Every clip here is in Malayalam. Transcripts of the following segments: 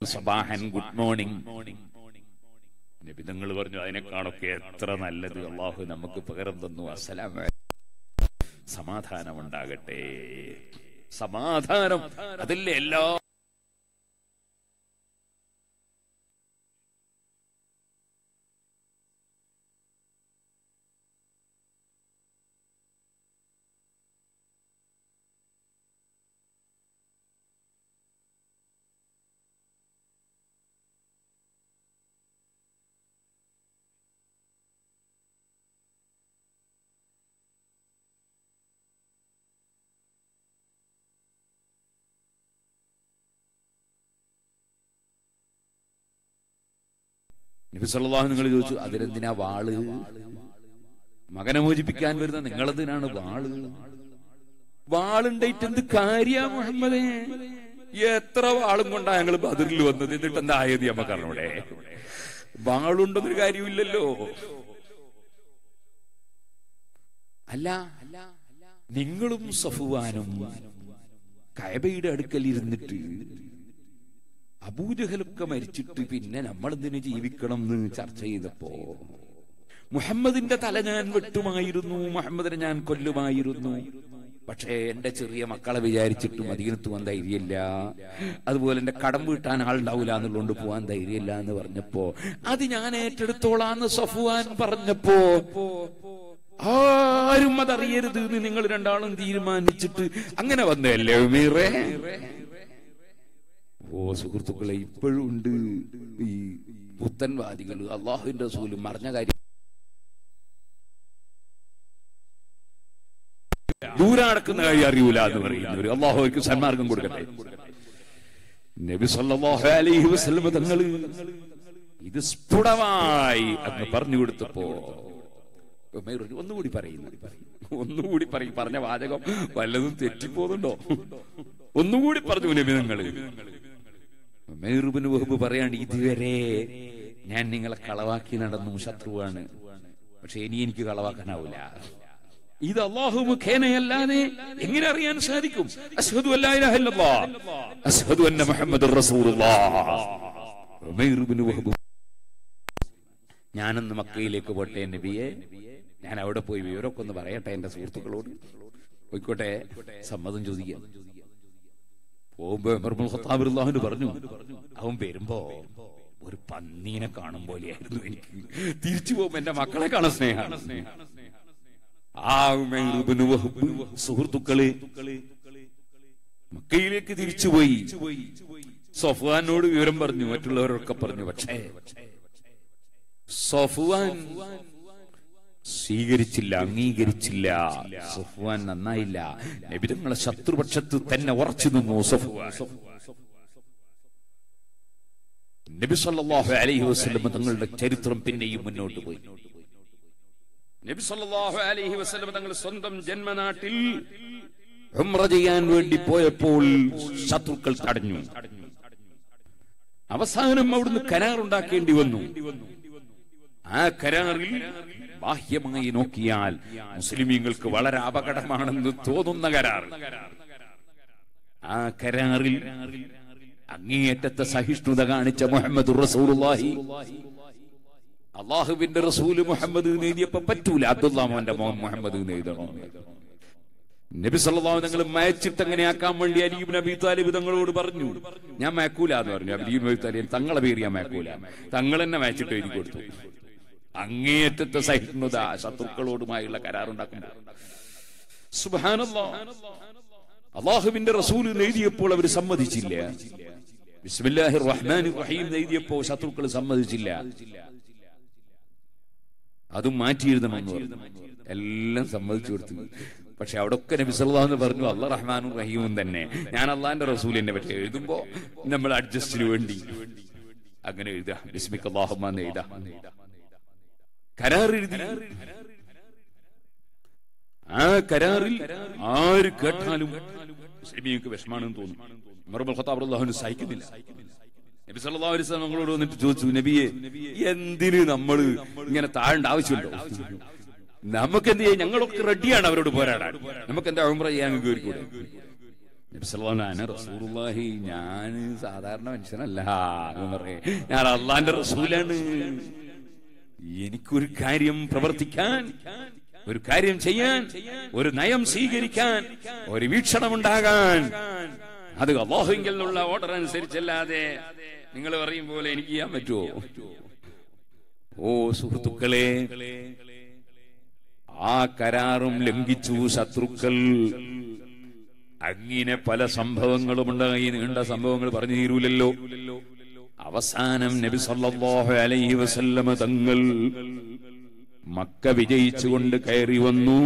സബാഹൻ ഗുഡ് മോർണിംഗ് നബി തങ്ങൾ പറഞ്ഞു അതിനേക്കാളൊക്കെ എത്ര നല്ലത് അള്ളാഹു നമുക്ക് പകരം തന്നു അസ്സലാം സമാധാനം ഉണ്ടാകട്ടെ സമാധാനം അതിലെ എല്ലാ നബി സല്ലല്ലാഹു നിങ്ങൾ ചോദിച്ചു അതിലെന്തിനാ വാള് മകനെ മോചിപ്പിക്കാൻ വരുന്ന നിങ്ങളെന്തിനാണ് വാള് വാളുണ്ടായിട്ട് എന്ത് കാര്യ മുഹമ്മദേ എത്ര വാളും കൊണ്ടാ ഞങ്ങൾ ബദറിൽ വന്നത് എന്നിട്ട് എന്താ ആയത് നമുക്ക് അറിഞ്ഞൂടെ വാളുണ്ടെന്നൊരു കാര്യമില്ലല്ലോ അല്ല നിങ്ങളും സഫുവാനും കയബയുടെ അടുക്കൽ ഇരുന്നിട്ട് അബൂജഹലൊക്കെ മരിച്ചിട്ട് പിന്നെ നമ്മൾ എന്തിനു ജീവിക്കണം എന്ന് ചർച്ച ചെയ്തപ്പോ മുഹമ്മദിന്റെ തല ഞാൻ വെട്ടുമായിരുന്നു മുഹമ്മദിനെ ഞാൻ കൊല്ലുമായിരുന്നു പക്ഷേ എന്റെ ചെറിയ മക്കളെ വിചാരിച്ചിട്ട് മദീനത്ത് പോകാൻ ധൈര്യമില്ല അതുപോലെ എന്റെ കടം വീട്ടാൻ ആളുണ്ടാവില്ല എന്നുള്ളതുകൊണ്ട് പോകാൻ ധൈര്യമില്ല എന്ന് പറഞ്ഞപ്പോ അത് ഞാൻ ഏറ്റെടുത്തോളാന്ന് സഫുവാൻ പറഞ്ഞപ്പോ ആരും അതറിയരുത് എന്ന് നിങ്ങൾ രണ്ടാളും തീരുമാനിച്ചിട്ട് അങ്ങനെ വന്നതല്ലേ ഉമീറേ ഓ സുഹൃത്തുക്കളെ ഇപ്പോഴും ഉണ്ട് ഈ പുത്തൻവാദികൾ അള്ളാഹുവിന്റെ റസൂലും മറിഞ്ഞ കാര്യം ദൂരെ നടക്കുന്ന കാര്യം അറിയൂല എന്ന് പറയുന്നവര് അള്ളാഹുക്ക് സന്മാർഗം കൊടുക്കട്ടെ നബി സല്ലല്ലാഹു അലൈഹി വസല്ലം തങ്ങൾ ഇത് സ്ഫുടമായി അങ്ങ് പറഞ്ഞു കൊടുത്തപ്പോ ഉമൈർ പറഞ്ഞു, ഒന്നുകൂടി പറയുന്നു ഒന്നുകൂടി പറയും പറഞ്ഞ വാചകം വല്ലതും തെറ്റിപ്പോകുന്നുണ്ടോ ഒന്നുകൂടി പറഞ്ഞു നബി നിങ്ങൾ ഉമൈറുബിന് വഹബ് പറയാണ് ഇതുവരെ ഞാൻ നിങ്ങളെ കളവാക്കി നടന്നു ശത്രുവാണ് പക്ഷെ ഇനി എനിക്ക് കളവാക്കാനാവൂല ഇത് അള്ളാഹു മുഖേനയല്ലാതെ എങ്ങനെ അറിയാൻ സാധിക്കും അസ്ഹദു അല്ലാ ഇലാഹ ഇല്ലല്ലാഹ് അസ്ഹദു അന്ന മുഹമ്മദുർ റസൂലുള്ളാഹ് ഉമൈർ ഇബ്നു വഹബ് ഞാനൊന്ന് മക്കയിലേക്ക് പോട്ടെ നബിയെ ഞാൻ അവിടെ പോയി വിവരമൊക്കെ ഒന്ന് പറയട്ടെ എന്റെ സുഹൃത്തുക്കളോട് പോയിക്കോട്ടെ സമ്മതം ചോദിക്കാം പോകുമ്പോ ഉമർ ഖത്താബ് റളിയല്ലാഹു പറഞ്ഞു അവൻ വരുമ്പോ ഒരു പന്നീനെ കാണും പോലെയായിരുന്നു എനിക്ക് തിരിച്ചു പോകുമ്പോ എന്റെ മക്കളെ കാണാൻ സ്നേഹമാണ് ആ ഉമൈർ ഇബ്നു വഹബ് സുഹൃത്തുക്കളെ മക്കയിലേക്ക് തിരിച്ചുപോയി സഫ്വാനോട് വിവരം പറഞ്ഞു മറ്റുള്ളവരൊക്കെ പറഞ്ഞു പക്ഷേ സഫ്വാൻ സ്വീകരിച്ചില്ല അംഗീകരിച്ചില്ല സഫ്വാൻ നന്നായില്ല നബിതങ്ങളെ ശത്രുപക്ഷത്ത് തന്നെ ഉറച്ചു നിന്നു സഫ്വാൻ നബി സല്ലല്ലാഹു അലൈഹി വസല്ലം തങ്ങളുടെ ചരിത്രം പിന്നെയും മുന്നോട്ട് പോയി നബി സല്ലല്ലാഹു അലൈഹി വസല്ലം തങ്ങൾ സ്വന്തം ജന്മനാട്ടിൽ ഉംറ ചെയ്യാൻ വേണ്ടി പോയപ്പോൾ ശത്രുക്കൾ തടഞ്ഞു അവസാനം അവിടുന്ന് കരാറുണ്ടാക്കേണ്ടി വന്നു ആ കരാറിൽ ബാഹ്യമായി നോക്കിയാൽ മുസ്ലിമീങ്ങൾക്ക് വളരെ അപകടമാണെന്ന് തോന്നുന്ന കരാർ ആ കരാറിൽ അങ്ങേയറ്റത്തെ സഹിഷ്ണുത കാണിച്ച മുഹമ്മദ് റസൂലുള്ളാഹി അള്ളാഹുവിന്റെ റസൂല് മുഹമ്മദ് നേടിയപ്പോ പറ്റൂല അബ്ദുല്ലാമോന്റെ മോൻ മുഹമ്മദ് നേടണോ നബി സല്ലല്ലാഹു തങ്ങൾ മയച്ചിട്ട് അങ്ങനെ ആക്കാൻ വേണ്ടി അലീബ് നബി താലിബ് തങ്ങളോട് പറഞ്ഞു ഞാൻ മയക്കൂല എന്ന് പറഞ്ഞു അലീബ് നബി താലിബ് തങ്ങളെ പേര് ഞാൻ മയക്കൂല തങ്ങൾ തന്നെ മയച്ചിട്ട് എഴുതി കൊടുത്തു അങ്ങേയറ്റത്തെ സഹിഷ്ണുത ശത്രുക്കളോടുമായുള്ള കരാറുണ്ടാക്കുമ്പോൾ സുബ്ഹാനല്ലാഹ് അള്ളാഹുവിന്റെ റസൂൽ എഴുതിയപ്പോൾ അവർ സമ്മതിച്ചില്ല ബിസ്മില്ലാഹിർ റഹ്മാനിർ റഹീം എഴുതിയപ്പോൾ ശത്രുക്കൾ സമ്മതിച്ചില്ല അതും മാറ്റിയിരുന്നമെന്ന് പറഞ്ഞു എല്ലാം സമ്മതിച്ചു കൊടുത്തു പക്ഷെ അവിടെ ഒക്കെ നബി സല്ലല്ലാഹു എന്ന് പറഞ്ഞു അള്ളാഹ് റഹ്മാനും റഹീമും തന്നെ ഞാൻ അള്ളാഹിന്റെ റസൂലിനെ പറ്റി എഴുതുമ്പോ നമ്മൾ അഡ്ജസ്റ്റിന് വേണ്ടി അങ്ങനെ എഴുതാം ബിസ്മിക്ക് അള്ളാഹുമാന്ന് എഴുതാം കരാർ എഴുതി ആ കരാറിൽ ആര് കേട്ടാലും മുസ്ലിമിക്ക് വിഷമാണെന്ന് തോന്നും ഉമർ ഇബ്നുൽ ഖത്താബ് റളിയല്ലാഹു അൻഹു സഹിക്കുന്നില്ല നബി സല്ലല്ലാഹു അലൈഹി വസല്ലം നമ്മളോട് വന്നിട്ട് ചോദിച്ചു നബിയെ എന്തിന് നമ്മൾ ഇങ്ങനെ താഴേണ്ട ആവശ്യമുണ്ടോ നമുക്ക് എന്ത് ചെയ്യാം ഞങ്ങളൊക്കെ റെഡിയാണ് അവരോട് പോരാടാൻ നമുക്ക് എന്താ ഉംറ ചെയ്യാൻ കയറിക്കൂടെ നബി സല്ലല്ലാഹു അലൈഹി വസല്ലം, റസൂലുള്ളാഹി ഞാൻ സാധാരണ മനുഷ്യനല്ല എന്ന് പറയേ ഞാൻ അള്ളാന്റെ റസൂലാണ് എനിക്കൊരു കാര്യം പ്രവർത്തിക്കാൻ ഒരു കാര്യം ചെയ്യാൻ ഒരു നയം സ്വീകരിക്കാൻ ഒരു വീക്ഷണമുണ്ടാകാൻ അത് അള്ളാഹുവിൽ നിന്നുള്ള ഓർഡർ അനുസരിച്ചല്ലാതെ നിങ്ങൾ പറയും പോലെ എനിക്ക് ചെയ്യാൻ പറ്റുമോ ഓ സുഹൃത്തുക്കളെ ആ കരാറും ലംഘിച്ചു ശത്രുക്കൾ അങ്ങനെ പല സംഭവങ്ങളുമുണ്ടായി നീണ്ട സംഭവങ്ങൾ പറഞ്ഞു തീരൂലല്ലോ അവസാനം നബി സല്ലല്ലാഹു അലൈഹി വസല്ലമ തങ്ങൾ മക്ക വിജയിച്ചുകൊണ്ട് കയറി വന്നു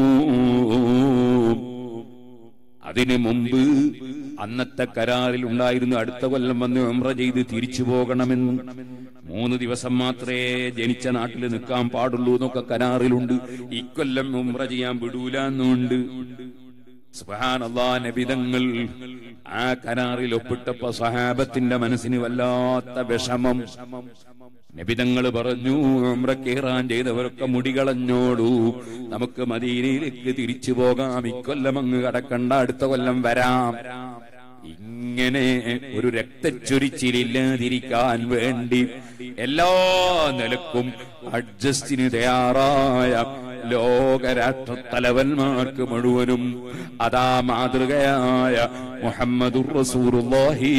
അതിനു മുമ്പ് അന്നത്തെ കരാറിൽ ഉണ്ടായിരുന്നു അടുത്ത കൊല്ലം വന്ന് ഉംറ ചെയ്ത് തിരിച്ചു പോകണമെന്ന് മൂന്ന് ദിവസം മാത്രമേ ജനിച്ച നാട്ടിൽ നിൽക്കാൻ പാടുള്ളൂ എന്നൊക്കെ കരാറിലുണ്ട് ഇക്കൊല്ലം ഉംറ ചെയ്യാൻ വിടൂല എന്നുണ്ട് സുബ്ഹാനല്ലാ നബിതങ്ങൾ ആ കരാറിൽ ഒപ്പിട്ടപ്പോ സഹാബത്തിന്റെ മനസ്സിന് വല്ലാത്ത വിഷമം നബിതങ്ങൾ പറഞ്ഞു ഉംറക്കേറാൻ ചെയ്തവരൊക്കെ മുടികളഞ്ഞോടൂ നമുക്ക് മദീനയിലേക്ക് തിരിച്ചു പോകാം ഇക്കൊല്ലം അങ്ങ് കടക്കണ്ട അടുത്ത കൊല്ലം വരാം ഇങ്ങനെ ഒരു രക്തച്ചൊരിച്ചിലില്ലാതിരിക്കാൻ വേണ്ടി എല്ലാ നിലക്കും അഡ്ജസ്റ്റിന് തയ്യാറായ ലോകരാഷ്ട്ര തലവന്മാർക്ക് മുഴുവനും അതാ മാതൃകയായ മുഹമ്മദുർ റസൂലുള്ളാഹി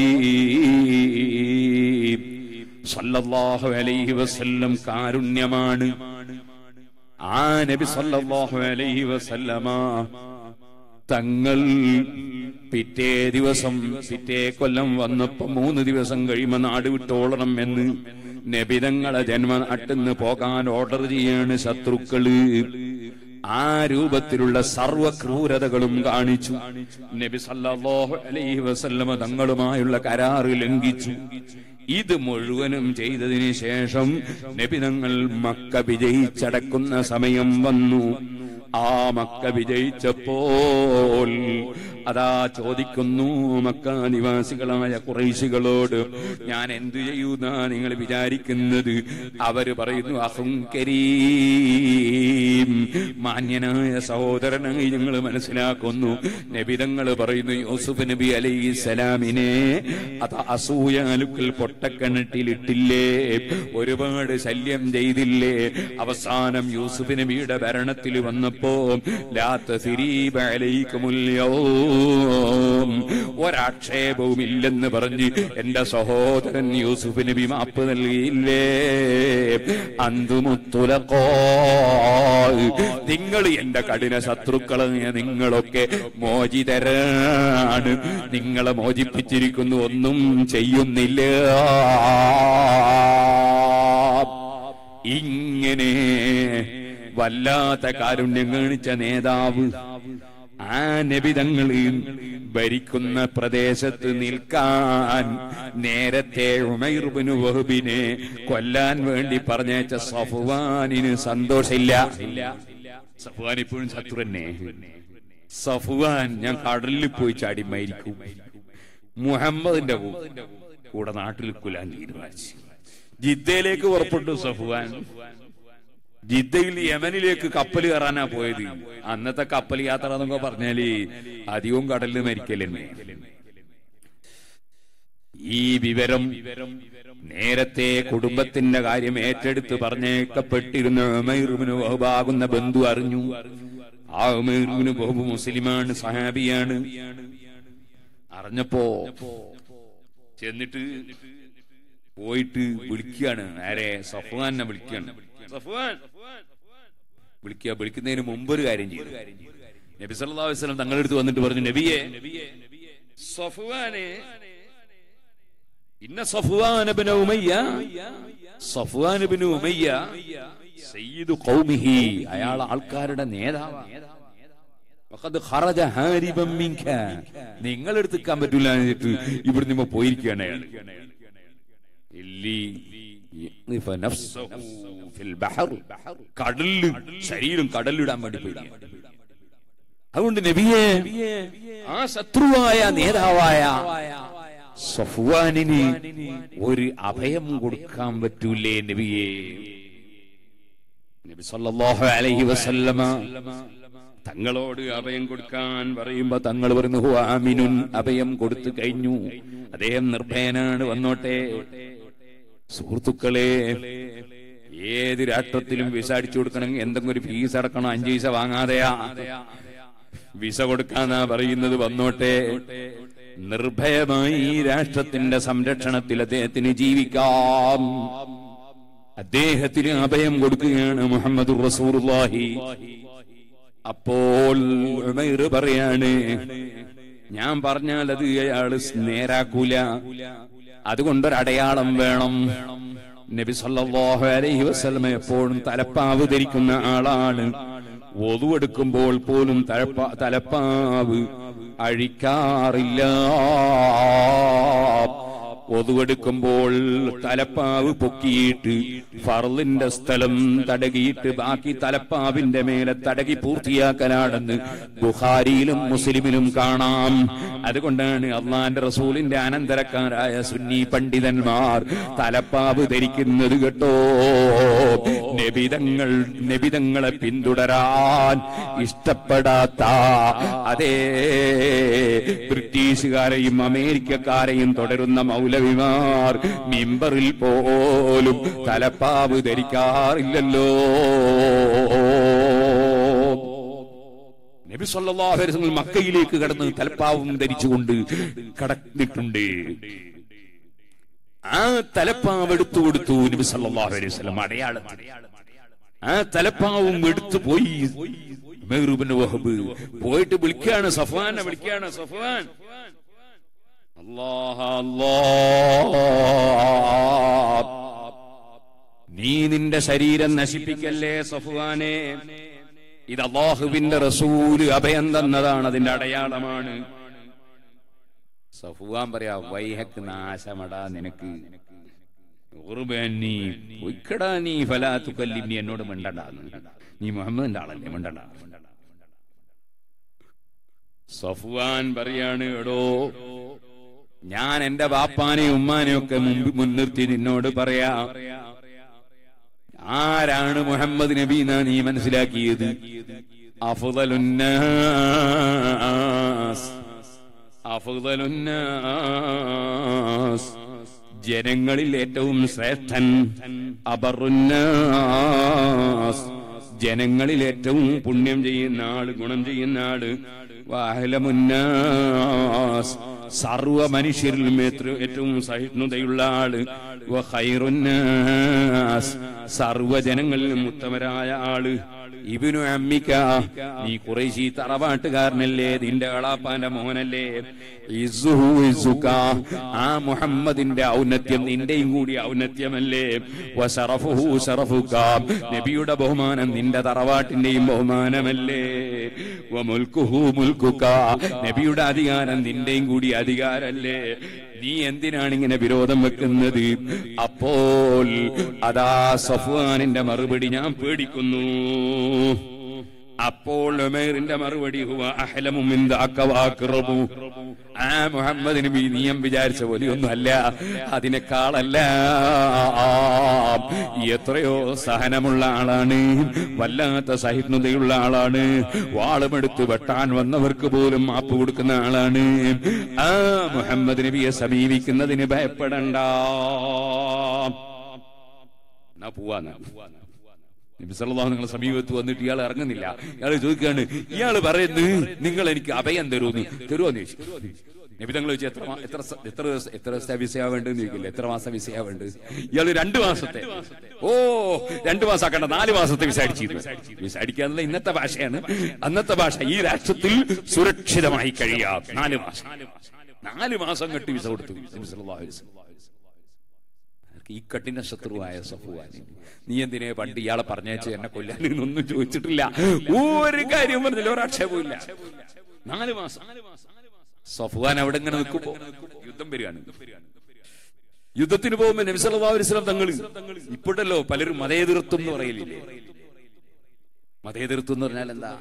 സല്ലല്ലാഹു അലൈഹി വസല്ലം കാരുണ്യമാണ് ആ നബി സല്ലല്ലാഹു അലൈഹി വസല്ലമ തങ്ങൾ പിറ്റേ ദിവസം പിറ്റേ കൊല്ലം വന്നപ്പോ മൂന്ന് ദിവസം കഴിയുമ്പോ നാട് വിട്ടോളണം എന്ന് നബിതങ്ങളെ ജന്മനാട്ടിന്ന് പോകാൻ ഓർഡർ ചെയ്യാണ് ശത്രുക്കള് ആ രൂപത്തിലുള്ള സർവ ക്രൂരതകളും കാണിച്ചു നബി സല്ലല്ലാഹു അലൈഹി വസല്ലമ തങ്ങളുമായുള്ള കരാറ് ലംഘിച്ചു ഇത് മുഴുവനും ചെയ്തതിന് ശേഷം നബിതങ്ങൾ മക്ക വിജയിച്ചടക്കുന്ന സമയം വന്നു ആ മക്ക വിജയിച്ചപ്പോൾ അതാ ചോദിക്കുന്നു മക്ക നിവാസികളായ കുറേശികളോട് ഞാൻ എന്തു ചെയ്യുന്ന നിങ്ങൾ വിചാരിക്കുന്നത് അവര് പറയുന്നു അഹുങ്കരീം മാന്യനായ സഹോദരനായി ഞങ്ങൾ മനസ്സിലാക്കുന്നു നബിതങ്ങൾ പറയുന്നു യൂസുഫ് നബി അലൈഹി സ്വലാമിനെ അത് അസൂയാലുക്കൾ പൊട്ടക്കിണറ്റിലിട്ടില്ലേ ഒരുപാട് ശല്യം ചെയ്തില്ലേ അവസാനം യൂസുഫ് നബിയുടെ ഭരണത്തിൽ വന്നപ്പോ ലാത്ത ഒരാക്ഷേപവും ഇല്ലെന്ന് പറഞ്ഞ് എന്റെ സഹോദരൻ യൂസുഫ് നബി മാപ്പ് നൽകിയില്ലേ അന്തുമുത്തുലക്കോ നിങ്ങൾ എന്റെ കഠിന ശത്രുക്കളെ നിങ്ങളൊക്കെ മോചിതരാണ് നിങ്ങളെ മോചിപ്പിച്ചിരിക്കുന്നു ഒന്നും ചെയ്യുന്നില്ല ഇങ്ങനെ വല്ലാത്ത കാരുണ്യം കാണിച്ച നേതാവ് ആ നബിതങ്ങള് ഭരിക്കുന്ന പ്രദേശത്ത് നിൽക്കാൻ നേരത്തെ ഉമൈർബിന് വഹുബിനെ കൊല്ലാൻ വേണ്ടി പറഞ്ഞയച്ച സഫുവാനിന് സന്തോഷമില്ല സഫുവാൻ ഇപ്പോഴും ശത്രു തന്നെ സഫുവാൻ ഞാൻ കടലിൽ പോയി ചാടി മരിക്കും മുഹമ്മദിന്റെ കൂ- കൂടെ നാട്ടിൽ കുലാൻ തീരുമാനിച്ചു ജിദ്ദയിലേക്ക് പുറപ്പെട്ടു സഫുവാൻ ജിദ്ദയിൽ യമനിലേക്ക് കപ്പൽ കയറാനാ പോയത് അന്നത്തെ കപ്പൽ യാത്ര എന്നൊക്കെ പറഞ്ഞാല് അധികവും കടലിൽ മരിക്കലെന്നെ ഈ വിവരം നേരത്തെ കുടുംബത്തിന്റെ കാര്യം ഏറ്റെടുത്ത് പറഞ്ഞേക്കപ്പെട്ടിരുന്ന ഉമൈറുബിന് വഹുബാകുന്ന ബന്ധു അറിഞ്ഞു ആ ഉമൈറുബിന് വഹുബ് മുസ്ലിമാണ് സഹാബിയാണ് അറിഞ്ഞപ്പോ ചെന്നിട്ട് പോയിട്ട് വിളിക്കുകയാണ് ആരെ സഫ്വാനെ വിളിക്കുകയാണ് സഫ്വാൻ വിളിക്കുക വിളിക്കുന്നതിന് മുമ്പ് ഒരു കാര്യം ചെയ്തു നബി സല്ലല്ലാഹു അലൈഹി വസല്ലം തങ്ങളുടെ അടുത്ത് വന്നിട്ട് പറഞ്ഞു നബിയെ സഫ്വാനെ ഇന്ന സഫ്വാൻ ഇബ്നു ഉമയ്യ സഫ്വാൻ ഇബ്നു ഉമയ്യ സയ്യിദു ഖൗമിഹി അയാൾ ആൾക്കാരുടെ നേതാവാണ് വഖദ് ഖറജ ഹാരിബൻ മിൻക നിങ്ങൾ എടുത്തിക്കാൻ പറ്റൂല എന്നിട്ട് ഇവിടെ നിന്ന് പോയിരിക്കുകയാണ് അയാൾ ഇല്ലി യഖ്നിഫ നഫ്സഹു ഫിൽ ബഹർ കടലിൽ ശരീരം കടലിടാൻ വേണ്ടി പോയി അതുകൊണ്ട് നബിയെ ആ ശത്രുവായ നേതാവായ സഫ്വാനിന് ഒരു അഭയം കൊടുക്കാൻ പറ്റൂലേ നബിയെ നബി സല്ലല്ലാഹു അലൈഹി വസല്ലമ തങ്ങളോട് അഭയം കൊടുക്കാൻ പറയുമ്പോ തങ്ങൾ പറയുന്നു "ഹുവ ആമിനുൻ അഭയം കൊടുത്തു കഴിഞ്ഞു അദ്ദേഹം നിർഭയനാണ് വന്നോട്ടെ സുഹൃത്തുക്കളെ ഏത് രാഷ്ട്രത്തിലും വിസ അടിച്ചു കൊടുക്കണമെങ്കിൽ എന്തെങ്കിലും ഒരു ഫീസ് അടക്കണം അഞ്ചു പൈസ വാങ്ങാതെയാ വിസ കൊടുക്കാന്നാ പറയുന്നത് വന്നോട്ടെ നിർഭയമായി ഈ രാഷ്ട്രത്തിന്റെ സംരക്ഷണത്തിൽ അദ്ദേഹത്തിന് ജീവിക്കാം അദ്ദേഹത്തിന് അഭയം കൊടുക്കുകയാണ് മുഹമ്മദ് റസൂറുല്ലാഹി അപ്പോൾ ഉമൈർ പറയാണ് ഞാൻ പറഞ്ഞാൽ അത് അയാള് നേരാക്കൂല അതുകൊണ്ടൊരടയാളം വേണം നബി സല്ലല്ലാഹു അലൈഹി വസല്ലമ എപ്പോഴും തലപ്പാവ് ധരിക്കുന്ന ആളാണ് ഒതുവെടുക്കുമ്പോൾ പോലും തലപ്പാ തലപ്പാവ് അഴിക്കാറില്ല ഒതുവെടുക്കുമ്പോൾ തലപ്പാവ് പൊക്കിയിട്ട് ഫർലിന്റെ സ്ഥലം തടകിയിട്ട് ബാക്കി തലപ്പാവിന്റെ മേലെ തടകി പൂർത്തിയാക്കലാണെന്ന് ബുഖാരിയിലും മുസ്ലിമിലും കാണാം അതുകൊണ്ടാണ് അള്ളാന്റെ റസൂലിന്റെ അനന്തരക്കാരായ സുന്നി പണ്ഡിതന്മാർ തലപ്പാവ് ധരിക്കുന്നത് കേട്ടോ നബിതങ്ങൾ നബിതങ്ങളെ പിന്തുടരാൻ ഇഷ്ടപ്പെടാത്ത അതേ ബ്രിട്ടീഷുകാരെയും അമേരിക്കക്കാരെയും തുടരുന്ന മൗലവിമാർ മിമ്പറിൽ പോലും തലപ്പാവ് ധരിക്കാറില്ലല്ലോ നബി സല്ലല്ലാഹു അലൈഹി വസല്ലം മക്കയിലേക്ക് കടന്ന് തലപ്പാവും ധരിച്ചുകൊണ്ട് കടന്നിട്ടുണ്ട് ആ തലപ്പാവ് എടുത്തു കൊടുത്തു നബി സല്ലല്ലാഹു അലൈഹി വസല്ലം അടയാളത്തിൽ ആ തലപ്പാവും എടുത്തു പോയി ഉമൈറുബ്നു വഹബ് പോയിട്ട് വിളിക്കാണ് സഫ്വാനെ വിളിക്കാണ് സഫ്വാൻ അല്ലാഹ അല്ലാഹ് നീ നിന്റെ ശരീരം നശിപ്പിക്കല്ലേ സഫ്വാനെ ഇത് അള്ളാഹുവിന്റെ റസൂല് അഭയം തന്നതാണ് അതിന്റെ അടയാളമാണ് സഫുവാൻ പറയാ വൈഹക്ക് നാശമടാ നിനക്ക് ഉറുബൻ നീ പൊയ്ക്കടാ നീ ഫലാത്തു കല്ലി നീ എന്നോട് മിണ്ടണ്ട നീ മുഹമ്മദിന്റെ ആളല്ലേ മിണ്ടണ്ട സഫുവാൻ പറയാണ് എടോ ഞാൻ എന്റെ ബാപ്പാനെയും ഉമ്മാനെയും ഒക്കെ മുമ്പ് മുൻനിർത്തി നിന്നോട് പറയാ ആരാണ് മുഹമ്മദ് നബി എന്നാ നീ മനസ്സിലാക്കിയത് അഫുദലുന്നാസ് അഫുദലുന്നാസ് ജനങ്ങളിൽ ഏറ്റവും ശ്രേഷ്ഠൻ അബറുന്നാസ് ജനങ്ങളിൽ ഏറ്റവും പുണ്യം ചെയ്യുന്ന ആള് ഗുണം ചെയ്യുന്ന ആള് വാഹലമുന്നാസ് സർവ മനുഷ്യരിലും ഏറ്റവും ഏറ്റവും സഹിഷ്ണുതയുള്ള ആള് വഖൈറുന്നാസ് സർവ ജനങ്ങളിലും ഉത്തമരായ ആള് ഇബിനു അമ്മിക്ക നീ കുറേശി തറവാട്ടുകാരനല്ലേ നിന്റെ കളാപ്പാന്റെ മോനല്ലേ ഇസ്സുഹു ഇസ്സുക. ആ മുഹമ്മദിന്റെ ഔന്നത്യം നിന്റെയും കൂടി ഔന്നത്യമല്ലേ വശറഫുഹു ശറഫുക. നബിയുടെ ബഹുമാനം നിന്റെ തറവാട്ടിന്റെയും ബഹുമാനമല്ലേ വമുൽക്കുഹു മുൽക്കുക. നബിയുടെ അധികാരം നിന്റെയും കൂടി അധികാരല്ലേ നീ എന്തിനാണ് ഇങ്ങനെ വിരോധം വെക്കുന്നത് അപ്പോൾ അതാ സഫ്വാനിന്റെ മറുപടി ഞാൻ പേടിക്കുന്നു അപ്പോൾ ഉമേറിന്റെ മറുപടി ഹുവ അഹ്ലമു മിൻ ദാക വഅഖ്റബു. ആ മുഹമ്മദ് നബി നീയം വിചാരിച്ച പോലെയൊന്നും അല്ല അതിനേക്കാളല്ല എത്രയോ സഹനമുള്ള ആളാണ് വല്ലാത്ത സഹിഷ്ണുതയുള്ള ആളാണ് വാളുമെടുത്ത് വെട്ടാൻ വന്നവർക്ക് പോലും മാപ്പ് കൊടുക്കുന്ന ആളാണ് ആ മുഹമ്മദ് നബിയെ സമീപിക്കുന്നതിന് ഭയപ്പെടണ്ട എന്നാ പോവാന്ന് നബി സല്ലല്ലാഹു നിങ്ങളെ സമീപത്ത് വന്നിട്ട് ഇയാൾ ഇറങ്ങുന്നില്ല ഇയാൾ ചോദിക്കുകയാണ് ഇയാൾ പറയുന്നത് നിങ്ങൾ എനിക്ക് അഭയം തരുമെന്ന് തരുമോന്ന് ചോദിച്ചു നബി തങ്ങൾ ചോദിച്ചു എത്ര മാ- എത്ര സ- എത്ര ദിവസം എത്ര ദിവസത്തെ വിസയാ വേണ്ടെന്ന് ചോദിക്കില്ല എത്ര മാസം വിസയാ വേണ്ടത് ഇയാൾ രണ്ട് മാസത്തെ ഓ രണ്ട് മാസം ആക്കണ്ട നാല് മാസത്തെ വിസ അടിച്ചിരുന്നു വിസ അടിക്കാന്നുള്ള ഇന്നത്തെ ഭാഷയാണ് അന്നത്തെ ഭാഷ ഈ രാഷ്ട്രത്തിൽ സുരക്ഷിതമായി കഴിയാം നാല് മാസം നാല് മാസം കെട്ടി വിസ കൊടുത്തു നബി സല്ലല്ലാഹു അലൈഹി വസല്ലം ഈ കഠിന ശത്രുവായ സഫുവാൻ നീ എന്തിനെ പണ്ട് ഇയാളെ പറഞ്ഞേച്ച് എന്നെ കൊല്ലാൻ ഒന്നും ചോദിച്ചിട്ടില്ല ഒരു കാര്യവും പറഞ്ഞില്ല ഒരാക്ഷേപവും നാല് മാസം സഫുവാൻ അവിടെ ഇങ്ങനെ നിൽക്കുമ്പോ യുദ്ധം വരികയാണ് യുദ്ധത്തിന് പോകുമ്പോ നബിസല്ലാസ്ലാം തങ്ങൾ ഇപ്പോഴല്ലോ പലരും മതേതൃത്വം എന്ന് പറയില്ലേ മതേതൃത്വം എന്ന് പറഞ്ഞാൽ എന്താ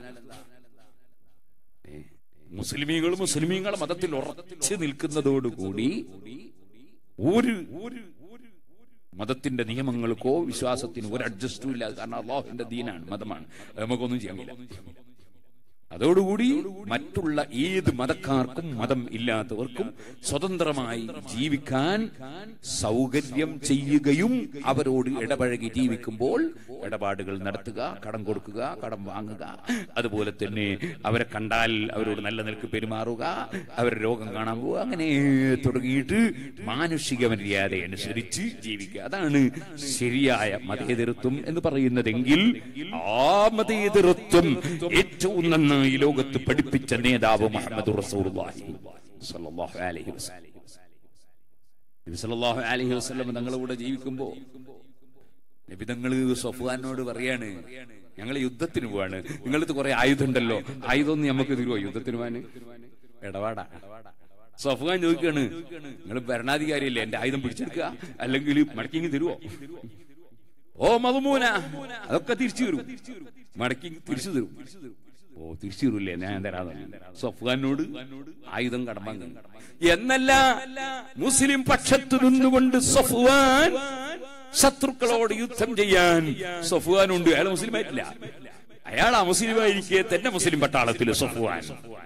ഏ, മുസ്ലിമീങ്ങൾ മുസ്ലിമീങ്ങൾ മതത്തിൽ ഉറച്ചു നിൽക്കുന്നതോടുകൂടി ഒരു മതത്തിന്റെ നിയമങ്ങൾക്കോ വിശ്വാസത്തിനോ ഒരു അഡ്ജസ്റ്റും ഇല്ല കാരണം അള്ളാഹുവിന്റെ ദീനാണ് മതമാണ് അത് നമുക്കൊന്നും ചെയ്യാൻ കഴിയില്ല അതോടുകൂടി മറ്റുള്ള ഏത് മതക്കാർക്കും മതം ഇല്ലാത്തവർക്കും സ്വതന്ത്രമായി ജീവിക്കാൻ സൗകര്യം ചെയ്യുകയും അവരോട് ഇടപഴകി ജീവിക്കുമ്പോൾ ഇടപാടുകൾ നടത്തുക കടം കൊടുക്കുക കടം വാങ്ങുക അതുപോലെ തന്നെ അവരെ കണ്ടാൽ അവരോട് നല്ല നിലക്ക് പെരുമാറുക അവരുടെ രോഗം കാണാൻ പോവുക അങ്ങനെ തുടങ്ങിയിട്ട് മാനുഷിക മര്യാദ അനുസരിച്ച് ജീവിക്കുക അതാണ് ശരിയായ മതേതരത്വം എന്ന് പറയുന്നതെങ്കിൽ ആ മതേതരത്വം ഏറ്റവും നന്നായി ലോകത്ത് പഠിപ്പിച്ച നേതാവ് മുഹമ്മദ് റസൂലുള്ളാഹി സ്വല്ലല്ലാഹു അലൈഹി വസല്ലം നബി സല്ലല്ലാഹു അലൈഹി വസല്ലം തങ്ങളുടെ കൂടെ ജീവിക്കുമ്പോ നബി തങ്ങള് സഫ്വാനോട് പറയാണ് ഞങ്ങൾ യുദ്ധത്തിന് പോവാണ് നിങ്ങളത് കുറെ ആയുധം ഉണ്ടല്ലോ ആയുധം നമുക്ക് തരുമോ യുദ്ധത്തിന് പോവാന് ഇടപാടാ സഫ്വാൻ ചോദിക്കാണ് നിങ്ങൾ ഭരണാധികാരിയല്ലേ എന്റെ ആയുധം പിടിച്ചെടുക്കുക അല്ലെങ്കിൽ മടക്കിങ്ങി തരുവോ ഓ മതമൂന അതൊക്കെ തിരിച്ചു തരും മടക്കി തിരിച്ചു തരും ഓ തിരിച്ചു തരൂല്ലേ ഞാൻ തരാന്ന് സഫ്വാനോട് ആയുധം കടം വാങ്ങി എന്നല്ല മുസ്ലിം പക്ഷത്ത് നിന്നുകൊണ്ട് സഫ്വാൻ ശത്രുക്കളോട് യുദ്ധം ചെയ്യാൻ സഫ്വാനുണ്ട് അയാൾ മുസ്ലിം ആയിട്ടില്ല അയാൾ അമുസ്ലിമായിരിക്കെ തന്നെ മുസ്ലിം പട്ടാളത്തിൽ സഫ്വാൻ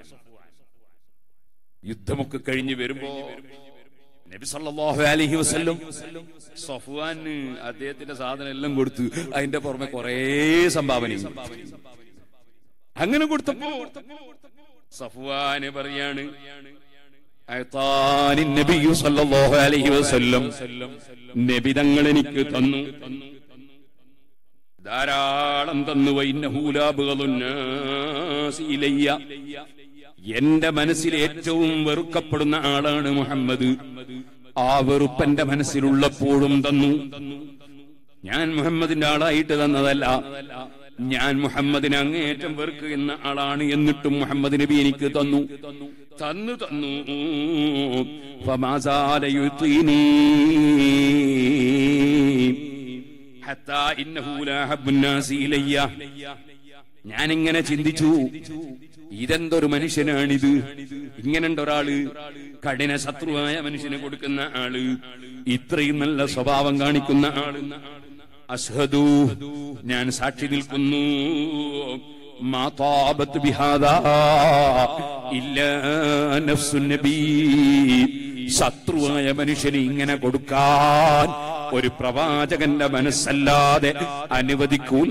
യുദ്ധമൊക്കെ കഴിഞ്ഞ് വരുമ്പോ നബി സല്ലല്ലാഹു അലൈഹി വസല്ലം സഫ്വാന് അദ്ദേഹത്തിന്റെ സാധനം എല്ലാം കൊടുത്തു അതിന്റെ പുറമെ കുറേ സംഭാവനയും അങ്ങനെ കൊടുത്തപ്പോ സഫ്വാന് പറയാണ് അയത്താനി നബിയു സല്ലല്ലാഹു അലൈഹി വസല്ലം നബി തങ്ങൾ എനിക്ക് തന്നു ധാരാളം തന്നു വൈന്നഹൂലാബുകളുന്നാസി ഇലയ്യ എന്റെ മനസ്സിൽ ഏറ്റവും വെറുക്കപ്പെടുന്ന ആളാണ് മുഹമ്മദ് ആ വെറുപ്പന്റെ മനസ്സിലുള്ളപ്പോഴും തന്നു ഞാൻ മുഹമ്മദിന്റെ ആളായിട്ട് തന്നതല്ല ഞാൻ മുഹമ്മദിനെ അങ്ങേറ്റം വെറുക്കുന്ന ആളാണ് എന്നിട്ടും മുഹമ്മദ് നബി എനിക്ക് തന്നു തന്നു തന്നു ഫമാസാല യുത്തീനീ ഹത്താ ഇന്നഹു ലാ ഹബ്ബുന്നാസി ഇലയ്യ ഞാനിങ്ങനെ ചിന്തിച്ചു ഇതെന്തൊരു മനുഷ്യനാണിത് ഇങ്ങനെണ്ട് ഒരാള് കഠിന ശത്രുവായ മനുഷ്യന് കൊടുക്കുന്ന ആള് ഇത്രയും നല്ല സ്വഭാവം കാണിക്കുന്ന ആള് അഷ്ഹദു ഞാൻ സാക്ഷി നിൽക്കുന്നു മാതാബത്ത് ബിഹാദാ ഇല്ല നഫ്സു നബീ ശത്രുവായ മനുഷ്യന് ഇങ്ങനെ കൊടുക്കാൻ ഒരു പ്രവാചകന്റെ മനസ്സല്ലാതെ അനുവദിക്കൂല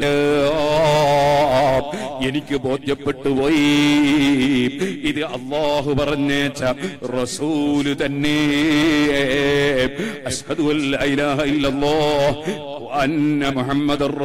എനിക്ക് ബോധ്യപ്പെട്ടു പോയി ഇത് അള്ളാഹു പറഞ്ഞേച്ച റസൂല് തന്നെ അഷ്ഹദു അല്ലാ ഇലാഹ ഇല്ലല്ലാഹ് വ അന്ന മുഹമ്മദർ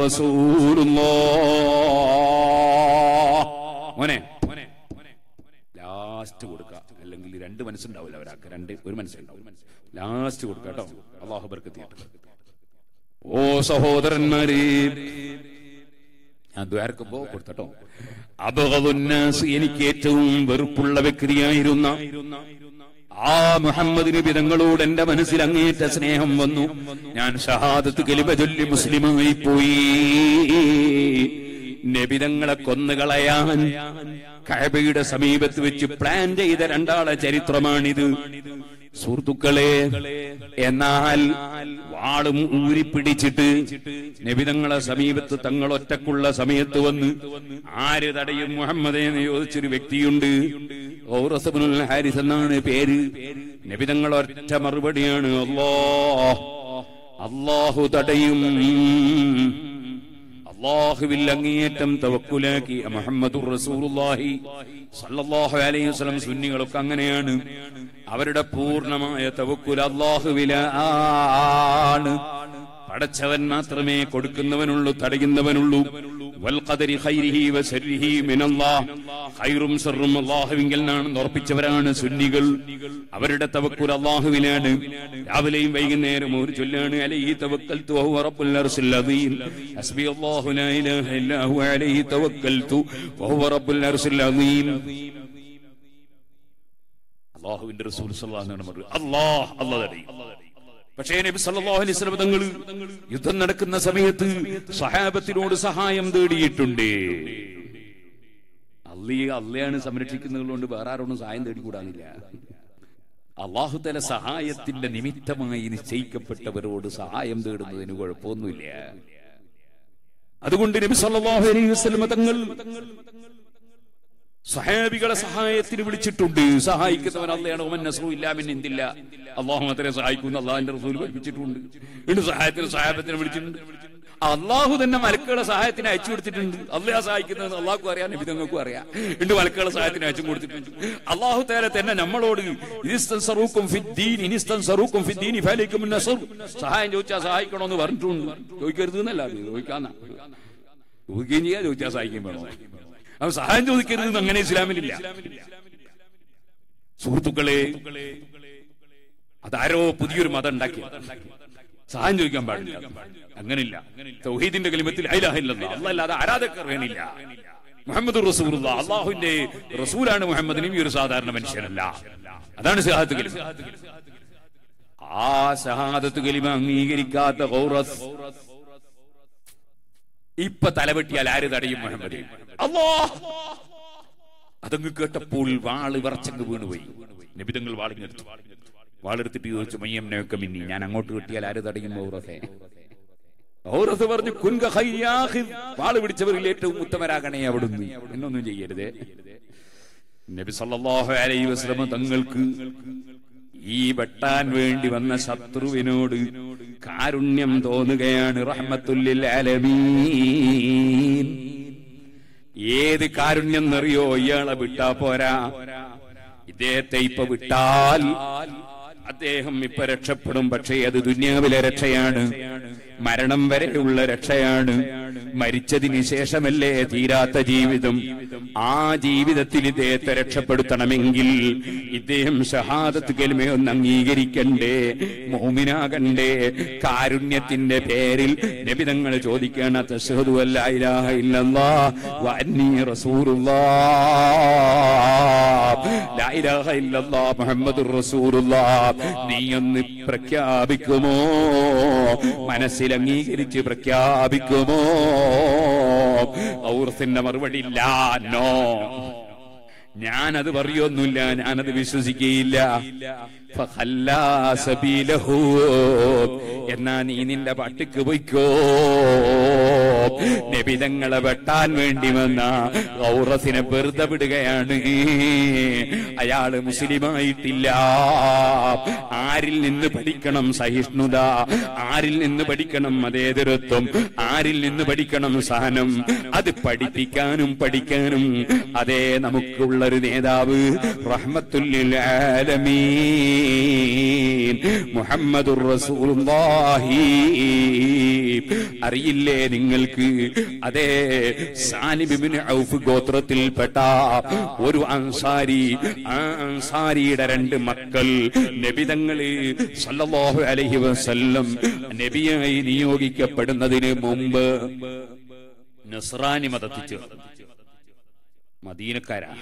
റസൂലുള്ളാഹ് മോനെ ലാസ്റ്റ് കൊടുക്ക അല്ലെങ്കിൽ രണ്ട് മനസ്സുണ്ടാവില്ല ഒരാൾക്ക് രണ്ട് ഒരു മനസ്സുണ്ടാവും ലാസ്റ്റ് കൊടുക്ക കേട്ടോ അള്ളാഹു ബർക്കത്തിയിട്ട് ഓ സഹോദരന്മാരെ ഞാൻ ദ്വാരക്കുമ്പോ കൊടുത്തട്ടോ അബഹദുന്നാസ് എനിക്ക് ഏറ്റവും വെറുപ്പുള്ള വ്യക്തിയായിരുന്ന ആ മുഹമ്മദ് നബി തങ്ങളോട് എന്റെ മനസ്സിൽ അങ്ങേറ്റ സ്നേഹം വന്നു ഞാൻ ഷഹാദത്ത് കലിമ ചൊല്ലി മുസ്ലിമായി പോയി നബിതങ്ങളെ കൊന്നുകളയാൻ കഴബയുടെ സമീപത്ത് വെച്ച് പ്ലാൻ ചെയ്ത രണ്ടാളെ ചരിത്രമാണിത് സുഹൃത്തുക്കളെ എന്നാൽ വാളും ഊരിപ്പിടിച്ചിട്ട് നബിതങ്ങളെ സമീപത്ത് തങ്ങൾ ഒറ്റക്കുള്ള സമയത്ത് വന്ന് ആര് തടയും മുഹമ്മദ് എന്ന് ചോദിച്ചൊരു വ്യക്തിയുണ്ട് ഔറസബുൽ ഹാരിസ് എന്നാണ് പേര് നബിതങ്ങൾ ഒറ്റ മറുപടിയാണ് അല്ലോ അള്ളാഹു തടയും അള്ളാഹുവിൽ അങ്ങേയറ്റം തവക്കുലാക്കി മുഹമ്മദ് റസൂലുള്ളാഹി സല്ലല്ലാഹു അലൈഹി വസല്ലം സുന്നികളൊക്കെ അങ്ങനെയാണ് അവരുടെ പൂർണ്ണമായ തവക്കുൽ അള്ളാഹുവില ആണ് പടച്ചവൻ മാത്രമേ കൊടുക്കുന്നവനുള്ളൂ തടയുന്നവനുള്ളൂ വൽഖദരി ഖൈരിഹി വശർരിഹി മിനല്ലാഹ് ഖൈറും ശർറും അല്ലാഹുവിങ്കൽ നിന്നാണ് ഉറപ്പിച്ചവരാണ് സുന്നികൾ അവരുടെ തവക്കുൽ അല്ലാഹുവിലാണ് രാവിലെയും വൈകുന്നേരം ഒരു ചൊല്ലാണ് അലൈഹി തവക്കൽതു വഹുവ റബ്ബുൽ അർശിൽ അദീം ഹസ്ബി അല്ലാഹു ലാ ഇലാഹ ഇല്ലാ ഹുവ അലൈഹി തവക്കൽതു വഹുവ റബ്ബുൽ അർശിൽ അദീം അല്ലാഹുവിന്റെ റസൂൽ സല്ലല്ലാഹു അലൈഹി വസല്ലം പറഞ്ഞു അല്ലാഹ് അല്ലാഹ് തടയും പക്ഷേ നബി സല്ലല്ലാഹു അലൈഹി വസല്ലം തങ്ങൾ യുദ്ധം നടക്കുന്ന സമയത്ത് സഹാബത്തിനോട് സഹായം തേടിയിട്ടുണ്ട് അള്ളി അള്ളയാണ് സംരക്ഷിക്കുന്നതുകൊണ്ട് വേറെ ആരോടും സഹായം തേടിക്കൂടാനില്ല അള്ളാഹുതല സഹായത്തിന്റെ നിമിത്തമായി നിശ്ചയിക്കപ്പെട്ടവരോട് സഹായം തേടുന്നതിന് കുഴപ്പമൊന്നുമില്ല അതുകൊണ്ട് നബി സല്ലല്ലാഹു അലൈഹി വസല്ലം തങ്ങൾ സഹാബികളെ സഹായത്തിന് വിളിച്ചിട്ടുണ്ട് സഹായിക്കുന്നവൻ അല്ലയാണ് ഒമൻ നസ്രു ഇല്ലാമിൻ എന്തില്ല അള്ളാഹു മാത്രമേ സഹായിക്കുന്നു അള്ളാഹിന്റെ റസൂൽ പഠിപ്പിച്ചിട്ടുണ്ട് എന്നിട്ട് സഹായത്തിന് സഹായത്തിന് വിളിച്ചിട്ടുണ്ട് അള്ളാഹു തന്നെ മലക്കുകളെ സഹായത്തിന് അയച്ചു കൊടുത്തിട്ടുണ്ട് അള്ളാഹ് സഹായിക്കുന്നത് അള്ളാഹ്ക്കും അറിയാം നബിതങ്ങൾക്കും അറിയാം എന്നിട്ട് മലക്കുകളെ സഹായത്തിന് അയച്ചു കൊടുത്തിട്ടുണ്ട് അള്ളാഹു തേരെ തന്നെ നമ്മളോട് ഇനിസ്തൻസറൂക്കും ഫിദ്ദീൻ ഇനിസ്തൻസറൂക്കും ഫിദ്ദീൻ ഫലൈക്കും നസർ സഹായം ചോദിച്ചാൽ സഹായിക്കണമെന്ന് പറഞ്ഞിട്ടുണ്ട് ചോദിക്കരുത് എന്നല്ല ചോദിക്കാന്നാ ചോദിക്കുകയും ചെയ്യാ ചോദിച്ചാൽ സഹായിക്കുകയും വേണോ അവൻ സഹായം ചോദിക്കരുത് അങ്ങനെ ഇസ്ലാമിലില്ല സുഹൃത്തുക്കളെ അതാരോ പുതിയൊരു മതം ഉണ്ടാക്കി സഹായം ചോദിക്കാൻ പാടില്ല അങ്ങനില്ല തൗഹീദിന്റെ കലിമത്തിൽ അയിലാഹില്ലെന്ന് അല്ലല്ലാതെ ആരാധകർ വേണില്ല മുഹമ്മദ് റസൂൽ അള്ളാഹുവിന്റെ റസൂലാണ് മുഹമ്മദിനും ഈ ഒരു സാധാരണ മനുഷ്യനല്ല അതാണ് ഷഹാദത്ത് കലിമ ആ ഷഹാദത്ത് കലിമ അംഗീകരിക്കാത്ത ഗൗറസ് ഇപ്പൊ തലവെട്ടിയാൽ ആര് തടയും മുഹമ്മദ് അല്ലോ അതങ്ങ് കേട്ടപ്പോൾ വാള് വിറച്ചങ്ങ് വീണുപോയി നിബിതങ്ങൾ വാളിങ്ങെടുത്തു വാളെടുത്തിട്ട് ചോദിച്ചു മയ്യം നേക്കമിന്നി ഞാൻ അങ്ങോട്ട് കിട്ടിയാൽ ആര് തടയും ഔറസെ ഔറസ് പറഞ്ഞു കുൻക ഖൈയാഖിദ്. വാള് പിടിച്ചവരിൽ ഏറ്റവും ഉത്തമരാകണേ അവിടുന്ന് എന്നൊന്നും ചെയ്യരുതേ നബി സല്ലല്ലാഹു അലൈഹി വസല്ലം തങ്ങൾക്ക് ഈ വെട്ടാൻ വേണ്ടി വന്ന ശത്രുവിനോട് കാരുണ്യം തോന്നുകയാണ് റഹ്മത്തുല്ലിൽ ആലമീൻ ഏത് കാരുണ്യം എന്നറിയോ ഇയാളെ വിട്ടാ പോരാ ഇദ്ദേഹത്തെ ഇപ്പൊ വിട്ടാൽ അദ്ദേഹം ഇപ്പൊ രക്ഷപ്പെടും പക്ഷേ അത് ദുന്യാവിലെ രക്ഷയാണ് മരണം വരെയുള്ള രക്ഷയാണ് മരിച്ചതിന് ശേഷമല്ലേ തീരാത്ത ജീവിതം ആ ജീവിതത്തിൽ ഇദ്ദേഹത്തെ രക്ഷപ്പെടുത്തണമെങ്കിൽ ഇദ്ദേഹം ഷഹാദത്ത് കെൽമയൊന്ന് അംഗീകരിക്കണ്ടേ മോമിനാകണ്ടേ കാരുണ്യത്തിന്റെ പേരിൽ നബിതങ്ങൾ ചോദിക്കണം തസ്ഹദു അല്ലാ ഇലാഹ ഇല്ലല്ലാഹ് വ അന്നീ റസൂലുള്ളാഹ് ലാ ഇലാഹ ഇല്ലല്ലാഹ് മുഹമ്മദുർ റസൂലുള്ളാഹ് നീയൊന്ന് പ്രഖ്യാപിക്കുമോ മനസ്സിൽ അംഗീകരിച്ച് പ്രഖ്യാപിക്കുമോ ഔർസിന്റെ മറുപടി ഇല്ല നോ ഞാനത് പറയൊന്നുമില്ല ഞാനത് വിശ്വസിക്കുകയില്ല ഫഖല്ലാ സബീലഹു. എന്നാ നീ നിന്റെ പാട്ടിക്ക് പൊയ്ക്കോ നബിതങ്ങളെ വെട്ടാൻ വേണ്ടി വന്ന ഔറസിനെ വെറുതെ വിടുകയാണ് അയാള് മുസ്ലിമായിട്ടില്ല ആരിൽ നിന്ന് പഠിക്കണം സഹിഷ്ണുത ആരിൽ നിന്ന് പഠിക്കണം മതേതരത്വം ആരിൽ നിന്ന് പഠിക്കണം സഹനം അത് പഠിപ്പിക്കാനും പഠിക്കാനും അതേ നമുക്കുള്ളൊരു നേതാവ് റഹ്മത്തുല്ലിൽ ആലമീൻ മുഹമ്മദുർ റസൂലുള്ളാഹി അറിയില്ലേ നിങ്ങൾക്ക് അതേ സാലിബിന് ഔഫ് ഗോത്രത്തിൽപ്പെട്ട ഒരു അൻസാരി ആ അൻസാരിയുടെ രണ്ട് മക്കൾ നബിതങ്ങള് സല്ലല്ലാഹു അലൈഹി വസല്ലം നബിയായി നിയോഗിക്കപ്പെടുന്നതിന് മുമ്പ് നസ്രാനി മതത്തിൽ ചേർന്നു മദീനക്കാരാ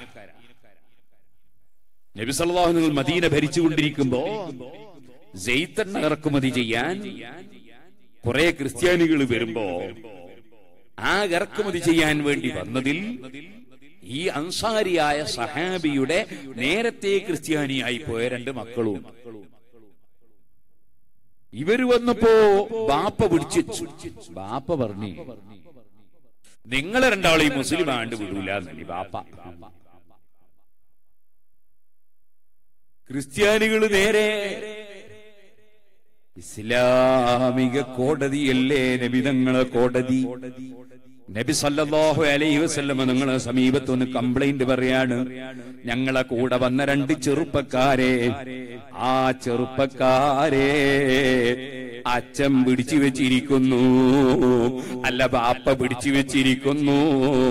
നബി സല്ലല്ലാഹു അലൈഹി വസല്ലം മദീന ഭരിച്ചുകൊണ്ടിരിക്കുമ്പോ ജെയ്ത്തണ്ണ ഇറക്കുമതി ചെയ്യാൻ കുറെ ക്രിസ്ത്യാനികൾ വരുമ്പോ ആ ഇറക്കുമതി ചെയ്യാൻ വേണ്ടി വന്നതിൽ ഈ അൻസാരിയായ സഹാബിയുടെ നേരത്തെ ക്രിസ്ത്യാനിയായി പോയ രണ്ട് മക്കളും ഇവര് വന്നപ്പോ ബാപ്പ പിടിച്ചു ബാപ്പ പറഞ്ഞു നിങ്ങളെ രണ്ടാളെയും മുസ്ലിം ആണ്ട് വിടൂല എന്നല്ലേ ബാപ്പ ക്രിസ്ത്യാനികൾ നേരെ ഇസ്ലാമിക കോടതിയല്ലേ നബിതങ്ങളെ കോടതി നബി സല്ലല്ലാഹു അലൈഹി വസല്ലമ നിങ്ങളെ സമീപത്ത് ഒന്ന് കംപ്ലൈന്റ് പറയാണ് ഞങ്ങളെ കൂടെ വന്ന രണ്ട് ചെറുപ്പക്കാരെ ആ ചെറുപ്പക്കാരെ അച്ഛൻ പിടിച്ചു വെച്ചിരിക്കുന്നു അല്ല ബാപ്പ പിടിച്ചു വെച്ചിരിക്കുന്നു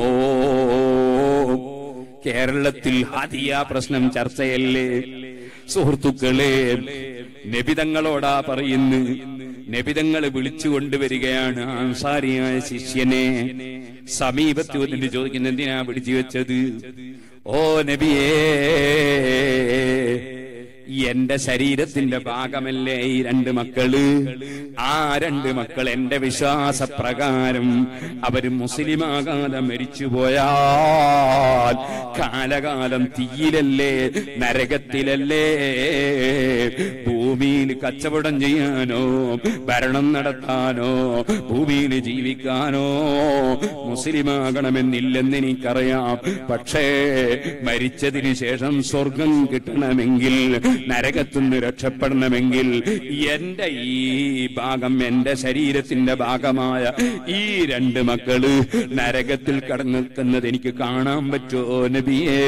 കേരളത്തിൽ ഹാദിയ പ്രശ്നം ചർച്ചയല്ലേ സുഹൃത്തുക്കളെ നബിതങ്ങളോടാ പറയുന്നു നബിതങ്ങൾ വിളിച്ചു കൊണ്ടുവരികയാണ് ആൻസാരിയായ ശിഷ്യനെ സമീപത്ത് വന്നിട്ട് ചോദിക്കുന്നു എന്തിനാ പിടിച്ചു വെച്ചത് ഓ നബിയേ എന്റെ ശരീരത്തിന്റെ ഭാഗമല്ലേ ഈ രണ്ട് മക്കള് ആ രണ്ട് മക്കൾ എന്റെ വിശ്വാസപ്രകാരം അവര് മുസ്ലിമാകാതെ മരിച്ചുപോയാൽ കാലകാലം തീയിലല്ലേ നരകത്തിലല്ലേ ഭൂമിയിൽ കച്ചവടം ചെയ്യാനോ ഭരണം നടത്താനോ ഭൂമിയിൽ ജീവിക്കാനോ മുസ്ലിമാകണമെന്നില്ലെന്ന് എനിക്കറിയാം പക്ഷേ മരിച്ചതിന് ശേഷം സ്വർഗം കിട്ടണമെങ്കിൽ നരകത്തുനിന്ന് രക്ഷപ്പെടണമെങ്കിൽ എന്റെ ഈ ഭാഗം എന്റെ ശരീരത്തിന്റെ ഭാഗമായ ഈ രണ്ട് മക്കള് നരകത്തിൽ കടന്നിക്കുന്നത് എനിക്ക് കാണാൻ പറ്റുമോ നബിയേ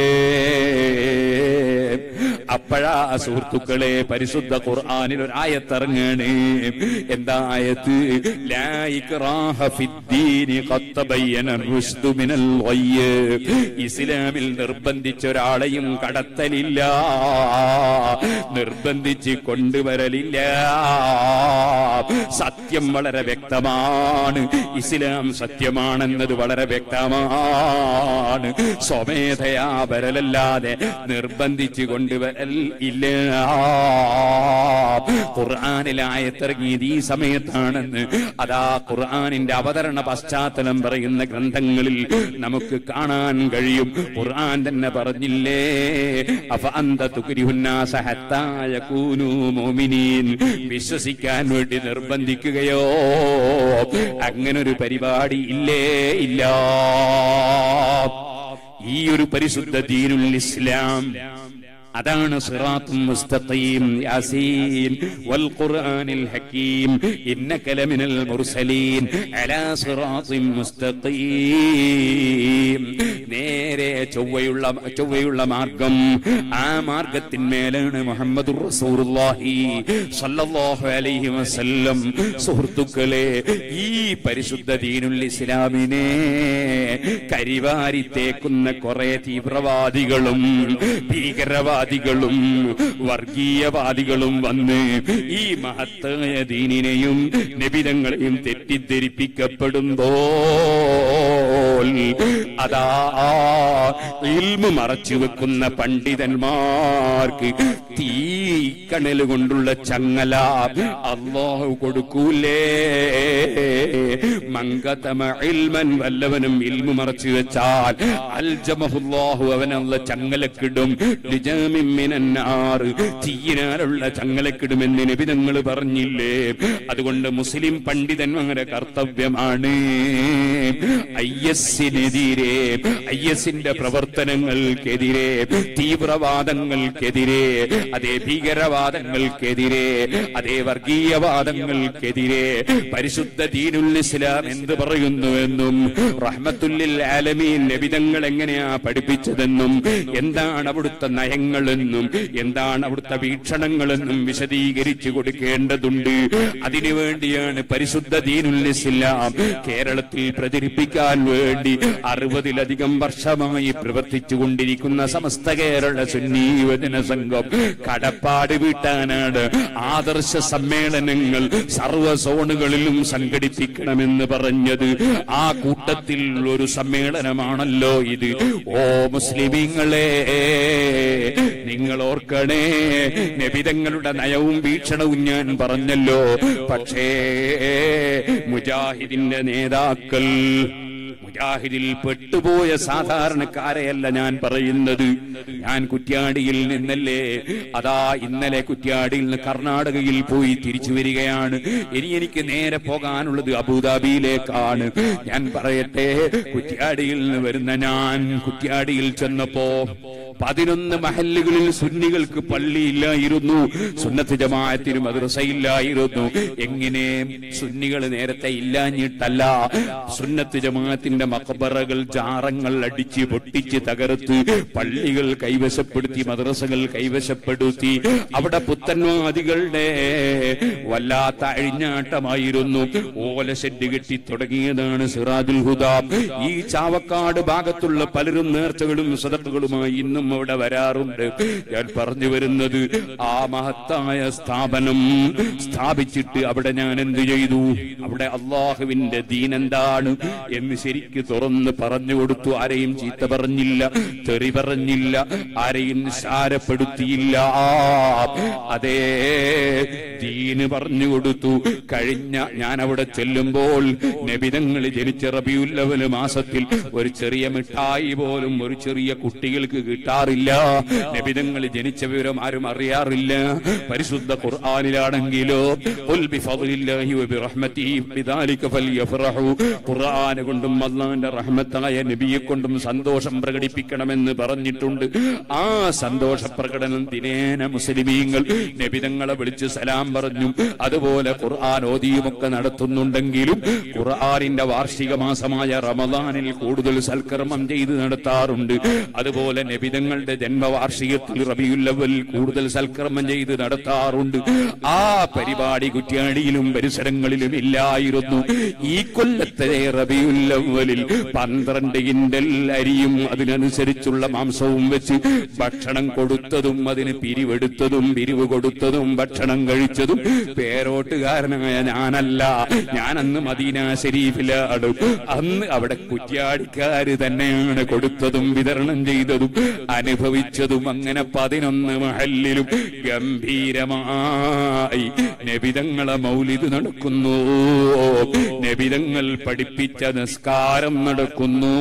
അപ്പോഴാ സുഹൃത്തുക്കളെ പരിശുദ്ധ ഖുർആനിൽ ഒരു ആയത്തിറങ്ങാണ് എന്താ ആയത്ത് ലാ ഇക്റാഹ ഫിദ്ദീനി ഖദ് തബയ്യന റുശ്ദു മിനൽ ഗയ്യ് ഇസ്ലാമിൽ നിർബന്ധിച്ച ഒരാളെയും കടത്തലില്ല നിർബന്ധിച്ച് കൊണ്ടുവരലില്ല സത്യം വളരെ വ്യക്തമാണ് ഇസ്ലാം സത്യമാണെന്നത് വളരെ വ്യക്തമാണ് സ്വമേധയാ വരലല്ലാതെ നിർബന്ധിച്ച് കൊണ്ടുവരൽ ഇല്ല ഖുർആാനിലായത്തിറങ്ങിയത് ഈ സമയത്താണെന്ന് അതാ ഖുർആാനിന്റെ അവതരണ പശ്ചാത്തലം പറയുന്ന ഗ്രന്ഥങ്ങളിൽ നമുക്ക് കാണാൻ കഴിയും ഖുർആൻ തന്നെ പറഞ്ഞില്ലേ അഫ അന്ത തുക്രിഹുന്നാസ ഹത്താ യകൂനൂ മുഅ്മിനീൻ വിശ്വസിക്കാൻ വേണ്ടി നിർബന്ധിക്കുകയോ അങ്ങനൊരു പരിപാടി ഇല്ലേ ഇല്ല ഈ ഒരു പരിശുദ്ധ ദീനുൽ ഇസ്ലാം അതാണ് സിറാത്തും മുസ്തഖീം യാസീൻ വൽ ഖുർആനിൽ ഹക്കീം ഇന്നക ലമിനൽ മുർസലീൻ അലാ സിറാത്തിൻ മുസ്തഖീം നേരെ ചൊവ്വയുള്ള ചൊവ്വയുള്ള മാർഗം ആ മാർഗത്തിന്മേലാണ് മുഹമ്മദ് റസൂലുള്ളാഹി സല്ലല്ലാഹു അലൈഹി വസല്ലം സുഹൃത്തുക്കളെ ഈ പരിശുദ്ധ ദീനുൽ ഇസ്ലാമിനെ കരിവാരി തേക്കുന്ന കുറെ തീവ്രവാദികളും ഭീകരവാദികളും വർഗീയവാദികളും വന്ന് ഈ മഹത്തായ ദീനിനെയും നിബിതങ്ങളെയും തെറ്റിദ്ധരിപ്പിക്കപ്പെടുമ്പോൾ അതാ ഇൽമു മറച്ചു വെക്കുന്ന പണ്ഡിതന്മാർക്ക് തീ കണൽ കൊണ്ടുള്ള ചങ്ങല അള്ളാഹു കൊടുക്കൂലേ മങ്കതമ ഇൽമൻ വല്ലവനും ഇൽമു മറച്ചു വെച്ചാൽ അൽജമഹുല്ലാഹു അവനുള്ള ചങ്ങലക്കിടും ലിജാമിമ്മിനാർ തീയിനാലുള്ള ചങ്ങലക്കിടുമെന്ന് നബിതങ്ങൾ പറഞ്ഞില്ലേ അതുകൊണ്ട് മുസ്ലിം പണ്ഡിതന്മാരുടെ കർത്തവ്യമാണ് ഐ എസിനെതിരെ ഐ എസിന്റെ പ്രവർത്തനങ്ങൾക്കെതിരെ തീവ്രവാദങ്ങൾക്കെതിരെ അതേ ഭീകരവാദങ്ങൾക്കെതിരെ അതേ വർഗീയവാദങ്ങൾക്കെതിരെ പരിശുദ്ധ ദീനുൽ ഇസ്ലാം എന്ത് പറയുന്നുവെന്നും റഹ്മത്തുല്ലിൽ ആലമീൻ നബിതങ്ങൾ എങ്ങനെയാ പഠിപ്പിച്ചതെന്നും എന്താണ് അവിടുത്തെ നയങ്ങളെന്നും എന്താണ് അവിടുത്തെ വീക്ഷണങ്ങളെന്നും വിശദീകരിച്ചു കൊടുക്കേണ്ടതുണ്ട് അതിനുവേണ്ടിയാണ് പരിശുദ്ധ ദീനുൽ ഇസ്ലാം കേരളത്തിൽ പ്രചരിപ്പിക്കാൻ വേണ്ടി അറുപതിലധികം വർഷമായി പ്രവർത്തിച്ചു കൊണ്ടിരിക്കുന്ന സമസ്ത കേരള സുന്നീ യുവജന സംഘം കടപ്പാട് വീട്ടാനാണ് ആദർശ സമ്മേളനങ്ങൾ സർവ സോണുകളിലും സംഘടിപ്പിക്കണമെന്ന് പറഞ്ഞത് ആ കൂട്ടത്തിൽ ഒരു സമ്മേളനമാണല്ലോ ഇത് ഓ മുസ്ലിമീങ്ങളെ നിങ്ങൾ ഓർക്കണേ നബിതങ്ങളുടെ നയവും വീക്ഷണവും ഞാൻ പറഞ്ഞല്ലോ പക്ഷേ മുജാഹിദിന്റെ നേതാക്കൾ മുജാഹിദിൽ പെട്ടുപോയ സാധാരണക്കാരെയല്ല ഞാൻ പറയുന്നത് ഞാൻ കുറ്റ്യാടിയിൽ നിന്നല്ലേ അതാ ഇന്നലെ കുറ്റ്യാടിയിൽ നിന്ന് കർണാടകയിൽ പോയി തിരിച്ചു വരികയാണ് ഇനി എനിക്ക് നേരെ പോകാനുള്ളത് അബുദാബിയിലേക്കാണ് ഞാൻ പറയട്ടെ കുറ്റ്യാടിയിൽ നിന്ന് വരുന്ന ഞാൻ കുറ്റ്യാടിയിൽ ചെന്നപ്പോ പതിനൊന്ന് മഹല്ലുകളിൽ സുന്നികൾക്ക് പള്ളിയില്ലായിരുന്നു സുന്നത്ത് ജമാഅത്തിന് മദ്രസയില്ലായിരുന്നു എങ്ങനെ സുന്നികൾ നേരത്തെ ഇല്ലാഞ്ഞിട്ടല്ല സുന്നത്ത് ജമാഅത്തിന്റെ മക്ബറകൾ ജാറങ്ങൾ അടിച്ച് പൊട്ടിച്ച് തകർത്ത് പള്ളികൾ കൈവശപ്പെടുത്തി മദ്രസകൾ കൈവശപ്പെടുത്തി അവിടെ പുത്തൻവാദികളുടെ വല്ലാത്ത അഴിഞ്ഞാട്ടമായിരുന്നു ഓല ഷെഡ് കെട്ടി തുടങ്ങിയതാണ് സിറാജുൽ ഹുദ ഈ ചാവക്കാട് ഭാഗത്തുള്ള പലരും നേർച്ചകളും സദക്കുകളുമായി ഇന്നും അവിടെ വരാറുണ്ട് ഞാൻ പറഞ്ഞു വരുന്നത് ആ മഹത്തായ സ്ഥാപനം സ്ഥാപിച്ചിട്ട് അവിടെ ഞാൻ എന്ത് ചെയ്തു അവിടെ അള്ളാഹുവിന്റെ ദീൻ എന്താണ് എന്ന് ശരിക്ക് തുറന്ന് പറഞ്ഞു കൊടുത്തു ആരെയും ചീത്ത പറഞ്ഞില്ല തെറി പറഞ്ഞില്ല ആരെയും നിസ്സാരപ്പെടുത്തിയില്ല അതേ ദീന് പറഞ്ഞു കൊടുത്തു കഴിഞ്ഞ ഞാൻ അവിടെ ചെല്ലുമ്പോൾ നബിതങ്ങൾ ജനിച്ച റബിയുല്ലവല് മാസത്തിൽ ഒരു ചെറിയ മിഠായി പോലും ഒരു ചെറിയ കുട്ടികൾക്ക് കിട്ടാൻ കിട്ടാറില്ല നബിതങ്ങൾ ജനിച്ച വിവരം ആരും അറിയാറില്ല പരിശുദ്ധ ഖുർആനിലാണെങ്കിലോ ഖുൽ ബിഫദ്ലില്ലാഹി വബിറഹ്മതിഹി ബിദാലിക ഫൽയഫറഹു ഖുർആൻ കൊണ്ടും അല്ലാഹുവിന്റെ റഹ്മത്തായ നബിയെ കൊണ്ടും സന്തോഷം പ്രകടിപ്പിക്കണമെന്ന് പറഞ്ഞിട്ടുണ്ട് ആ സന്തോഷ പ്രകടനം ദിനേന മുസ്ലിമീങ്ങൾ നബിതങ്ങളെ വിളിച്ച് സലാം പറഞ്ഞു അതുപോലെ ഖുർആൻ ഓതിയുമൊക്കെ നടത്തുന്നുണ്ടെങ്കിലും ഖുർആനിന്റെ വാർഷിക മാസമായ റമദാനിൽ കൂടുതൽ സൽക്കർമ്മം ചെയ്ത് നടത്താറുണ്ട് അതുപോലെ നബിതങ്ങളുടെ ജന്മവാർഷികത്തിൽ റബിയുല്ലവൽ കൂടുതൽ സൽക്കർമ്മം ചെയ്ത് നടത്താറുണ്ട് ആ പരിപാടി കുറ്റ്യാടിയിലും പരിസരങ്ങളിലും ഇല്ലായിരുന്നു ഈ കൊല്ലത്തെ റബിയുല്ലവലിൽ പന്ത്രണ്ട് കിൻഡൽ അരിയും അതിനനുസരിച്ചുള്ള മാംസവും വെച്ച് ഭക്ഷണം കൊടുത്തതും അതിന് പിരിവെടുത്തതും പിരിവ് കൊടുത്തതും ഭക്ഷണം കഴിച്ചതും പേരോട്ടുകാരനായ ഞാനല്ല ഞാൻ അന്ന് മദീന ശരീഫിലാണ് അന്ന് അവിടെ കുറ്റ്യാടിക്കാര് തന്നെയാണ് കൊടുത്തതും വിതരണം ചെയ്തതും അനുഭവിച്ചതും അങ്ങനെ പതിനൊന്ന് മഹല്ലിലും ഗംഭീരമായി നബിതങ്ങളെ മൗലിദ് നടക്കുന്നു നബിതങ്ങൾ പഠിപ്പിച്ച നിസ്കാരം നടക്കുന്നു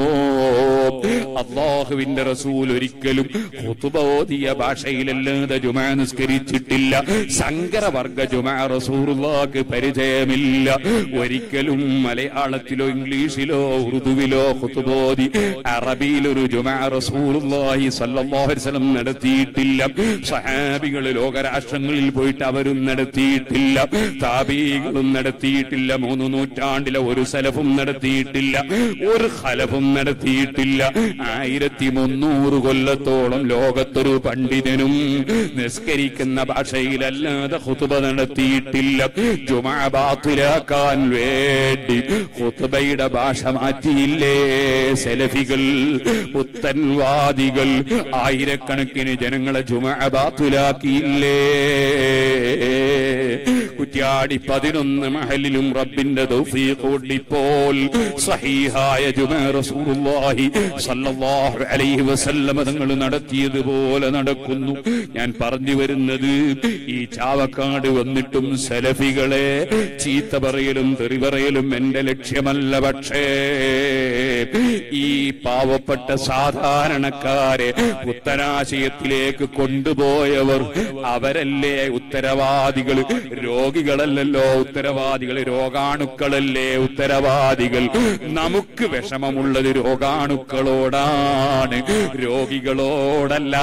അള്ളാഹുവിന്റെ റസൂൽ ഒരിക്കലും ഖുതുബ ഓതിയ ഭാഷയിലല്ലാതെ ജുമാ നിസ്കരിച്ചിട്ടില്ല സങ്കരവർഗ ജുമാ റസൂറുള്ളാക്ക് പരിചയമില്ല ഒരിക്കലും മലയാളത്തിലോ ഇംഗ്ലീഷിലോ ഉറുദുവിലോ ഖുതുബോധി അറബിയിലൊരു ജുമാ റസൂലുള്ളാഹി സ്വല്ലല്ലാഹു അലൈഹി വസല്ലം നടത്തിയിട്ടില്ല സഹാബികൾ ലോകരാഷ്ട്രങ്ങളിൽ പോയിട്ട് അവരും നടത്തിയിട്ടില്ല താബീകളും നടത്തിയിട്ടില്ല മൂന്ന് നൂറ്റാണ്ടിലെ ഒരു സലഫും നടത്തിയിട്ടില്ല ഒരു ഖലഫും നടത്തിയിട്ടില്ല ആയിരത്തി മുന്നൂറ് കൊല്ലത്തോളം ലോകത്തൊരു പണ്ഡിതനും നിസ്കരിക്കുന്ന ഭാഷയിലല്ലാതെ ഖുതുബ നടത്തിയിട്ടില്ല ജുമാ ബാത്തിലാക്കാൻ വേണ്ടി ഖുതുബയുടെ ഭാഷ മാറ്റിയില്ലേ സെലഫികൾ പുത്തൻവാദികൾ ആയിരക്കണക്കിന് ജനങ്ങളെ ജുമാ ബാത്തിലാക്കിയില്ലേ കുറ്റ്യാടി പതിനൊന്ന് മഹലിലും റബ്ബിന്റെ തൗഫീഖ് കൊണ്ടിപ്പോൾ സഹീഹായ ജുമാ റസൂലുള്ളാഹി സ്വല്ലല്ലാഹു അലൈഹി വസല്ലമ തങ്ങൾ നടത്തിയതുപോലെ നടക്കുന്നു ഞാൻ പറഞ്ഞു വരുന്നത് ഈ ചാവക്കാട് വന്നിട്ടും സലഫികളെ ചീത്ത പറയലും തെറി പറയലും എന്റെ ലക്ഷ്യമല്ല പക്ഷേ ഈ പാവപ്പെട്ട സാധാരണക്കാരെ പുത്തനാശയത്തിലേക്ക് കൊണ്ടുപോയവർ അവരല്ലേ ഉത്തരവാദികൾ രോഗികളല്ലല്ലോ ഉത്തരവാദികൾ രോഗാണുക്കളല്ലേ ഉത്തരവാദികൾ നമുക്ക് വിഷമമുള്ളത് രോഗാണുക്കളോടാണ് രോഗികളോടല്ല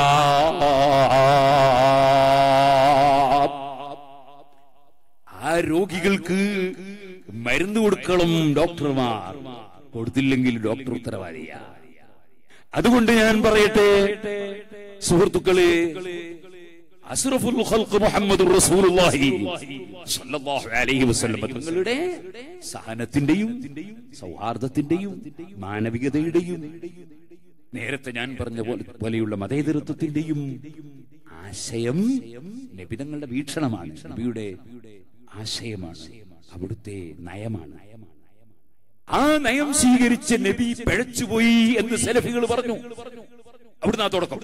ആ രോഗികൾക്ക് മരുന്ന് കൊടുക്കണം ഡോക്ടർമാർ കൊടുത്തില്ലെങ്കിൽ ഡോക്ടർ ഉത്തരവാദിയാ അതുകൊണ്ട് ഞാൻ പറയട്ടെ സുഹൃത്തുക്കളെ അസ്റഫുൽ ഖൽഖ് മുഹമ്മദ് റസൂലുള്ളാഹി സ്വല്ലല്ലാഹു അലൈഹി വസല്ലം തങ്ങളുടെ സഹനത്തിന്റെയും സൗഹാർദ്ദത്തിന്റെയും മാനവികതയുടെയും നേരത്തെ ഞാൻ പറഞ്ഞ പോലെ പോലെയുള്ള മതേതരത്വത്തിന്റെയും ആശയം നബിതങ്ങളുടെ വീക്ഷണമാണ് നബിയുടെ ആശയമാണ് അവിടുത്തെ നയമാണ് ആ നയം സ്വീകരിച്ച നബി പിഴച്ചുപോയി എന്ന് സെലഫികൾ പറഞ്ഞു അവിടുന്ന് ആ തുടക്കം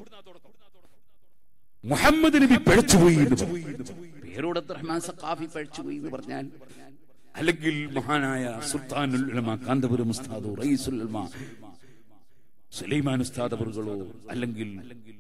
മുഹമ്മദ് നബി പിഴച്ചുപോയി എന്ന് പറഞ്ഞു. പേരോട് റഹ്മാൻ സഖാഫി പിഴച്ചുപോയി എന്ന് പറഞ്ഞാൽ അല്ലെങ്കിൽ മഹാനായ സുൽത്താനുൽ ഉലമ കാന്തപുരം ഉസ്താദോ റയീസുൽ ഉലമ സുലൈമാൻ ഉസ്താദ് അവറുകളോ അല്ലെങ്കിൽ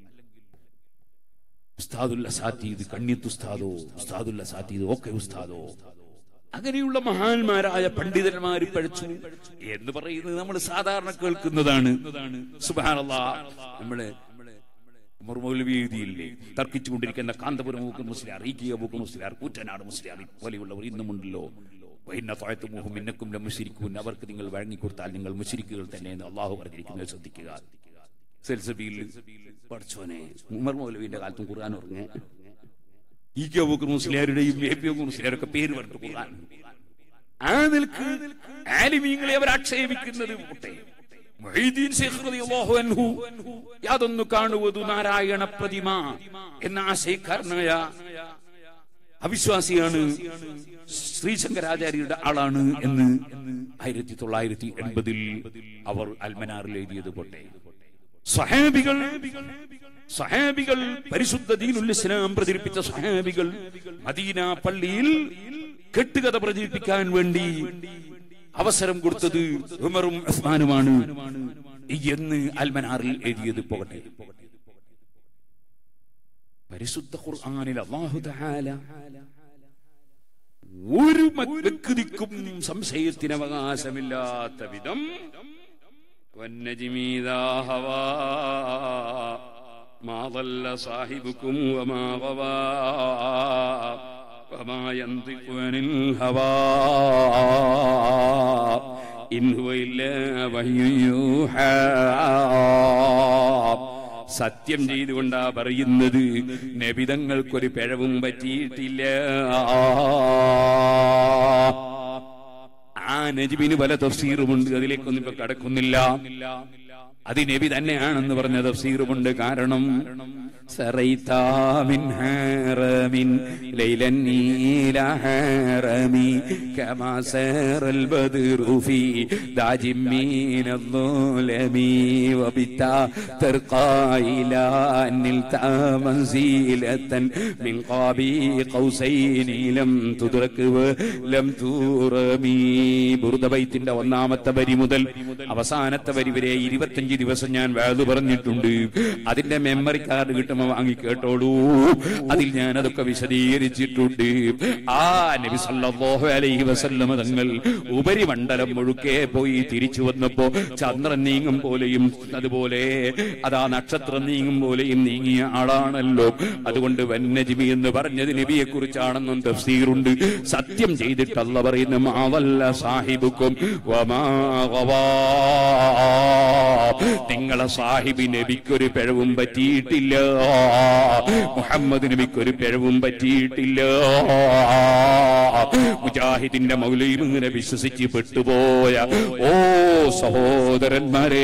ഉസ്താദുൽ അസാത്തീദ് കണ്യത്ത് ഉസ്താദോ ഉസ്താദുൽ അസാത്തീദ് ഓക്കെ ഉസ്താദോ അങ്ങനെയുള്ള മഹാന്മാരായ പണ്ഡിതന്മാർ പഴിച്ചു എന്ന് പറയുന്നത് നമ്മൾ സാധാരണ കേൾക്കുന്നതാണ് സുബാനല്ലാ നമ്മള് മൗലവിയില്ലേ തർക്കിച്ചുകൊണ്ടിരിക്കുന്ന കാന്തപുരം മൂക്ക് മുസ്ലിയാർ ഈക്കിയ മൂക്ക് മുസ്ലിയാർ കൂറ്റനാട് മുസ്ലിയാർ പോലെയുള്ളവർ ഇന്നുമുണ്ടല്ലോ വൈന്ന താഴത്തുമൂഹും ഇന്നക്കും മുശിരിക്കും അവർക്ക് നിങ്ങൾ വഴങ്ങിക്കൊടുത്താൽ നിങ്ങൾ മുശിരിക്കുകൾ തന്നെ എന്ന് അള്ളാഹു പറഞ്ഞിരിക്കുന്നത് ശ്രദ്ധിക്കുക സെൽസബിയിൽ പഠിച്ചോനെ ഉമർ മൗലവിന്റെ കാലത്തും ഖുർആൻ ഉറങ്ങേ ഈ കെ ബുക്കർ മുസ്ലിയാരുടെയും എ പി മുസ്ലിയാരൊക്കെ പേര് പറഞ്ഞു ഖുർആൻ ആ നിൽക്ക് ആലിമീങ്ങളെ അവർ ആക്ഷേപിക്കുന്നത് പോട്ടെ മൊഹീദ്ദീൻ ശൈഖ് റളിയല്ലാഹു അൻഹു യാതൊന്നു കാണുവതു നാരായണ പ്രതിമ എന്ന ആശയക്കാരനായ അവിശ്വാസിയാണ് ശ്രീശങ്കരാചാര്യരുടെ ആളാണ് എന്ന് ആയിരത്തി തൊള്ളായിരത്തി എൺപതിൽ അവർ അൽമനാറിൽ എഴുതിയത് പോട്ടെ സഹാബികൾ സഹാബികൾ പരിശുദ്ധ ദീനുൽ ഇസ്ലാം പ്രചരിപ്പിച്ച സഹാബികൾ മദീന പള്ളിയിൽ കെട്ടുകഥ പ്രചരിപ്പിക്കാൻ വേണ്ടി അവസരം കൊടുത്തത് ഉമറും ഉസ്മാനുമാണ് എന്ന് അൽമനാറിൽ എഴുതിയത് പോകട്ടെ പരിശുദ്ധ ഖുർആനിൽ അല്ലാഹു തആല ഒരു മ- വ്യക്തിക്കും സംശയത്തിന് അവകാശമില്ലാത്ത വിധം والنجم إذا هوى ما ضل صاحبكم وما غوى وما ينطق عن الهوى إن هو إلا وحي يوحى സത്യം ചെയ്തുകൊണ്ടാ പറയുന്നത് നബിതങ്ങൾക്കൊരു പിഴവും പറ്റിയിട്ടില്ല ആ നജിബിന് പല തഫ്സീറുമുണ്ട് അതിലേക്കൊന്നും ഇപ്പൊ കടക്കുന്നില്ല അത് നബി തന്നെയാണെന്ന് പറഞ്ഞ തഫ്സീറുമുണ്ട് കാരണം سريت من حرم ليلا إلى حرم كما سار البدر في داج من الظلم وبتا ترقى إلى أن نلت منزلة من قاب قوسين لم تدرك ولم ترمي ബുറുദ ബൈത്തിന്റെ ഒന്നാമത്തെ വരി മുതൽ അവസാനത്തെ വരി വരെ ഇരുപത്തഞ്ച് ദിവസം ഞാൻ വാത് പറഞ്ഞിട്ടുണ്ട് അതിന്റെ മെമ്മറി കാർഡ് കിട്ടുമ്പോ വാങ്ങി കേട്ടോളൂ അതിൽ ഞാൻ അതൊക്കെ വിശദീകരിച്ചിട്ടുണ്ട് ആ നബി സല്ലല്ലാഹു അലൈഹി വസല്ലമ തങ്ങൾ ഉപരിമണ്ഡലം മുഴുക്കെ പോയി തിരിച്ചു വന്നപ്പോ ചന്ദ്രൻ നീങ്ങും പോലെയും അതുപോലെ അതാ നക്ഷത്രം നീങ്ങും പോലെയും നീങ്ങിയ ആളാണല്ലോ അതുകൊണ്ട് വന്യജീവി എന്ന് പറഞ്ഞത് നബിയെ കുറിച്ചാണെന്നും തഫ്സീറുണ്ട് സത്യം ചെയ്തിട്ടല്ല പറയുന്ന മാവല്ല സാഹിബുക്കും വമാ ഗവാ. നിങ്ങളെ സാഹിബി നബിക്കൊരു പിഴവും പറ്റിയിട്ടില്ല മുഹമ്മദ് നബിക്കൊരു പിഴവും പറ്റിയിട്ടില്ല മുജാഹിദിന്റെ മൗലയും ഇങ്ങനെ വിശ്വസിച്ച് പെട്ടുപോയ ഓ സഹോദരന്മാരെ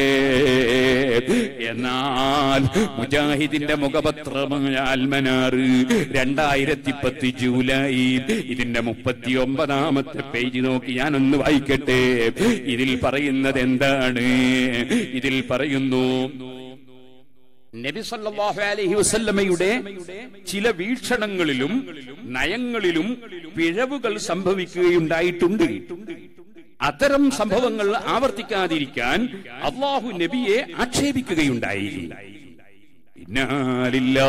എന്നാൽ മുജാഹിദിന്റെ മുഖപത്രമായ അൽമനാറ് രണ്ടായിരത്തി പത്ത് ജൂലൈ ഇതിന്റെ മുപ്പത്തി ഒമ്പതാമത്തെ പേജ് നോക്കി ഞാനൊന്ന് വായിക്കട്ടെ ഇതിൽ പറയുന്നത് എന്താണ് ഇതിൽ പറയുന്നു നബി സല്ലല്ലാഹു അലൈഹി വസല്ലമയുടെ ചില വീക്ഷണങ്ങളിലും നയങ്ങളിലും പിഴവുകൾ സംഭവിക്കുകയുണ്ടായിട്ടുണ്ട് അത്തരം സംഭവങ്ങൾ ആവർത്തിക്കാതിരിക്കാൻ അള്ളാഹു നബിയെ ആക്ഷേപിക്കുകയുണ്ടായി ഇന്നാലില്ലാ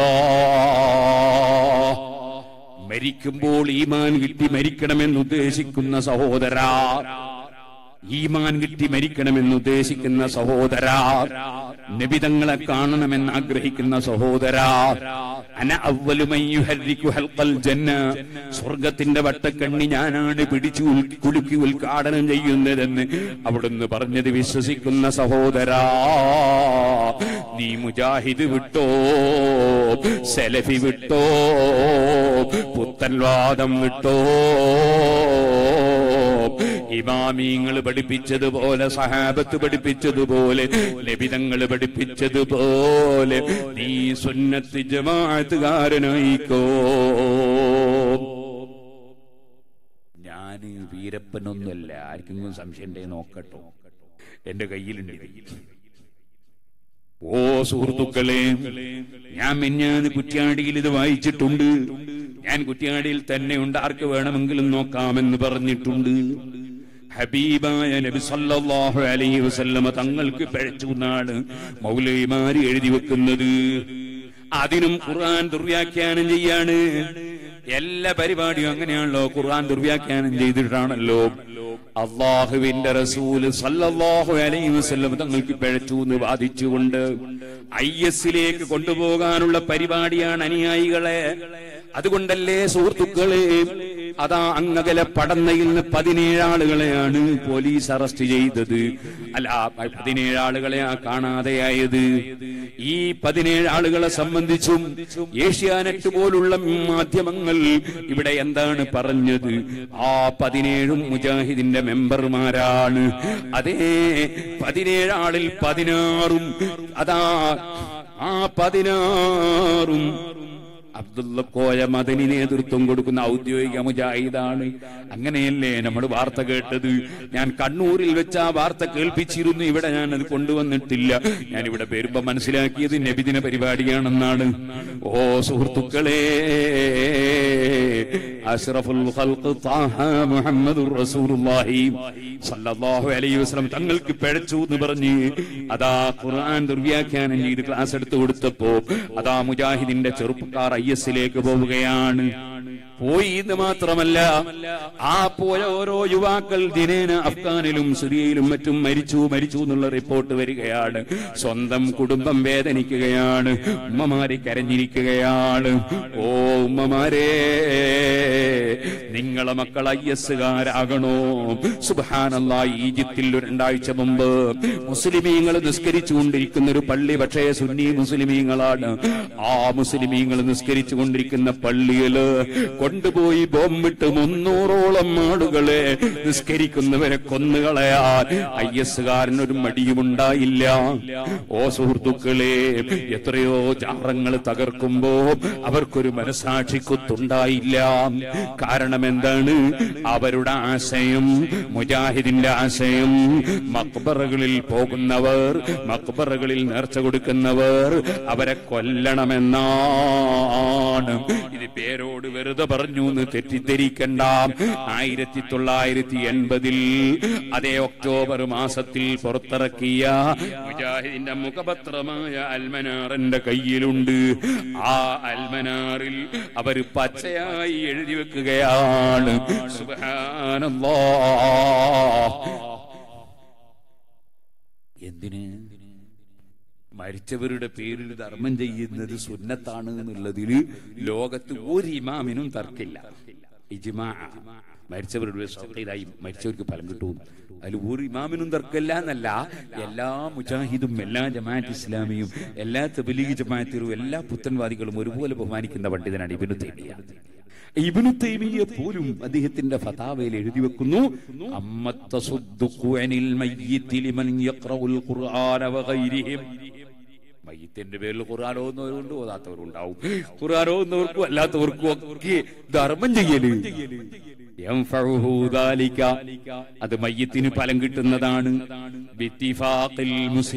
മരിക്കുമ്പോൾ ഈമാൻ കിട്ടി മരിക്കണമെന്ന് ഉദ്ദേശിക്കുന്ന സഹോദരാ ഈമാൻ കിട്ടി മരിക്കണമെന്ന് ഉദ്ദേശിക്കുന്ന സഹോദര നബിതങ്ങളെ കാണണമെന്ന് ആഗ്രഹിക്കുന്ന സഹോദര അന അവലുമയ്യുഹരിക്കു ഹൽഖൽ ജന്ന സ്വർഗത്തിന്റെ വട്ടക്കണ്ണി ഞാനാണ് പിടിച്ചു ഉൽ- കുലുക്കി ഉദ്ഘാടനം ചെയ്യുന്നതെന്ന് അവിടുന്ന് പറഞ്ഞത് വിശ്വസിക്കുന്ന സഹോദര നീ മുജാഹിദ് വിട്ടോ സെലഫി വിട്ടോ പുത്തൻവാദം വിട്ടോ ഇമാമിങ്ങൾ പഠിപ്പിച്ചതുപോലെ സഹാബത്ത് പഠിപ്പിച്ചതുപോലെ ലഭിതങ്ങൾ പഠിപ്പിച്ചതുപോലെ നീ സുന്നത്ത് ജമാഅത്തുകാരനായിക്കോ ഞാന് വീരപ്പനൊന്നുമല്ല ആർക്കെങ്കിലും സംശയം ഉണ്ടെങ്കിൽ നോക്കട്ടോ എന്റെ കയ്യിലുണ്ട് ഇത്. ഓ സുഹൃത്തുക്കളെ ഞാൻ മിഞ്ഞാന്ന് കുറ്റ്യാടിയിൽ ഇത് വായിച്ചിട്ടുണ്ട് ഞാൻ കുറ്റ്യാടിയിൽ തന്നെ ഉണ്ട് ആർക്ക് വേണമെങ്കിലും നോക്കാമെന്ന് പറഞ്ഞിട്ടുണ്ട് ഹബീബായ നബി സല്ലല്ലാഹു അലൈഹി വസല്ലമ തങ്ങൾക്ക് പിഴച്ചു എന്നാണ് മൗലൈമാര് എഴുതി വെക്കുന്നത് അതിനും ഖുർആൻ ദുർവ്യാഖ്യാനം ചെയ്യാണ് എല്ലാ പരിപാടിയും അങ്ങനെയാണല്ലോ ഖുർആൻ ദുർവ്യാഖ്യാനം ചെയ്തിട്ടാണല്ലോ അള്ളാഹുവിന്റെ റസൂല് സല്ലല്ലാഹു അലൈഹി വസല്ലം തങ്ങൾക്ക് പിഴച്ചു എന്ന് വാദിച്ചുകൊണ്ട് ഐ എസിലേക്ക് കൊണ്ടുപോകാനുള്ള പരിപാടിയാണ് അനുയായികളെ അതുകൊണ്ടല്ലേ സുഹൃത്തുക്കളെ അതാ അങ്ങകലെ പടന്നയിൽ നിന്ന് പതിനേഴ് ആളുകളെയാണ് പോലീസ് അറസ്റ്റ് ചെയ്തത് അല്ല പതിനേഴ് ആളുകളെയാ കാണാതെയായത് ഈ പതിനേഴ് ആളുകളെ സംബന്ധിച്ചും ഏഷ്യാനെറ്റ് പോലുള്ള മാധ്യമങ്ങൾ ഇവിടെ എന്താണ് പറഞ്ഞത് ആ പതിനേഴും മുജാഹിദിന്റെ മെമ്പർമാരാണ് അതേ പതിനേഴ് ആളിൽ പതിനാറും അതാ ആ പതിനാറും അബ്ദുള്ള കോയ മദനി നേതൃത്വം കൊടുക്കുന്ന ഔദ്യോഗിക മുജാഹിദാണ് അങ്ങനെയല്ലേ നമ്മൾ വാർത്ത കേട്ടത് ഞാൻ കണ്ണൂരിൽ വെച്ച് ആ വാർത്ത കേൾപ്പിച്ചിരുന്നു ഇവിടെ ഞാൻ അത് കൊണ്ടുവന്നിട്ടില്ല ഞാൻ ഇവിടെ വരുമ്പോ മനസ്സിലാക്കിയത് നബിദിന പരിപാടിയാണെന്നാണ് ഓ സുഹൃത്തുക്കളെ അഷ്റഫുൽ ഖൽഖ് ത്വാഹ മുഹമ്മദുർ റസൂലുള്ളാഹി സല്ലല്ലാഹു അലൈഹി വസല്ലം തങ്ങൾക്ക് പിഴച്ചു എന്ന് പറഞ്ഞ് അതാ ഖുർആൻ ദുർവ്യാഖ്യാനം ചെയ്ത് ക്ലാസ് എടുത്തു കൊടുത്തപ്പോ അതാ മുജാഹിദിന്റെ ചെറുപ്പക്കാർ ഐ എസിലേക്ക് പോവുകയാണ് പോയി എന്ന് മാത്രമല്ല ആ പോയ ഓരോ യുവാക്കൾ ദിനേന അഫ്ഗാനിലും സിറിയയിലും മറ്റും മരിച്ചു മരിച്ചു എന്നുള്ള റിപ്പോർട്ട് വരികയാണ് സ്വന്തം കുടുംബം വേദനിക്കുകയാണ് ഉമ്മമാരെ കരഞ്ഞിരിക്കുകയാണ് ഓ ഉമ്മമാരെ നിങ്ങളെ മക്കൾ ഐ എസുകാരാകണോ സുബാനല്ല ഈജിപ്തിൽ ഒരു രണ്ടാഴ്ച മുമ്പ് മുസ്ലിമീങ്ങൾ നിസ്കരിച്ചുകൊണ്ടിരിക്കുന്ന ഒരു പള്ളി പക്ഷേ സുന്നി മുസ്ലിമീങ്ങളാണ് ആ മുസ്ലിമീങ്ങൾ നിസ്കരിച്ചു കൊണ്ടിരിക്കുന്ന പള്ളിയില് കൊണ്ടുപോയി ബോംബിട്ട് മുന്നൂറോളം ആളുകളെ നിസ്കരിക്കുന്നവരെ കൊന്നുകളയാൻ ഐ എസുകാരൻ ഒരു മടിയുമുണ്ടായില്ല ഓ സുഹൃത്തുക്കളെ എത്രയോ ജാറങ്ങൾ തകർക്കുമ്പോ അവർക്കൊരു മനസാക്ഷി കുത്തുണ്ടായില്ല കാരണം എന്താണ് അവരുടെ ആശയം മുജാഹിദിന്റെ ആശയം മക്ബറകളിൽ പോകുന്നവർ മക്ബറകളിൽ നേർച്ച കൊടുക്കുന്നവർ അവരെ കൊല്ലണമെന്നാണ് ഇത് പേരോട് വെറുതെ പറഞ്ഞു എന്ന് തെറ്റിദ്ധരിക്കണ്ട ആയിരത്തി തൊള്ളായിരത്തി എൺപതിൽ അതേ ഒക്ടോബർ മാസത്തിൽ പുറത്തിറക്കിയ മുജാഹിദിന്റെ മുഖപത്രമായ അൽമനാർ എന്റെ കയ്യിലുണ്ട് ആ അൽമനാറിൽ അവർ പച്ചയായി എഴുതി വെക്കുകയാണ് സുബ്ഹാനല്ലാ എന്തിന് മരിച്ചവരുടെ പേരിൽ ധർമ്മം ചെയ്യുന്നത് സുന്നത്താണ് എന്നുള്ളതിൽ ലോകത്ത് ഒരു ഇമാമിനും തർക്കില്ല ഇജ്മാ മരിച്ചവരുടെ സ്വത്തയിലായി മരിച്ചവർക്ക് ഫലം കിട്ടും അതിൽ ഒരു ഇമാമിനും തർക്കമില്ല എന്നല്ല എല്ലാ മുജാഹിദും എല്ലാ ജമാഅത്ത് ഇസ്ലാമിയും എല്ലാ തബലീഗ് ജമാഅത്തിലും എല്ലാ പുത്തൻവാദികളും ഒരുപോലെ ബഹുമാനിക്കുന്ന പണ്ഡിതനാണ് ഇബിനു തൈമിയ ഇബ്നു തൈമിയ പോലും അദ്ദേഹത്തിന്റെ ഫതാവയിൽ എഴുതി വെക്കുന്നു അമ്മത്ത സുദ്ദുഖു അനിൽ മയ്യിത്തി ലിമൻ യഖറഉൽ ഖുർആന വഗൈരിഹിം മയ്യത്തിന്റെ പേരിൽ ഖുർആൻ ഓതുന്നവരുണ്ട് ഓതാത്തവരുണ്ടാവും ഖുർആൻ ഓതുന്നവർക്കും അല്ലാത്തവർക്കും ഒക്കെ ധർമ്മം ചെയ്യല് യൻഫഉഹു ദാലിക. അത് മയ്യത്തിന് ഫലം കിട്ടുന്നതാണ് ബിത്തിഫാഖിൽ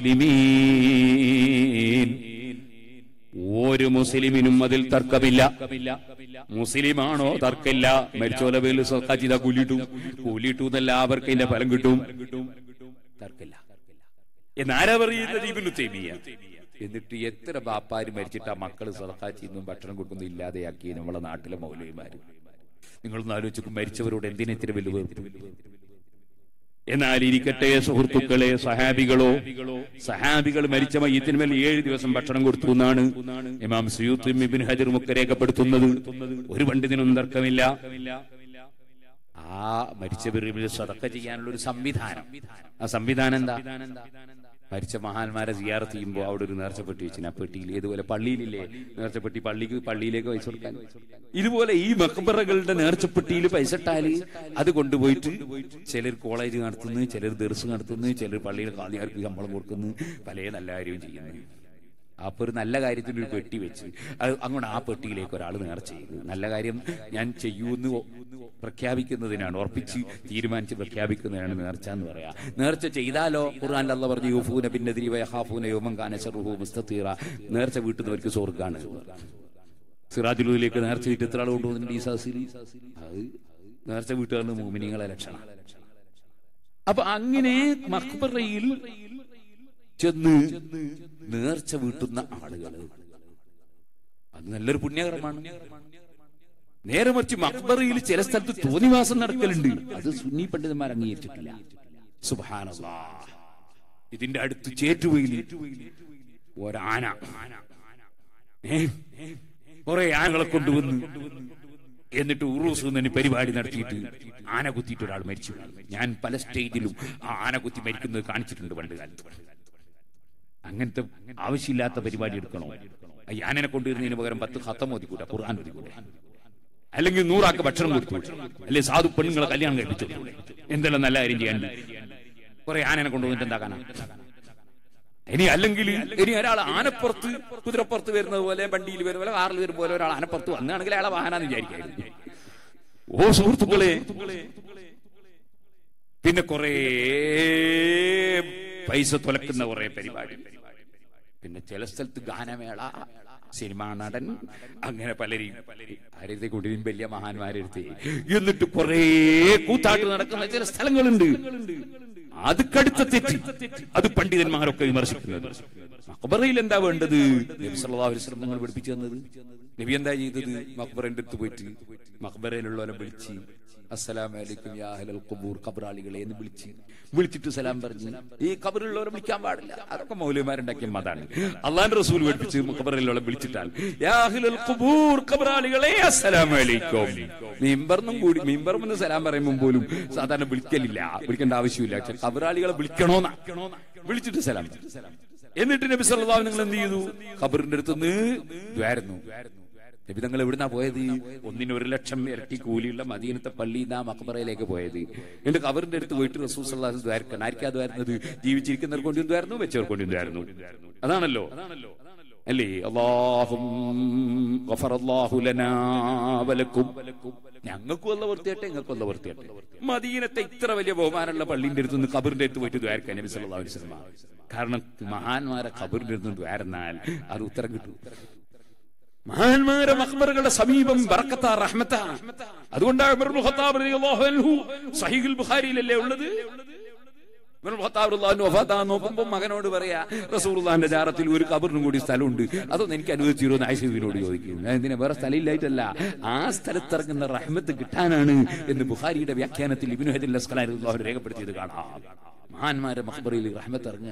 മുസ്ലിമീൻ ഒരു മുസ്ലിമിനും അതിൽ തർക്കമില്ല മുസ്ലിമാണോ തർക്കമില്ല മരിച്ചോല പേരിൽ സ്വക്കാച്ചിത കൂലിട്ടു കൂലിട്ടു എന്നല്ല അവർക്ക് ഇതിന്റെ ഫലം കിട്ടും തർക്കമില്ല എന്നാരാ പറയുന്നത് ഇബിനു തൈമിയ എന്നിട്ട് എത്ര ബാപ്പാര് മരിച്ചിട്ട് ആ മക്കള് സദക്കാച്ചിന്നും ഭക്ഷണം കൊടുക്കുന്നു ഇല്ലാതെയാക്കി നമ്മളെ നാട്ടിലെ മൗലവിമാര് നിങ്ങളൊന്ന് ആലോചിക്കും മരിച്ചവരോട് എന്തിനെ ഇത്ര വലിയ വെറുപ്പ് എന്നാൽ ഇരിക്കട്ടെ സുഹൃത്തുക്കളെ സഹാബികളോ സഹാബികൾ മരിച്ച മയ്യത്തിന് മേൽ ഏഴ് ദിവസം ഭക്ഷണം കൊടുത്തു എന്നാണ് ഇമാം സുയൂത്ത് ഇബിൻ ഹജർ മുക്ക രേഖപ്പെടുത്തുന്നത് ഒരു പണ്ഡിതിനും തർക്കമില്ല ആ മരിച്ചവരിൽ സതക്ക ചെയ്യാനുള്ള ഒരു സംവിധാനം ആ സംവിധാനം എന്താ മരിച്ച മഹാന്മാരെ സിയാറത്ത് ചെയ്യുമ്പോൾ അവിടെ ഒരു നേർച്ചപ്പെട്ടി വെച്ചിന് ആ പെട്ടിയിൽ ഇതുപോലെ പള്ളിയിലില്ലേ നേർച്ചപ്പെട്ടി പള്ളിക്ക് പള്ളിയിലേക്ക് പൈസ കൊടുക്കാൻ ഇതുപോലെ ഈ മക്ബറകളുടെ നേർച്ചപ്പെട്ടിയിൽ പൈസ ഇട്ടാല് അത് കൊണ്ടുപോയിട്ട് ചിലർ കോളേജ് നടത്തുന്നു ചിലർ ദർസ് നടത്തുന്നു ചിലർ പള്ളിയിൽ കാലിയാർക്ക് ശമ്പളം കൊടുക്കുന്നു പല നല്ല കാര്യവും ചെയ്യുന്നു അപ്പൊ ഒരു നല്ല കാര്യത്തിന് ഒരു പെട്ടി വെച്ച് അത് അങ്ങോട്ട് ആ പെട്ടിയിലേക്ക് ഒരാൾ നേർച്ച ചെയ്തു നല്ല കാര്യം ഞാൻ ചെയ്യൂന്ന് പ്രഖ്യാപിക്കുന്നതിനാണ് ഉറപ്പിച്ച് തീരുമാനിച്ച് പ്രഖ്യാപിക്കുന്നതിനാണ് നേർച്ച എന്ന് പറയാ നേർച്ച ചെയ്താലോ ഖുർആൻ അല്ല പറഞ്ഞു യൂഫൂന പിന്നെ ഹാഫൂന യോമൻ കാനശറുഹു മുസ്തീറ നേർച്ച വീട്ടുന്നവർക്ക് സ്വർഗാണ് സിറാജുലൂരിലേക്ക് നേർച്ച വീട്ട് എത്ര ആൾ കൊണ്ടുപോകുന്നുണ്ട് ഈ സഹസിൽ അത് നേർച്ച വീട്ടുകാരുടെ മോമിനിങ്ങളെ ലക്ഷണം അപ്പൊ അങ്ങനെ മക്ബറയിൽ ചെന്ന് നേർച്ച വീട്ടുന്ന ആളുകൾ അത് നല്ലൊരു പുണ്യകരമാണ് നേരെ മറിച്ച് മക്ബറയിൽ ചില സ്ഥലത്ത് തോന്നിവാസം നടക്കലുണ്ട് അത് സുന്നി പണ്ഡിതന്മാർ അംഗീകരിച്ചിട്ടില്ല സുബാനല്ലാ ഇതിന്റെ അടുത്ത് ചേറ്റുവയിൽ ഒരാന ഏ? കുറെ ആനകളെ കൊണ്ടുവന്ന് എന്നിട്ട് ഉറൂസ് എന്നൊരു പരിപാടി നടത്തിയിട്ട് ആന കുത്തിയിട്ട് ഒരാൾ മരിച്ചു ഞാൻ പല സ്റ്റേജിലും ആ ആന കുത്തി മരിക്കുന്നത് കാണിച്ചിട്ടുണ്ട് പണ്ട് കാലത്ത് അങ്ങനത്തെ ആവശ്യമില്ലാത്ത പരിപാടി എടുക്കണോ ഈ ആനനെ കൊണ്ടുവരുന്നതിന് പകരം പത്ത് ഹത്തം ഓതിക്കൂടെ ഖുർആൻ ഓതിക്കൂടെ അല്ലെങ്കിൽ നൂറാക്ക് ഭക്ഷണം കൊടുത്തു അല്ലെങ്കിൽ സാധു പെണ്ണുങ്ങളെ കല്യാണം കഴിപ്പിച്ചു എന്തെല്ലാം നല്ല കാര്യം ചെയ്യാൻ കുറെ ആനനെ കൊണ്ടുവന്നിട്ട് എന്താക്കാനാ ഇനി അല്ലെങ്കിൽ ഇനി ഒരാൾ ആനപ്പുറത്ത് കുതിരപ്പുറത്ത് വരുന്നത് പോലെ വണ്ടിയിൽ വരുന്ന പോലെ കാറിൽ വരുന്ന പോലെ ഒരാൾ ആനപ്പുറത്ത് വന്നാണെങ്കിൽ അയാളെ വാഹനാന്ന് വിചാരിക്കായിരുന്നു ഓ സുഹൃത്തുക്കളെ പിന്നെ കുറേ പൈസ തുലക്കുന്ന കുറെ പരിപാടി പിന്നെ ചില സ്ഥലത്ത് ഗാനമേള സിനിമാ നടൻ അങ്ങനെ പലരെയും ആരെടുത്തെ കൊണ്ടിരും വലിയ മഹാന്മാരെടുത്ത് എന്നിട്ട് കുറേ കൂത്താട്ട് നടക്കുന്ന ചില സ്ഥലങ്ങളുണ്ട് അത് കടുത്ത തെറ്റ് അത് പണ്ഡിതന്മാരൊക്കെ വിമർശിക്കുന്നത് മക്ബറയിൽ എന്താ വേണ്ടത് നബി സല്ലല്ലാഹു അലൈഹി വസല്ലം നിങ്ങൾ പഠിപ്പിച്ചു തന്നത് നബി എന്താ ചെയ്തത് മക്ബറന്റെ അടുത്ത് പോയിട്ട് മക്ബറയിലുള്ളവരെ വിളിച്ച് അസ്സലാം വലൈക്കും യാ അഹ്ലൽ ഖുബൂർ ഖബറാളികളെ എന്ന് വിളിച്ച് വിളിച്ചിട്ട് സലാം പറഞ്ഞ് ഈ ഖബറിലുള്ളവരെ വിളിക്കാൻ പാടില്ല അതൊക്കെ മൗലവിമാരുണ്ടാക്കിയ മതാണ് അള്ളാന്റെ റസൂൽ പഠിപ്പിച്ച് ഖബറിലുള്ളവരെ വിളിച്ചിട്ടാൽ യാ അഹ്ലൽ ഖുബൂർ ഖബറാളികളെ അസ്സലാം വലൈക്കും മീമ്പർന്നും കൂടി മീമ്പർമെന്ന് സലാം പറയുമ്പോൾ പോലും സാധാരണ വിളിക്കലില്ല വിളിക്കേണ്ട ആവശ്യമില്ല പക്ഷെ ഖബറാളികളെ വിളിക്കണോന്നാ വിളിച്ചിട്ട് സലാം പറഞ്ഞു. എന്നിട്ട് നബി സല്ലല്ലാഹു നിങ്ങൾ എന്ത് ചെയ്തു ഖബറിന്റെ അടുത്ത് നിന്ന് ദ്വാരുന്നു നബി തങ്ങൾ എവിടുന്നാ പോയത് ഒന്നിന് ഒരു ലക്ഷം ഇരട്ടി കൂലിയുള്ള മദീനത്തെ പള്ളി നാ മക്ബറയിലേക്ക് പോയത് എന്നിട്ട് ഖബറിന്റെ അടുത്ത് പോയിട്ട് റസൂൽ സല്ലല്ലാഹു അലൈഹി ദ്വാരക്കണം ആർക്കാ ദ്വാരുന്നത് ജീവിച്ചിരിക്കുന്നവർ കൊണ്ട് ദ്വാരുന്നു വെച്ചവർ കൊണ്ട് ദ്വാരുന്നു അതാണല്ലോ അല്ലേ അല്ലാഹും ഗഫറല്ലാഹു ലനാ വലക്കും ഞങ്ങൾക്കും അല്ല വൃത്തിയാട്ടെ ഞങ്ങൾക്കും അല്ല വൃത്തിയാട്ടെ മദീനത്തെ ഇത്ര വലിയ ബഹുമാനമുള്ള പള്ളിന്റെ അടുത്ത് നിന്ന് ഖബറിന്റെ അടുത്ത് പോയിട്ട് ദ്വാരക്കാൻ നബി സല്ലല്ലാഹു അലൈഹി വസല്ലം കാരണം മഹാന്മാരെ ഖബറിന്റെ അടുത്ത് ദ്വാരന്നാൽ അത് ഉത്തരം കിട്ടും മഹാന്മാരെ മഖ്ബറുകളുടെ സമീപം ബറക്കത്ത റഹ്മത്ത അതുകൊണ്ടാണ് ഉമർ ഇബ്നുൽ ഖത്താബ് റളിയല്ലാഹു അൻഹു സഹീഹുൽ ബുഖാരിയിലല്ലേ ഉള്ളത് ഉമർ ഇബ്നുൽ ഖത്താബ് റളിയല്ലാഹു അൻഹു വഫാത്താ നോക്കുമ്പോൾ മകനോട് പറയാ റസൂലുള്ളാഹിന്റെ ജാറത്തിൽ ഒരു ഖബറിനും കൂടി സ്ഥലമുണ്ട് അതൊന്നും എനിക്ക് അനുവദിച്ചിരുമോ എന്ന് ആയിഷബിനോട് ചോദിക്കും ഞാൻ എന്തിനാ വേറെ സ്ഥലമില്ലായിട്ടല്ല ആ സ്ഥലത്തിറങ്ങുന്ന റഹ്മത്ത് കിട്ടാനാണ് എന്ന് ബുഖാരിയുടെ വ്യാഖ്യാനത്തിൽ ഇബ്നു ഹജർ അസ്കലാരി റളിയല്ലാഹു രേഖപ്പെടുത്തിയത് കാണാം മഹാന്മാരെ മഖ്ബറയിൽ റഹ്മത്ത് ഇറങ്ങുക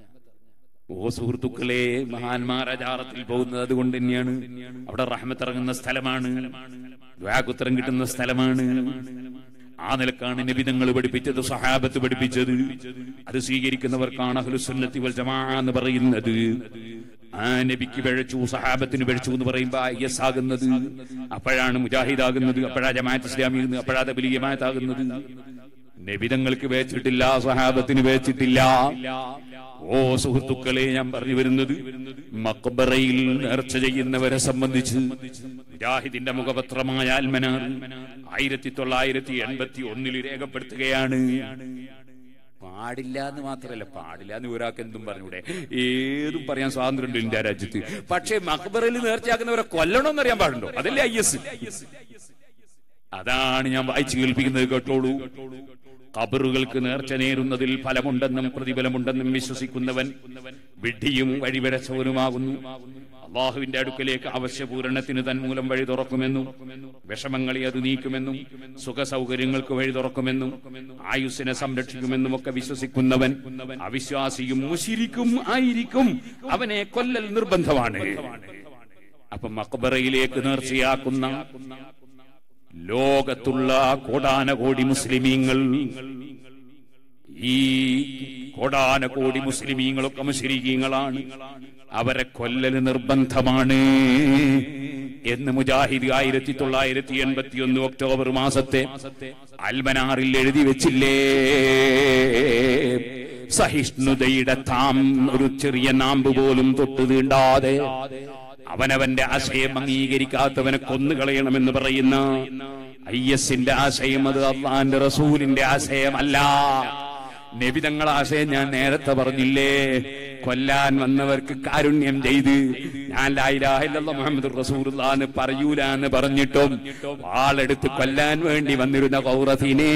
ഓ സുഹൃത്തുക്കളെ മഹാന്മാർ അജാറത്തിൽ പോകുന്നത് അതുകൊണ്ട് തന്നെയാണ് അവിടെ റഹ്മത്ത് ഇറങ്ങുന്ന സ്ഥലമാണ് ദ്വാകുത്തരം കിട്ടുന്ന സ്ഥലമാണ് ആ നിലക്കാണ് നബിതങ്ങൾ പഠിപ്പിച്ചത് സഹാബത്ത് പഠിപ്പിച്ചത് അത് സ്വീകരിക്കുന്നവർക്കാണ് അഹ്ലുസുന്നത്തി വൽ ജമാ എന്ന് പറയുന്നത് ആ നബിക്ക് പിഴച്ചു സഹാബത്തിന് പിഴച്ചു എന്ന് പറയുമ്പോ ഐ എസ് ആകുന്നത് അപ്പോഴാണ് മുജാഹിദ് ആകുന്നത് അപ്പോഴാ ജമാഅത്ത് ഇസ്ലാമി അപ്പോഴാ തബലി ജമാഅത്ത് ആകുന്നത് നബിതങ്ങൾക്ക് വേച്ചിട്ടില്ല സഹാബത്തിന് വേച്ചിട്ടില്ല ഓ സുഹൃത്തുക്കളെ ഞാൻ പറഞ്ഞു വരുന്നത് മക്ബറയിൽ നേർച്ച ചെയ്യുന്നവരെ സംബന്ധിച്ച് മുജാഹിദിന്റെ മുഖപത്രമായ അൽമനാർ ആയിരത്തി തൊള്ളായിരത്തി എൺപത്തി ഒന്നിൽ രേഖപ്പെടുത്തുകയാണ് പാടില്ല എന്ന് മാത്രമല്ല പാടില്ല എന്ന് ഒരാൾക്ക് എന്തും പറഞ്ഞൂടെ ഏതും പറയാൻ സ്വാതന്ത്ര്യമുണ്ട് ഇന്ത്യ രാജ്യത്ത് പക്ഷേ മക്ബറയിൽ നേർച്ചയാക്കുന്നവരെ കൊല്ലണമെന്ന് അറിയാൻ പാടുണ്ടോ അതല്ലേ ഐ എസ് അതാണ് ഞാൻ വായിച്ചു കേൾപ്പിക്കുന്നത് കേട്ടോളൂ കബറുകൾക്ക് നേർച്ച നേരുന്നതിൽ ഫലമുണ്ടെന്നും പ്രതിഫലമുണ്ടെന്നും വിശ്വസിക്കുന്നവൻ വിഡ്ഢിയും വഴിവിടച്ചവനുമാകുന്നു അള്ളാഹുവിന്റെ അടുക്കലേക്ക് അവശ്യപൂരണത്തിന് തന്മൂലം വഴി തുറക്കുമെന്നും വിഷമങ്ങളെ അത് നീക്കുമെന്നും സുഖ സൗകര്യങ്ങൾക്ക് വഴി തുറക്കുമെന്നും ആയുസ്സിനെ സംരക്ഷിക്കുമെന്നും ഒക്കെ വിശ്വസിക്കുന്നവൻ അവിശ്വാസിയും മുശിരിക്കും ആയിരിക്കും അവനെ കൊല്ലൽ നിർബന്ധമാണ് അപ്പൊ മക്ബറയിലേക്ക് നേർച്ചയാക്കുന്ന ലോകത്തുള്ള കോടാനകോടി മുസ്ലിമീങ്ങൾ ഈ കോടാനകോടി മുസ്ലിമീങ്ങളൊക്കെ മുസ്ലിമീങ്ങളാണ് അവരെ കൊല്ലല് നിർബന്ധമാണ് എന്ന് മുജാഹിദ് ആയിരത്തി തൊള്ളായിരത്തി എൺപത്തി ഒന്ന് ഒക്ടോബർ മാസത്തെ അൽമനാറിൽ എഴുതി വെച്ചില്ലേ സഹിഷ്ണുതയുടെ താം ഒരു ചെറിയ നാമ്പ് പോലും തൊട്ടു തീണ്ടാതെ അവനവന്റെ ആശയം അംഗീകരിക്കാത്തവനെ കൊന്നുകളയണമെന്ന് പറയുന്ന ഐ എസിന്റെ ആശയം അത് അള്ളാന്റെ റസൂലിന്റെ ആശയമല്ല നബിതങ്ങൾ ആശയം ഞാൻ നേരത്തെ പറഞ്ഞില്ലേ കൊല്ലാൻ വന്നവർക്ക് കാരുണ്യം ചെയ്ത് ഞാൻ ലായിലാഹില്ല മുഹമ്മദ് റസൂർന്ന് പറയൂല എന്ന് പറഞ്ഞിട്ടും വാളെടുത്ത് കൊല്ലാൻ വേണ്ടി വന്നിരുന്ന കൗറത്തിനെ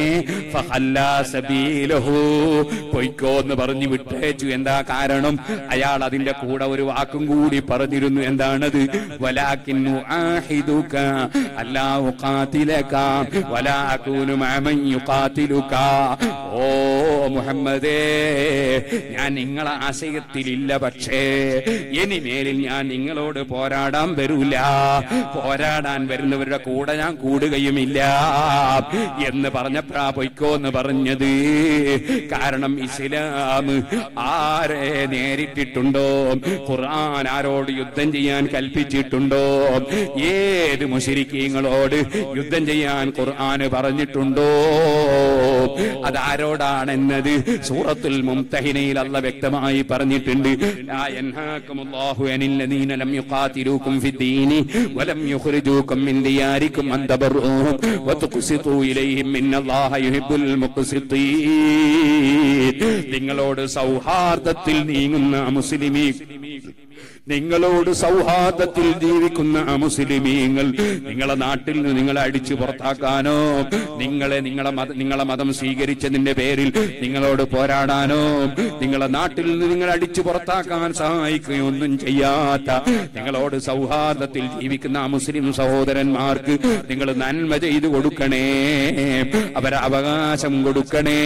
പൊയ്ക്കോ എന്ന് പറഞ്ഞു വിട്ടേച്ചു എന്താ കാരണം അയാൾ അതിന്റെ കൂടെ ഒരു വാക്കും കൂടി പറഞ്ഞിരുന്നു എന്താണത് വലാക്കിന്നു ആഹിദുക അല്ലാ ഉഖാതിലക വലാ അകൂനു മഅമൻ യുഖാതിലുക ഓ മുഹമ്മദേ ഞാൻ നിങ്ങളെ ആശയത്തിലില്ല പക്ഷേ ഇനി മേലിൽ ഞാൻ നിങ്ങളോട് പോരാടാൻ വരൂല പോരാടാൻ വരുന്നവരുടെ കൂടെ ഞാൻ കൂടുകയുമില്ല എന്ന് പറഞ്ഞപ്പോഴാ പൊയ്ക്കോ എന്ന് പറഞ്ഞത് കാരണം ഇസ്ലാം ആരെ നേരിട്ടിട്ടുണ്ടോ ഖുർആൻ ആരോട് യുദ്ധം ചെയ്യാൻ കൽപ്പിച്ചിട്ടുണ്ടോ ഏത് മുശരിക്കീങ്ങളോട് യുദ്ധം ചെയ്യാൻ ഖുർആൻ പറഞ്ഞിട്ടുണ്ടോ അതാരോടാണെന്നത് സൂറത്തുൽ മുംതഹിനയിൽ അല്ല വ്യക്തമായി പറഞ്ഞിട്ടുണ്ട് ലാ യൻഹാകുമുല്ലാഹു അനിൽ ലദീന ലം യുഖാതിലൂകും ഫിദ്ദീനി വലം യുഖ്രിജൂകും മിൻ ദിയാരികും അൻ തബർറൂഹും വതുഖ്സിതു ഇലൈഹിം ഇന്നല്ലാഹ യുഹിബ്ബുൽ മുഖ്സിത്തീൻ നിങ്ങളോട് സൗഹാർദ്ദത്തിൽ നീങ്ങുന്ന മുസ്ലിമീ നിങ്ങളോട് സൗഹാർദ്ദത്തിൽ ജീവിക്കുന്ന ആ മുസ്ലിമീങ്ങൾ നിങ്ങളെ നാട്ടിൽ നിന്ന് നിങ്ങളെ അടിച്ചു പുറത്താക്കാനോ നിങ്ങളെ നിങ്ങളെ മത നിങ്ങളെ മതം സ്വീകരിച്ചതിന്റെ പേരിൽ നിങ്ങളോട് പോരാടാനോ നിങ്ങളെ നാട്ടിൽ നിന്ന് നിങ്ങളെ അടിച്ചു പുറത്താക്കാൻ സഹായിക്കുകയോ ഒന്നും ചെയ്യാത്ത നിങ്ങളോട് സൗഹാർദ്ദത്തിൽ ജീവിക്കുന്ന ആ മുസ്ലിം സഹോദരന്മാർക്ക് നിങ്ങൾ നന്മ ചെയ്തു കൊടുക്കണേ അവരെ അവകാശം കൊടുക്കണേ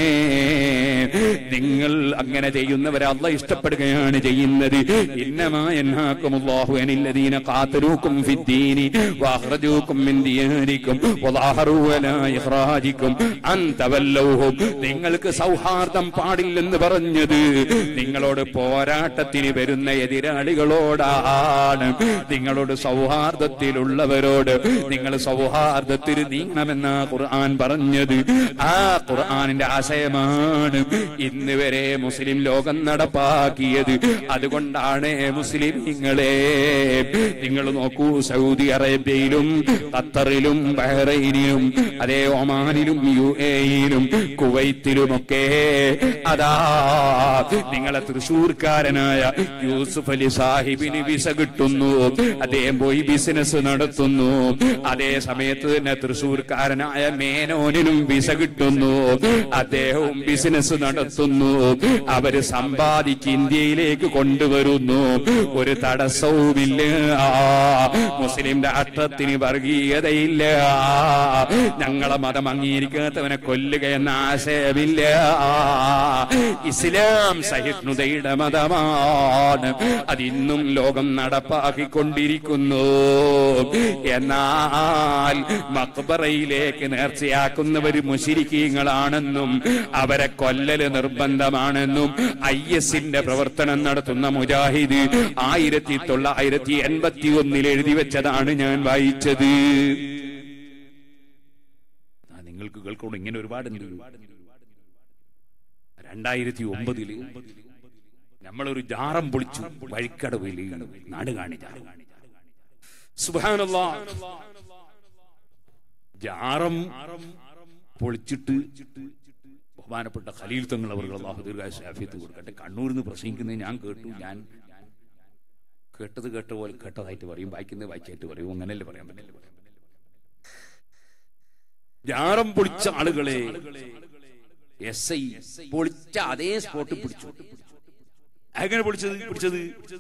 നിങ്ങൾ അങ്ങനെ ചെയ്യുന്നവരെ അല്ല ഇഷ്ടപ്പെടുകയാണ് ചെയ്യുന്നത് ഇന്നമായന്നാക്കുമുല്ലാഹു അനില്ലദീന ഖാതലൂക്കും ഫിദ്ദീനി വഅഖ്റജൂക്കും മിൻ ദിയാരിക്കും വദാഹറൂ അലാ ഇഖ്റാജിക്കും അൻ തവല്ലൗഹും നിങ്ങൾക്ക് സൗഹാർദ്ദം പാടില്ലെന്ന് പറഞ്ഞത് നിങ്ങളോട് പോരാട്ടത്തിന് വരുന്ന എതിരാളികളോടാണ് നിങ്ങളോട് സൗഹാർദ്ദത്തിലുള്ളവരോട് നിങ്ങൾ സൗഹാർദ്ദത്തിൽ നീങ്ങണമെന്ന ഖുർആൻ പറഞ്ഞത് ആ ഖുർആനിന്റെ ആശയമാണ് ഇന്ന് വരെ മുസ്ലിം ലോകം നടപ്പാക്കിയത് അതുകൊണ്ടാണ് മുസ്ലിങ്ങളെ നിങ്ങൾ നോക്കൂ സൗദി അറേബ്യയിലും ഖത്തറിലും ബഹ്റൈനിലും അതേ ഒമാനിലും യു എയിലും കുവൈത്തിലുമൊക്കെ അതാ നിങ്ങളെ തൃശൂർക്കാരനായ യൂസുഫ് അലി സാഹിബിന് വിസ കിട്ടുന്നു അദ്ദേഹം പോയി ബിസിനസ് നടത്തുന്നു അതേ സമയത്ത് തന്നെ തൃശൂർക്കാരനായ മേനോനിനും വിസ കിട്ടുന്നു അദ്ദേഹവും ബിസിനസ് നടത്തുന്നു അവര് സമ്പാദിച്ച് ഇന്ത്യയിലേക്ക് കൊണ്ടുവരുന്നു ഒരു തടസ്സവുമില്ല മുസ്ലിം രാഷ്ട്രത്തിന് വർഗീയതയില്ല ഞങ്ങളെ മതം അംഗീകരിക്കാത്തവനെ കൊല്ലുക എന്ന ആശയമില്ല ഇസ്ലാം സഹിഷ്ണുതയുടെ മതമാണ് അതിന്നും ലോകം നടപ്പാക്കിക്കൊണ്ടിരിക്കുന്നു എന്നാൽ മക്ബറയിലേക്ക് നേർച്ചയാക്കുന്നവർ മുശിരിക്കീങ്ങളാണെന്നും അവരെ കൊല്ലല് നിർബന്ധമാണെന്നും ഐ എസിന്റെ പ്രവർത്തനം നടത്തുന്ന മുജാഹിദ് ആയിരത്തി തൊള്ളായിരത്തി എൺപത്തി ഒന്നിൽ എഴുതി വെച്ചതാണ് ഞാൻ വായിച്ചത് ആ, നിങ്ങൾക്ക് കേൾക്കൊണ്ട് ഇങ്ങനെ ഒരുപാടുണ്ട് രണ്ടായിരത്തി ഒമ്പതില് നമ്മളൊരു ജാറം പൊളിച്ചു വഴിക്കടവിൽ നാട് കാണിച്ച സുബാനല്ലാ ജാറം പൊളിച്ചിട്ട് ബഹുമാനപ്പെട്ട ഖലീൽ തങ്ങൾ അവർ അള്ളാഹു ദീർഘായുസ് ആഫിയത്ത് കൊടുക്കട്ടെ കണ്ണൂരിൽ നിന്ന് പ്രസംഗിക്കുന്നത് ഞാൻ കേട്ടു ഞാൻ കേട്ടത് കേട്ട പോലെ കേട്ടതായിട്ട് പറയും വായിക്കുന്നത് വായിച്ചായിട്ട് പറയും അങ്ങനെയല്ലേ പറയാൻ പറ്റില്ല ജാറം പൊളിച്ച ആളുകളെ എസ് ഐ പൊളിച്ച അതേ സ്പോട്ട് പിടിച്ചു എങ്ങനെ പൊളിച്ചത് പിടിച്ചത്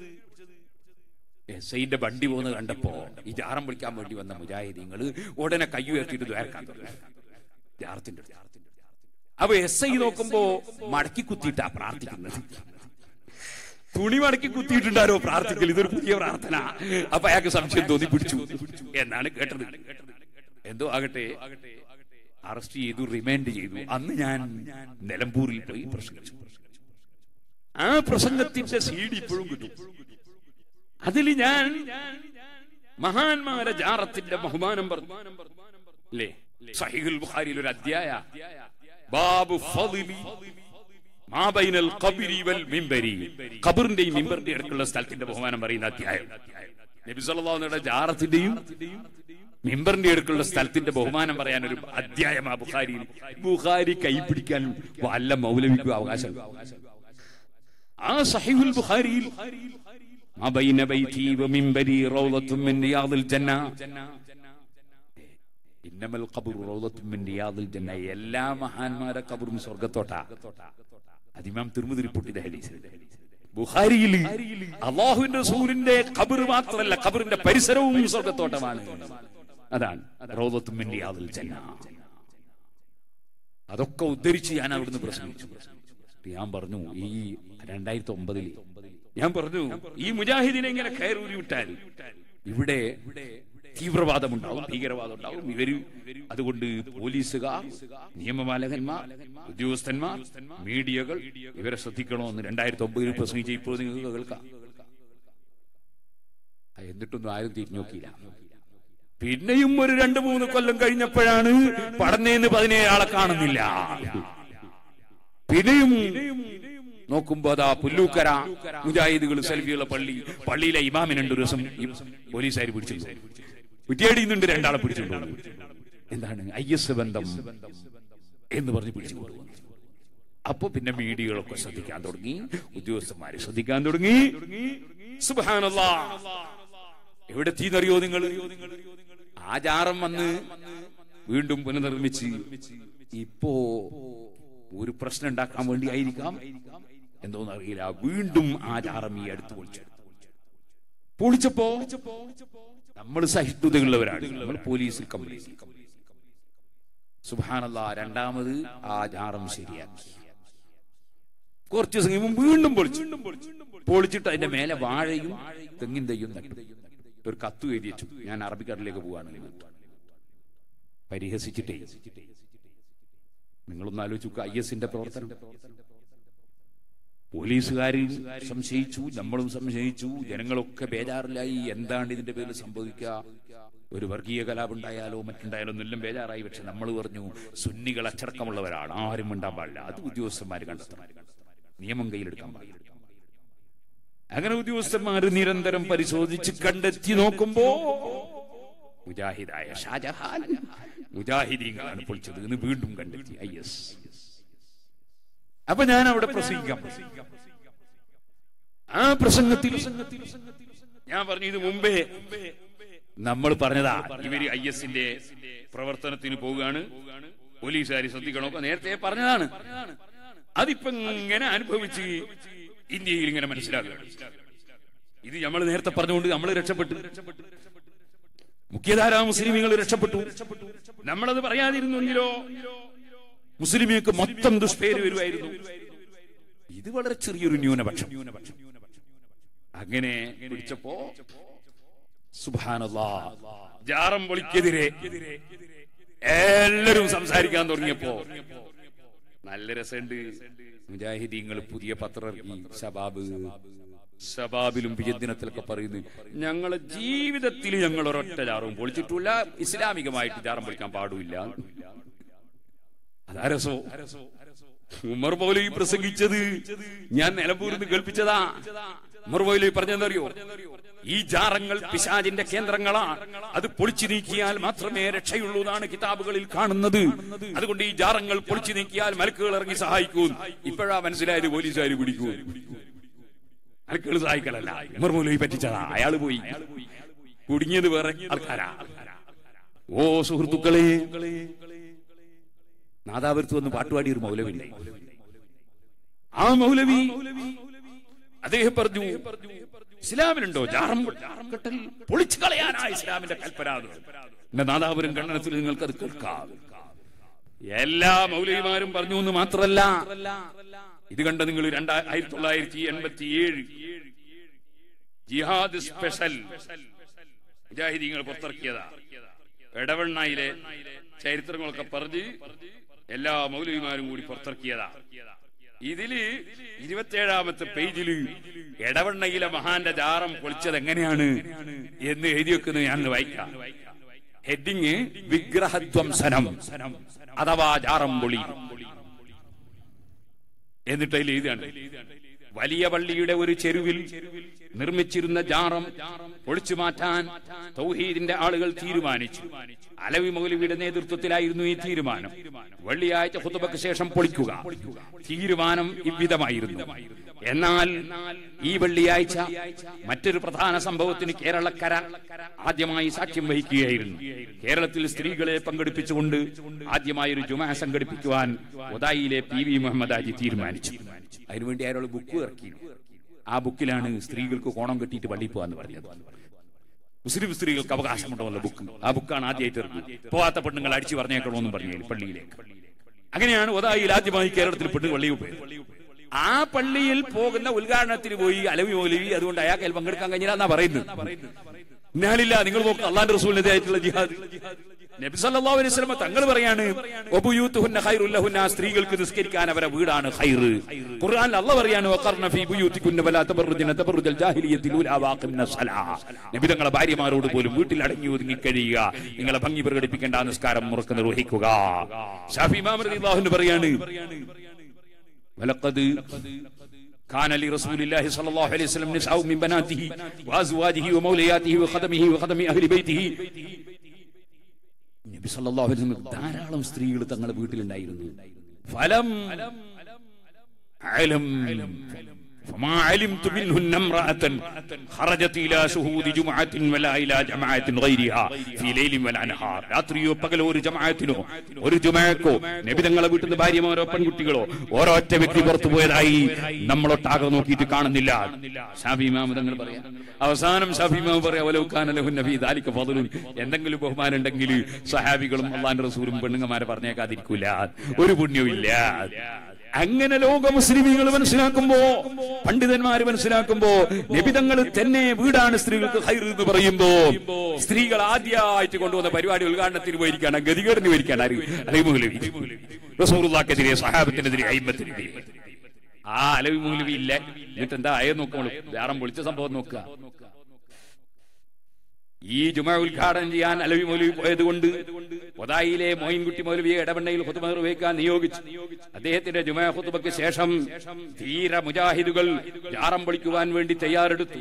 എസ് ഐന്റെ വണ്ടി പോകുന്നത് കണ്ടപ്പോ ഈ ജാറം പൊളിക്കാൻ വേണ്ടി വന്ന മുജാഹിദീങ്ങള് ഉടനെ കൈ ഉയർത്തിയിട്ട് ദ്വാരക്കാൻ തുടങ്ങി ജാറത്തിന്റെ അടുത്ത്. അപ്പൊ എസ് ഐ നോക്കുമ്പോ മടക്കി കുത്തിയിട്ടാ പ്രാർത്ഥിക്കുന്നത് തുണി മടക്കി കുത്തിയിട്ടുണ്ടാരോ പ്രാർത്ഥിക്കൽ ഇതൊരു പുതിയ പ്രാർത്ഥന അപ്പൊ അയാൾക്ക് സംശയം തോന്നി പിടിച്ചു എന്നാണ് കേട്ടത് എന്തോ ആകട്ടെ അറസ്റ്റ് ചെയ്തു റിമാൻഡ് ചെയ്തു അന്ന് ഞാൻ നിലമ്പൂരിൽ പോയി പ്രസംഗിച്ചു ആ പ്രസംഗത്തിന്റെ സീഡി ഇപ്പോഴും കിട്ടും അതിൽ ഞാൻ മഹാന്മാരെ ജാറത്തിന്റെ ബഹുമാനം പറഞ്ഞു അല്ലേ സഹിഹുൽ ബുഖാരിയിൽ ഒരു അധ്യായ ബാബു ഫളിലി മാ ബൈനൽ ഖബരി വൽ മിമ്പരി ഖബറിന്റെയും മിമ്പറിന്റെയും ഇടയ്ക്കുള്ള സ്ഥലത്തിന്റെ ബഹുമാനം പറയുന്ന അധ്യായം നബി സല്ലല്ലാഹു അലൈഹി വസല്ലം ജാറത്തിന്റെയും മിമ്പറിന്റെ അടുക്കുള്ള സ്ഥലത്തിന്റെ ബഹുമാനം പറയാൻ ഒരു അധ്യായം ആ ബുഖാരിയിൽ ബുഖാരി കൈപിടിക്കാൻ വല്ല മൗലവിക്കും അവകാശം ആ സഹിഹുൽ ബുഖാരിയിൽ ما بين بيتي ومنبري روضة من رياض الجنة ഇന്നമൽ ഖബർ റൗളത്തും മിൻ റിയാദിൽ ജന്ന എല്ലാ മഹാന്മാരെ ഖബറും സ്വർഗ്ഗത്തോട്ടാ അതിമാം തിരുമുതി റിപ്പോർട്ട് ചെയ്ത ഹദീസ് ബുഖാരിയിൽ അള്ളാഹുവിന്റെ റസൂലിന്റെ ഖബർ മാത്രമല്ല ഖബറിന്റെ പരിസരവും സ്വർഗ്ഗത്തോട്ടമാണ് അതാണ് റൗളത്തും മിൻ റിയാദിൽ ജന്ന അതൊക്കെ ഉദ്ധരിച്ച് ഞാൻ അവിടുന്ന് പ്രസംഗിച്ചു ഞാൻ പറഞ്ഞു ഈ രണ്ടായിരത്തി ഒമ്പതില് ഞാൻ പറഞ്ഞു ഈ മുജാഹിദിനെ ഇങ്ങനെ കയറൂരി വിട്ടാൽ ഇവിടെ തീവ്രവാദം ഉണ്ടാവും ഭീകരവാദം ഉണ്ടാവും ഇവര് അതുകൊണ്ട് പോലീസുകാർ നിയമപാലകന്മാർ ഉദ്യോഗസ്ഥന്മാർ മീഡിയകൾ ഇവരെ ശ്രദ്ധിക്കണമെന്ന് രണ്ടായിരത്തി ഒമ്പതിൽ പ്രസംഗിച്ച ഇപ്പോൾ നിങ്ങൾക്ക് കേൾക്കാം ആ, എന്നിട്ടൊന്നും ആരും തിരിഞ്ഞു നോക്കിയില്ല പിന്നെയും ഒരു രണ്ടു മൂന്ന് കൊല്ലം കഴിഞ്ഞപ്പോഴാണ് പടന്നേന്ന് പതിനേഴാളെ കാണുന്നില്ല പിന്നെയും നോക്കുമ്പോ അതാ പുല്ലൂക്കര മുജാഹിദുകൾ സെൽഫിയുള്ള പള്ളി പള്ളിയിലെ ഇമാമിനുണ്ട് ഒരു ദിവസം ഈ പോലീസുകാർ പിടിച്ചു കുറ്റിയാടിയുന്നുണ്ട് രണ്ടാളെ പിടിച്ചുകൊണ്ട് എന്താണ് ഐ എസ് ബന്ധം എന്ന് പറഞ്ഞ് പിടിച്ചു കൊണ്ടുവന്നു അപ്പൊ പിന്നെ മീഡിയകളൊക്കെ ശ്രദ്ധിക്കാൻ തുടങ്ങി ഉദ്യോഗസ്ഥന്മാരെ ശ്രദ്ധിക്കാൻ തുടങ്ങി സുബ്ഹാനല്ലാ എവിടെ തീന്നറിയോ നിങ്ങൾ ആ ജാറം വന്ന് വീണ്ടും പുനർനിർമ്മിച്ച് ഇപ്പോ ഒരു പ്രശ്നം ഉണ്ടാക്കാൻ വേണ്ടി ആയിരിക്കാം എന്തോന്ന് അറിയില്ല വീണ്ടും ആ ജാറം ഈ അടുത്ത് പൊളിച്ചു പൊളിച്ചപ്പോ നമ്മൾ സഹിഷ്ണുതയുള്ളവരാണ് നമ്മൾ പോലീസിൽ കംപ്ലൈന്റ് സുബാനല്ല രണ്ടാമത് ആ ജാറം ശരിയാക്കി കുറച്ച് ദിവസം കഴിയുമ്പോൾ വീണ്ടും പൊളിച്ചു പൊളിച്ചിട്ട് അതിന്റെ മേലെ വാഴയും തെങ്ങിൻ തെയ്യും നട്ടു ഒരു കത്ത് എഴുതി വെച്ചു ഞാൻ അറബിക്കടലിലേക്ക് പോവാണ് പരിഹസിച്ചിട്ടേ നിങ്ങളൊന്ന് ആലോചിച്ചു ഐ എസിന്റെ പ്രവർത്തനം പോലീസുകാരും സംശയിച്ചു നമ്മളും സംശയിച്ചു ജനങ്ങളൊക്കെ ബേജാറിലായി എന്താണ് ഇതിന്റെ പേരിൽ സംഭവിക്കുക ഒരു വർഗീയ കലാപുണ്ടായാലോ മറ്റുണ്ടായാലോ എന്നെല്ലാം ബേജാറായി പക്ഷെ നമ്മൾ പറഞ്ഞു സുന്നികൾ അച്ചടക്കമുള്ളവരാണ് ആരും മിണ്ടാൻ പാടില്ല അത് ഉദ്യോഗസ്ഥന്മാർ കണ്ടെത്തണം നിയമം കയ്യിലെടുക്കാൻ പാടില്ല അങ്ങനെ ഉദ്യോഗസ്ഥന്മാർ നിരന്തരം പരിശോധിച്ച് കണ്ടെത്തി നോക്കുമ്പോ മുജാഹിദായ ഷാജഹാൻ മുജാഹിദീങ്ങളാണ് പൊളിച്ചത് എന്ന് വീണ്ടും കണ്ടെത്തി ഐ എസ് അപ്പൊ ഞാൻ അവിടെ പ്രസംഗിക്കാം ആ പ്രസംഗത്തിൽ ഞാൻ പറഞ്ഞു ഇത് മുമ്പേ നമ്മൾ പറഞ്ഞതാ ഇവര് ഐ എസിന്റെ പ്രവർത്തനത്തിന് പോവുകയാണ് പോലീസുകാർ ശ്രദ്ധിക്കണമൊക്കെ നേരത്തെ പറഞ്ഞതാണ് അതിപ്പോ ഇങ്ങനെ അനുഭവിച്ച് ഇന്ത്യയിൽ ഇങ്ങനെ മനസ്സിലാക്കുകയാണ് ഇത് നമ്മൾ നേരത്തെ പറഞ്ഞുകൊണ്ട് നമ്മൾ രക്ഷപ്പെട്ടു മുഖ്യധാരാ മുസ്ലിമുകൾ രക്ഷപ്പെട്ടു നമ്മളത് പറയാതിരുന്നെങ്കിലോ മുസ്ലിമിയക്ക് മൊത്തം ദുഷ്പേര് വരുമായിരുന്നു ഇത് വളരെ ചെറിയൊരു ന്യൂനപക്ഷം അങ്ങനെ പിടിച്ചപ്പോ സുബാനല്ലാ ജാറം പൊളിക്കെതിരെ എല്ലാരും സംസാരിക്കാൻ തുടങ്ങിയപ്പോ നല്ല രസമുണ്ട് മുജാഹിദീങ്ങൾ പുതിയ പത്രം ഇറക്കി ഷബാബ് ഷബാബിലും വിജയദിനത്തിലൊക്കെ പറയുന്നു ഞങ്ങളെ ജീവിതത്തിൽ ഞങ്ങൾ ഒരൊറ്റ ജാറും പൊളിച്ചിട്ടില്ല ഇസ്ലാമികമായിട്ട് ജാറം പൊളിക്കാൻ പാടില്ല അതാ രസോ ഉമർ മൗലവി പ്രസംഗിച്ചത് ഞാൻ നിലമ്പൂരിൽ നിന്ന് കേൾപ്പിച്ചതാ ഉമർ മൗലവി പറഞ്ഞെന്തറിയോ ഈ ജാറങ്ങൾ പിശാജിന്റെ കേന്ദ്രങ്ങളാണ് അത് പൊളിച്ചു നീക്കിയാൽ മാത്രമേ രക്ഷയുള്ളൂ എന്നാണ് കിതാബുകളിൽ കാണുന്നത് അതുകൊണ്ട് ഈ ജാറങ്ങൾ പൊളിച്ചു നീക്കിയാൽ മലക്കുകൾ ഇറങ്ങി സഹായിക്കൂ ഇപ്പോഴാ മനസ്സിലായത് പോലീസുകാർ പിടിക്കൂ മലക്കുകൾ സഹായിക്കലല്ല ഉമർ മൗലവി പറ്റിച്ചതാ അയാൾ പോയി കുടുങ്ങിയത് വേറെ ആൾക്കാരാ ഓ സുഹൃത്തുക്കളെ നാദാപുരത്ത് വന്ന് പാട്ടുപാടി ഒരു മൗലവില്ലേ ആ മൗലവി അദ്ദേഹം പറഞ്ഞു ഇസ്ലാമിനുണ്ടോ ജാറം കെട്ടൽ പൊളിച്ചു കളയാനാ ഇസ്ലാമിന്റെ കൽപ്പന എന്റെ നാദാപുരം കണ്ണനത്തിൽ നിങ്ങൾക്ക് അത് കേൾക്കാം എല്ലാ മൗലവിമാരും പറഞ്ഞു എന്ന് മാത്രല്ല ഇത് കണ്ട നിങ്ങൾ രണ്ടാ ആയിരത്തി തൊള്ളായിരത്തി എൺപത്തി ഏഴ് ജിഹാദ് സ്പെഷ്യൽ മുജാഹിദീങ്ങൾ പുറത്തിറക്കിയതാ എടവണ്ണയിലെ ചരിത്രങ്ങളൊക്കെ പറഞ്ഞ് എല്ലാ മൗലവിമാരും കൂടി പുറത്തിറക്കിയതാ ഇതില് ഇരുപത്തിയേഴാമത്തെ പേജില് എടവണ്ണയിലെ മഹാന്റെ ജാറം പൊളിച്ചത് എങ്ങനെയാണ് എന്ന് എഴുതി വെക്കുന്നത് ഞാൻ വായിക്കാം ഹെഡിങ് വിഗ്രഹധ്വംസനം അഥവാ ജാറം പൊളി എന്നിട്ട് അതിൽ എഴുതിയാണ് വലിയ പള്ളിയുടെ ഒരു ചെരുവിൽ നിർമ്മിച്ചിരുന്ന ജാറം പൊളിച്ചു മാറ്റാൻ തൗഹീദിന്റെ ആളുകൾ തീരുമാനിച്ചു അലവി മൗലവിയുടെ നേതൃത്വത്തിലായിരുന്നു ഈ തീരുമാനം വെള്ളിയാഴ്ച ഹുതുബക്ക് ശേഷം പൊളിക്കുക തീരുമാനം ഇவ்விധമായിരുന്നു എന്നാൽ ഈ വെള്ളിയാഴ്ച മറ്റൊരു പ്രധാന സംഭവത്തിന് കേരളക്കര ആദ്യമായി സാക്ഷ്യം വഹിക്കുകയായിരുന്നു കേരളത്തിൽ സ്ത്രീകളെ പങ്കെടുപ്പിച്ചുകൊണ്ട് ആദ്യമായി ഒരു ജുമാ സംഘടിപ്പിക്കുവാൻ ഒതായിലെ പി വി മുഹമ്മദ് ആജി തീരുമാനിച്ചു അതിനുവേണ്ടി അയാൾ ബുക്ക് ഇറക്കി ആ ബുക്കിലാണ് സ്ത്രീകൾക്ക് കോണം കെട്ടിയിട്ട് പള്ളിയിൽ പോകാന്ന് പറഞ്ഞത് മുസ്ലിം സ്ത്രീകൾക്ക് അവകാശമുണ്ടല്ലോ ബുക്ക് ആ ബുക്കാണ് ആദ്യമായിട്ട് ഇറങ്ങി പോവാത്ത പെണ്ണുങ്ങൾ അടിച്ചു പറഞ്ഞേക്കണമെന്നും പറഞ്ഞു പള്ളിയിലേക്ക് അങ്ങനെയാണ് ഒതായിൽ ആദ്യമായി കേരളത്തിൽ പെണ്ണ് പള്ളിയിൽ പോയത് ആ പള്ളിയിൽ പോകുന്ന ഉദ്ഘാടനത്തിന് പോയി അലവി മൗലവി അതുകൊണ്ട് അയാൾക്ക് പങ്കെടുക്കാൻ കഴിഞ്ഞില്ല എന്നാ പറയുന്നത് ഞാനില്ല നിങ്ങൾ നോക്കുക അള്ളാന്റെ റസൂലിനെതിരായിട്ടുള്ള ജിഹാദ് നബി സല്ലല്ലാഹു അലൈഹി വസല്ലം തങ്ങൾ പറയാണ് വബുയൂത്തുഹുന്ന ഖൈറുൽ ലഹുന്ന സ്ത്രീകൾക്ക് നിസ്കരിക്കാൻ അവരെ വീടാണ് ഖൈർ ഖുർആനിൽ അല്ലാഹ് പറയാണ് വഖർന ഫീ ബുയൂത്തികുന്ന വലാ തബറുജന തബറുജൽ ജാഹിലിയത്തിൽ ഊലാ വാഖിംന സലാ നബി തങ്ങളെ ഭാര്യമാരോട് പോലും വീട്ടിൽ അടങ്ങി ഒതുങ്ങി കഴിയുക നിങ്ങളെ ഭംഗി പ്രകടിപ്പിക്കേണ്ട ആ നിസ്കാരം മുറക്ക് നിർവഹിക്കുക ഷാഫി ഇമാം റളിയല്ലാഹു അൻഹു പറയാണ് വലഖദ് كان لرسول الله صلى الله عليه وسلم نساء من بناته وازواجه ومولياته وخدمه وخدم اهل بيته നബി സല്ലല്ലാഹു അലൈഹി വസല്ലം ധാരാളം സ്ത്രീകൾ തങ്ങളുടെ വീട്ടിലുണ്ടായിരുന്നു ഫലം അലം فما علمت منهن امرأة خرجت إلى شهود جمعة ولا إلى جماعة غيرها في ليل ولا نهار രാത്രിയോ പകലോ ഒരു ജമാഅത്തിനോ ഒരു ജുമാക്കോ നബി തങ്ങളെ വീട്ടിൽ നിന്ന് ഭാര്യമാരോ പെൺകുട്ടികളോ ഓരോ ഒറ്റ വ്യക്തി പുറത്തു പോയതായി നമ്മളൊട്ടാകെ നോക്കിയിട്ട് കാണുന്നില്ല ഷാഫി ഇമാം തങ്ങൾ പറയാം അവസാനം ഷാഫി ഇമാം പറയാം "വലൗകാന നബി ദാലിക ഫദ്ലുൻ." എന്തെങ്കിലും ബഹുമാനം ഉണ്ടെങ്കിൽ സഹാബികളും അള്ളാന്റെ റസൂലും പെണ്ണുങ്ങന്മാരെ പറഞ്ഞേക്കാതിരിക്കൂല ഒരു പുണ്യവും ഇല്ല അങ്ങനെ ലോക മുസ്ലിമീങ്ങൾ മനസ്സിലാക്കുമ്പോ പണ്ഡിതന്മാര് മനസ്സിലാക്കുമ്പോ നിബിതങ്ങൾ തന്നെ വീടാണ് സ്ത്രീകൾക്ക് ഹൈർ എന്ന് പറയുമ്പോ സ്ത്രീകൾ ആദ്യമായിട്ട് കൊണ്ടുവന്ന പരിപാടി ഉദ്ഘാടനത്തിന് പോയിരിക്കാണ് ഗതികേടിന് പോയിരിക്കാണ് അലൈമുലവി റസൂറുല്ലാക്കെതിരെ സഹാബത്തിനെതിരെ അയിമ്പത്തിനെതിരെ ആ അലവി മൂലവി ഇല്ല എന്നിട്ട് എന്താ ആയ നോക്കോളൂ വേറെ പൊളിച്ച സംഭവം നോക്കുക ഈ ജുമ ഉദ്ഘാടനം ചെയ്യാൻ അലവി മൗലവി പോയത് കൊണ്ട് ഒതായിലെ മോയിൻകുട്ടി മൗലവിയെ ഇടവണ്ണയിൽ ഹുത്തുബ നിർവഹിക്കാൻ നിയോഗിച്ചു അദ്ദേഹത്തിന്റെ ജുമ ഹുത്തുബയ്ക്ക് ശേഷം ധീര മുജാഹിദുകൾ ജാറം പൊളിക്കുവാൻ വേണ്ടി തയ്യാറെടുത്തു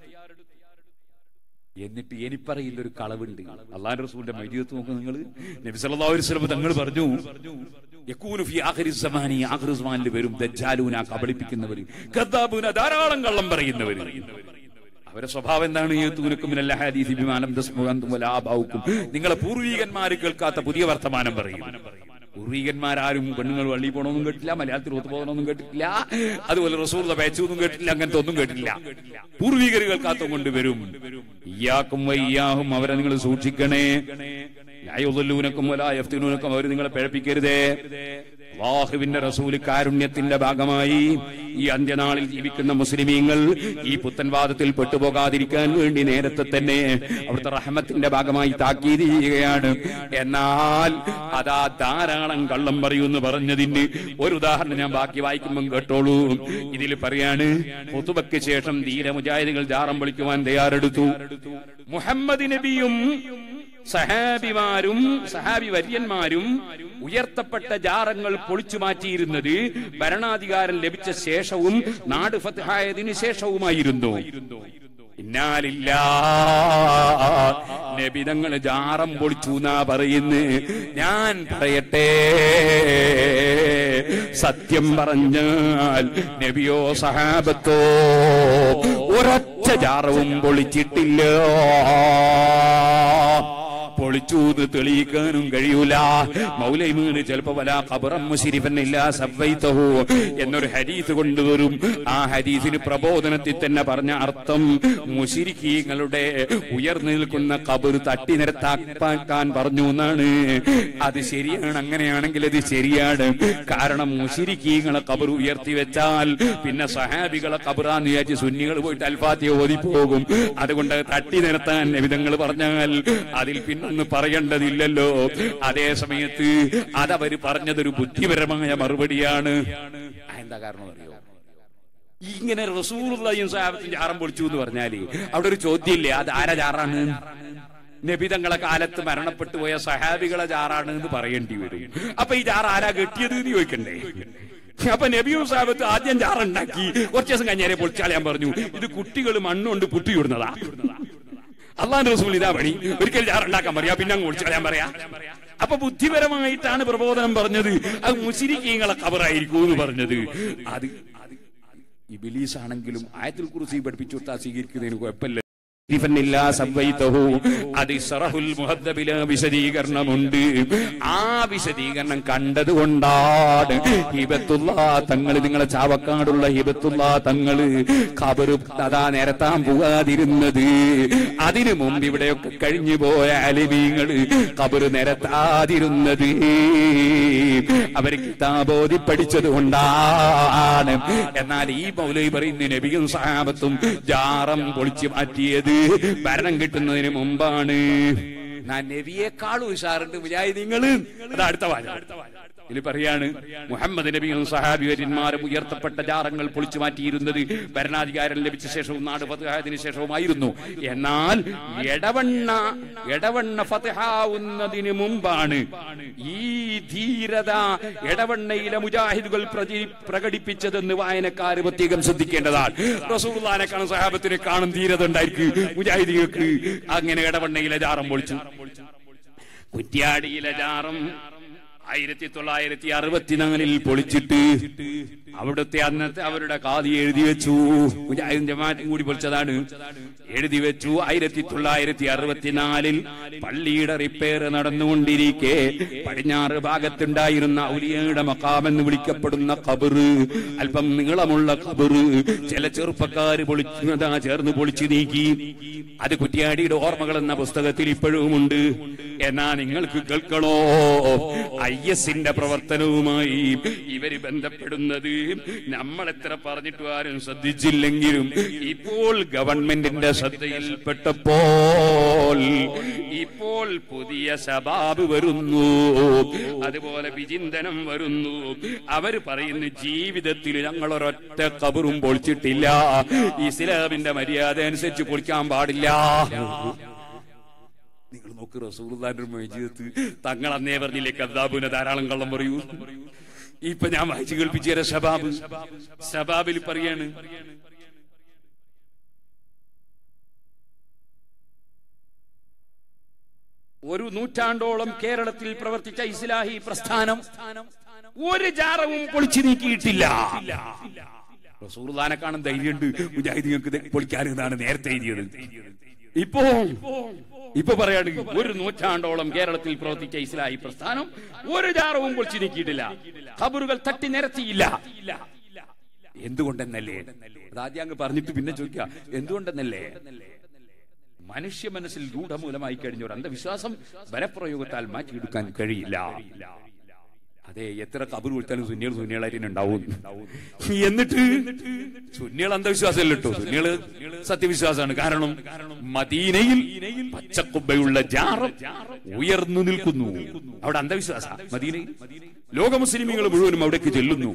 എന്നിട്ട് എനിപ്പറയില്ല ഒരു കളവുണ്ട് അള്ളാഹ് റസൂലിന്റെ മൈര്യത്ത് നോക്ക് നിങ്ങൾ നബി സല്ലല്ലാഹു അലൈഹി വസല്ലം തങ്ങൾ പറഞ്ഞു യകൂനു ഫി ആഖിരി സമാനി ആഖിരി സമാനിൽ വരും ദജ്ജാലൂന കബളിപ്പിക്കുന്നവർ കദ്ദാബൂന ധാരാളം കള്ളം പറയുന്നവർ അവരുടെ സ്വഭാവം എന്താണ് യതൂനക്കും മിനൽ ഹദീസി ബിമാനം തസ്മുഅന്തും വലാ ആബാഉക്കും നിങ്ങളെ പൂർവീകന്മാർ കേൾക്കാത്ത പുതിയ വർത്തമാനം പറയും പൂർവീകന്മാരാരും പെണ്ണുങ്ങൾ വള്ളി പോകണമെന്നും കേട്ടില്ല മലയാളത്തിൽ ഒത്തു പോകണമെന്നും കേട്ടിട്ടില്ല അതുപോലെ റസൂർ പേച്ചൊന്നും കേട്ടില്ല അങ്ങനത്തെ ഒന്നും കേട്ടില്ല പൂർവീകർ കേൾക്കാത്ത കൊണ്ട് വരും ഇയാക്കും വയ്യാഹും അവരെ നിങ്ങൾ സൂക്ഷിക്കണേ ലായുദല്ലൂനക്കും വലായഫ്തിനൂനക്കും അവർ നിങ്ങളെ പിഴപ്പിക്കരുതേ അള്ളാഹുവിന്റെ റസൂല് കാരുണ്യത്തിന്റെ ഭാഗമായി ഈ അന്ത്യനാളിൽ ജീവിക്കുന്ന മുസ്ലിമീങ്ങൾ ഈ പുത്തൻവാദത്തിൽ പെട്ടുപോകാതിരിക്കാൻ വേണ്ടി നേരത്തെ തന്നെ അവിടുത്തെ റഹമത്തിന്റെ ഭാഗമായി താക്കീത് ചെയ്യുകയാണ് എന്നാൽ അതാ ധാരാളം കള്ളം പറയൂന്ന് പറഞ്ഞതിന് ഒരു ഉദാഹരണം ഞാൻ ബാക്കി വായിക്കുമ്പം കേട്ടോളൂ ഇതിൽ പറയാണ് പൊതുവയ്ക്ക് ശേഷം ധീര മുജാഹിദികൾ ജാറം വിളിക്കുവാൻ തയ്യാറെടുത്തു മുഹമ്മദ് നബിയും സഹാബിമാരും സഹാബി വര്യന്മാരും ഉയർത്തപ്പെട്ട ജാറങ്ങൾ പൊളിച്ചു മാറ്റിയിരുന്നത് ഭരണാധികാരം ലഭിച്ച ശേഷവും നാട് ഫത്തായതിനു ശേഷവുമായിരുന്നു ഇന്നാലില്ല നബിതങ്ങൾ ജാറം പൊളിച്ചു എന്നാ പറയുന്നു ഞാൻ പറയട്ടെ സത്യം പറഞ്ഞാൽ നബിയോ സഹാബത്തോ ഒരൊറ്റ ജാറവും പൊളിച്ചിട്ടില്ല പൊളിച്ചു എന്ന് തെളിയിക്കാനും കഴിയൂല മൗലൈമീന് ചിലപ്പോ വല ഖബറം മുശരിഫന്നില്ല സവൈതഹു എന്നൊരു ഹദീസ് കൊണ്ടുവരും ആ ഹദീസിന് പ്രബോധനത്തിൽ തന്നെ പറഞ്ഞ അർത്ഥം മുശിരിക്കീങ്ങളുടെ ഉയർന്നു നിൽക്കുന്ന കബറ് തട്ടി നിരത്താക്കാൻ പറഞ്ഞു എന്നാണ് അത് ശരിയാണ് അങ്ങനെയാണെങ്കിൽ അത് ശരിയാണ് കാരണം മുശിരിക്കീങ്ങളെ കബർ ഉയർത്തി വെച്ചാൽ പിന്നെ സഹാബികളെ കബറാന്ന് വിചാരിച്ച് സുന്നികൾ പോയിട്ട് അൽഫാത്തിയ ഓതിപ്പോകും അതുകൊണ്ട് തട്ടി നിരത്താൻ വിധങ്ങൾ പറഞ്ഞാൽ അതിൽ പിന്നൊന്ന് പറയേണ്ടതില്ലല്ലോ അതേ സമയത്ത് അതവര് പറഞ്ഞതൊരു ബുദ്ധിപരമായ മറുപടിയാണ് ആ, എന്താ കാരണം അറിയോ ഇങ്ങനെ റസൂലുള്ളയും സാഹബത്തും ജാറം പൊളിച്ചു എന്ന് പറഞ്ഞാല് അവിടെ ഒരു ചോദ്യമില്ലേ അത് ആരാ ജാറാണ് നബിതങ്ങളെ കാലത്ത് മരണപ്പെട്ടു പോയ സഹാബികളെ ജാറാണ് എന്ന് പറയേണ്ടി വരും അപ്പൊ ഈ ജാറ ആരാ കെട്ടിയത് എന്ന് ചോദിക്കണ്ടേ അപ്പൊ നബിയും സാഹബത്ത് ആദ്യം ജാറുണ്ടാക്കി കുറച്ച് ദിവസം കഴിഞ്ഞാലേ പൊളിച്ചാളയാൻ പറഞ്ഞു ഇത് കുട്ടികൾ മണ്ണുകൊണ്ട് പുട്ടിയിടുന്നതാ അള്ളാന്റെ റസൂൽ ഇതാ പണി ഒരിക്കൽ ജാറുണ്ടാക്കാൻ പറയാ പിന്നെ അങ്ങ് ഒളിച്ചു കളയാൻ പറയാ അപ്പൊ ബുദ്ധിപരമായിട്ടാണ് പ്രബോധനം പറഞ്ഞത് അത് മുസിരിക്കീങ്ങളെ കബറായിരിക്കും എന്ന് പറഞ്ഞത് അത് ഇബിലീസ് ആണെങ്കിലും ആയത്തിൽ കുറിച്ച് പഠിപ്പിച്ചു കൊടുത്താൽ സ്വീകരിക്കുന്നതിന് കുഴപ്പമില്ല ഇഫന്നില്ലാ സവ്വൈതഹു. അത് സറഹുൽ മുഹദ്ദബിലെ വിശദീകരണമുണ്ട് ആ വിശദീകരണം കണ്ടതുകൊണ്ടാണ് ഹിബത്തുള്ള തങ്ങൾ നിങ്ങളെ ചാവക്കാടുള്ള ഹിബത്തുള്ള തങ്ങള് ഖബറ് അതാ നിരത്താൻ പോകാതിരുന്നത് അതിനു മുമ്പ് ഇവിടെയൊക്കെ കഴിഞ്ഞു പോയ അലിമീങ്ങള് ഖബറ് നിരത്താതിരുന്നത് അവര് കിതാബോധി പഠിച്ചത് കൊണ്ടാണ് എന്നാൽ ഈ മൗലവി പറയുന്ന നബിയും സഹാബത്തും ജാറം പൊളിച്ചു മാറ്റിയത് ഭരണം കിട്ടുന്നതിന് മുമ്പാണ് ഞാൻ നബിയെക്കാളും ഉഷാറുണ്ട് മുജാഹിദീങ്ങള് അത് അടുത്ത വാചകം ഇതിൽ പറയാണ് മുഹമ്മദ് നബിയും സഹാബിവര്യന്മാരും ഉയർത്തപ്പെട്ട ജാറങ്ങൾ പൊളിച്ചു മാറ്റിയിരുന്നത് ഭരണാധികാരം ലഭിച്ച ശേഷവും നാട് ഫതഹായതിനു ശേഷവുമായിരുന്നു എന്നാൽ എടവണ്ണ എടവണ്ണ ഫതഹാവുന്നതിന് മുമ്പാണ് ഈ ധീരത എടവണ്ണയിലെ മുജാഹിദുകൾ പ്രചി- പ്രകടിപ്പിച്ചതെന്ന് വായനക്കാർ പ്രത്യേകം ശ്രദ്ധിക്കേണ്ടതാണ് റസൂർലാനെ കാണും സഹാബത്തിനെ കാണും ധീരത ഉണ്ടായിരിക്കും മുജാഹിദികൾക്ക് അങ്ങനെ എടവണ്ണയിലെ ജാറം പൊളിച്ചു കുറ്റ്യാടിയിലെ ജാറം ആയിരത്തി തൊള്ളായിരത്തി അറുപത്തിനാലിൽ പൊളിച്ചിട്ട് അവിടുത്തെ അന്നത്തെ അവരുടെ കാതി എഴുതി വെച്ചു മുജാഹിദും ജമാഅത്തും കൂടി പൊളിച്ചതാണ് എഴുതി വെച്ചു ആയിരത്തി തൊള്ളായിരത്തി അറുപത്തിനാലിൽ പള്ളിയുടെ റിപ്പയർ നടന്നുകൊണ്ടിരിക്കെ പടിഞ്ഞാറ് ഭാഗത്തുണ്ടായിരുന്ന ഔലിയയുടെ മക്കാമെന്ന് വിളിക്കപ്പെടുന്ന കബറ് അല്പം നീളമുള്ള കബറ് ചില ചെറുപ്പക്കാര് പൊളിച്ചതാ ചേർന്ന് പൊളിച്ചു നീക്കി അത് കുറ്റിയാടിയുടെ ഓർമ്മകൾ എന്ന പുസ്തകത്തിൽ ഇപ്പോഴുമുണ്ട് എന്നാ നിങ്ങൾക്ക് കേൾക്കണോ ഐ എസിന്റെ പ്രവർത്തനവുമായി ഇവര് ബന്ധപ്പെടുന്നത് നമ്മൾ എത്ര പറഞ്ഞിട്ട് ആരും ശ്രദ്ധിച്ചില്ലെങ്കിലും ഇപ്പോൾ ഗവൺമെന്റിന്റെ ശ്രദ്ധയിൽപ്പെട്ടപ്പോൾ ഇപ്പോൾ പുതിയ ശബാബ് വരുന്നു അതുപോലെ വിചിന്തനം വരുന്നു അവര് പറയുന്നു ജീവിതത്തിൽ ഞങ്ങൾ ഒരൊറ്റ കബറും പൊളിച്ചിട്ടില്ല ഇസ്ലാമിന്റെ മര്യാദ അനുസരിച്ച് പൊളിക്കാൻ പാടില്ല നിങ്ങൾ നോക്ക് റസൂർദാന്റെ മൈജീദത്ത് തങ്ങൾ അന്നേ പറഞ്ഞില്ലേ കദ്ദാബുവിനെ ധാരാളം കള്ളം പറയൂ ഇപ്പൊ ഞാൻ വായിച്ചു കേൾപ്പിച്ചു തരാം ഷബാബ് ഷബാബിൽ പറയാണ് ഒരു നൂറ്റാണ്ടോളം കേരളത്തിൽ പ്രവർത്തിച്ച ഇസ്ലാഹി പ്രസ്ഥാനം ഒരു ജാറവും പൊളിച്ചു നീക്കിയിട്ടില്ല റസൂർദാനെ കാണാൻ ധൈര്യമുണ്ട് മുജാഹിദിങ്ങൾക്ക് പൊളിക്കാനെന്നാണ് നേരത്തെ എഴുതിയത് ഇപ്പോ ഇപ്പൊ പറയാണ് ഒരു നൂറ്റാണ്ടോളം കേരളത്തിൽ പ്രവർത്തിച്ച ഇസ്ലാഹി പ്രസ്ഥാനം ഒരു ജാറവും പൊളിച്ചു നീക്കിയിട്ടില്ല ഖബറുകൾ തട്ടി നിരത്തിയില്ല എന്തുകൊണ്ടെന്നല്ലേ അതാദ്യം അങ്ങ് പറഞ്ഞിട്ട് പിന്നെ ചോദിക്കുക എന്തുകൊണ്ടെന്നല്ലേ മനുഷ്യ മനസ്സിൽ രൂഢമൂലമായി കഴിഞ്ഞ ഒരു അന്ധവിശ്വാസം ബലപ്രയോഗത്താൽ മാറ്റിയെടുക്കാൻ കഴിയില്ല അതെ എത്ര കബർ കൊടുത്താലും സുന്നികൾ സുന്നികളായിട്ട് ഉണ്ടാവും എന്നിട്ട് സുന്നികൾ അന്ധവിശ്വാസമല്ല കേട്ടോ സുന്നികള് സത്യവിശ്വാസമാണ് കാരണം മദീനയിൽ പച്ചക്കുബയുള്ള ജാറം ഉയർന്നു നിൽക്കുന്നു അവിടെ അന്ധവിശ്വാസ മദീനയിൽ ലോക മുസ്ലിമീങ്ങൾ മുഴുവനും അവിടേക്ക് ചെല്ലുന്നു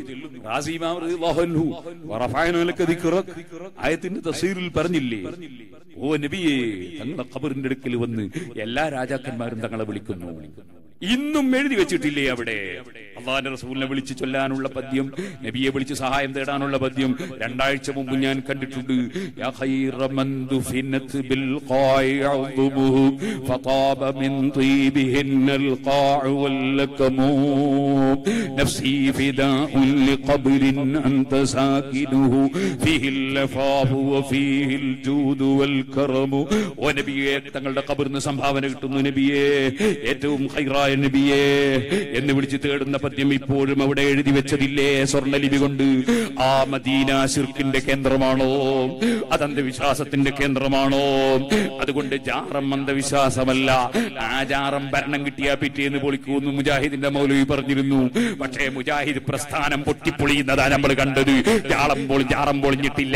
ആയത്തിന്റെ തസീറിൽ പറഞ്ഞില്ലേ ഓ നബിയെ തങ്ങളുടെ ഖബറിന്റെ അടുക്കൽ വന്ന് എല്ലാ രാജാക്കന്മാരും തങ്ങളെ വിളിക്കുന്നു ഇന്നും എഴുതി വെച്ചിട്ടില്ലേ അവിടെ അള്ളാന്റെ റസൂലിനെ വിളിച്ച് ചൊല്ലാനുള്ള പദ്യം നബിയെ വിളിച്ച് സഹായം തേടാനുള്ള പദ്യം രണ്ടാഴ്ച മുമ്പ് ഞാൻ കണ്ടിട്ടുണ്ട് യാ ഖൈറ മൻ ദുഫിനത് ബിൽ ഖാഇ അദ്ബുഹു ഫതാബ മിൻ طيبهن القاع واللكم نفسي فداء لقبر أنت ساكنه فيه اللفاف وفيه الجود والكرم ونبيه തങ്ങളുടെ ഖബറിന് സംഭാവന കിട്ടുന്നു നബിയെ ഏറ്റവും ഖൈറായ നബിയെ എന്ന് വിളിച്ച് തേടുന്ന പദ്യം ഇപ്പോഴും അവിടെ എഴുതി വെച്ചതില്ലേ സ്വർണ്ണലിപി കൊണ്ട് ആ മദീന ശിർക്കിന്റെ കേന്ദ്രമാണോ അത് അന്ധവിശ്വാസത്തിന്റെ കേന്ദ്രമാണോ അതുകൊണ്ട് ജാറം അന്ധവിശ്വാസമല്ല ആ ജാറം ഭരണം കിട്ടിയാ പിറ്റേന്ന് പൊളിക്കൂന്ന് മുജാഹിദിന്റെ മൗലവി പറഞ്ഞിരുന്നു പക്ഷേ മുജാഹിദ് പ്രസ്ഥാനം പൊട്ടിപ്പൊളിയുന്നതാ നമ്മൾ കണ്ടത് ജാളം പൊളി ജാറം പൊളിഞ്ഞിട്ടില്ല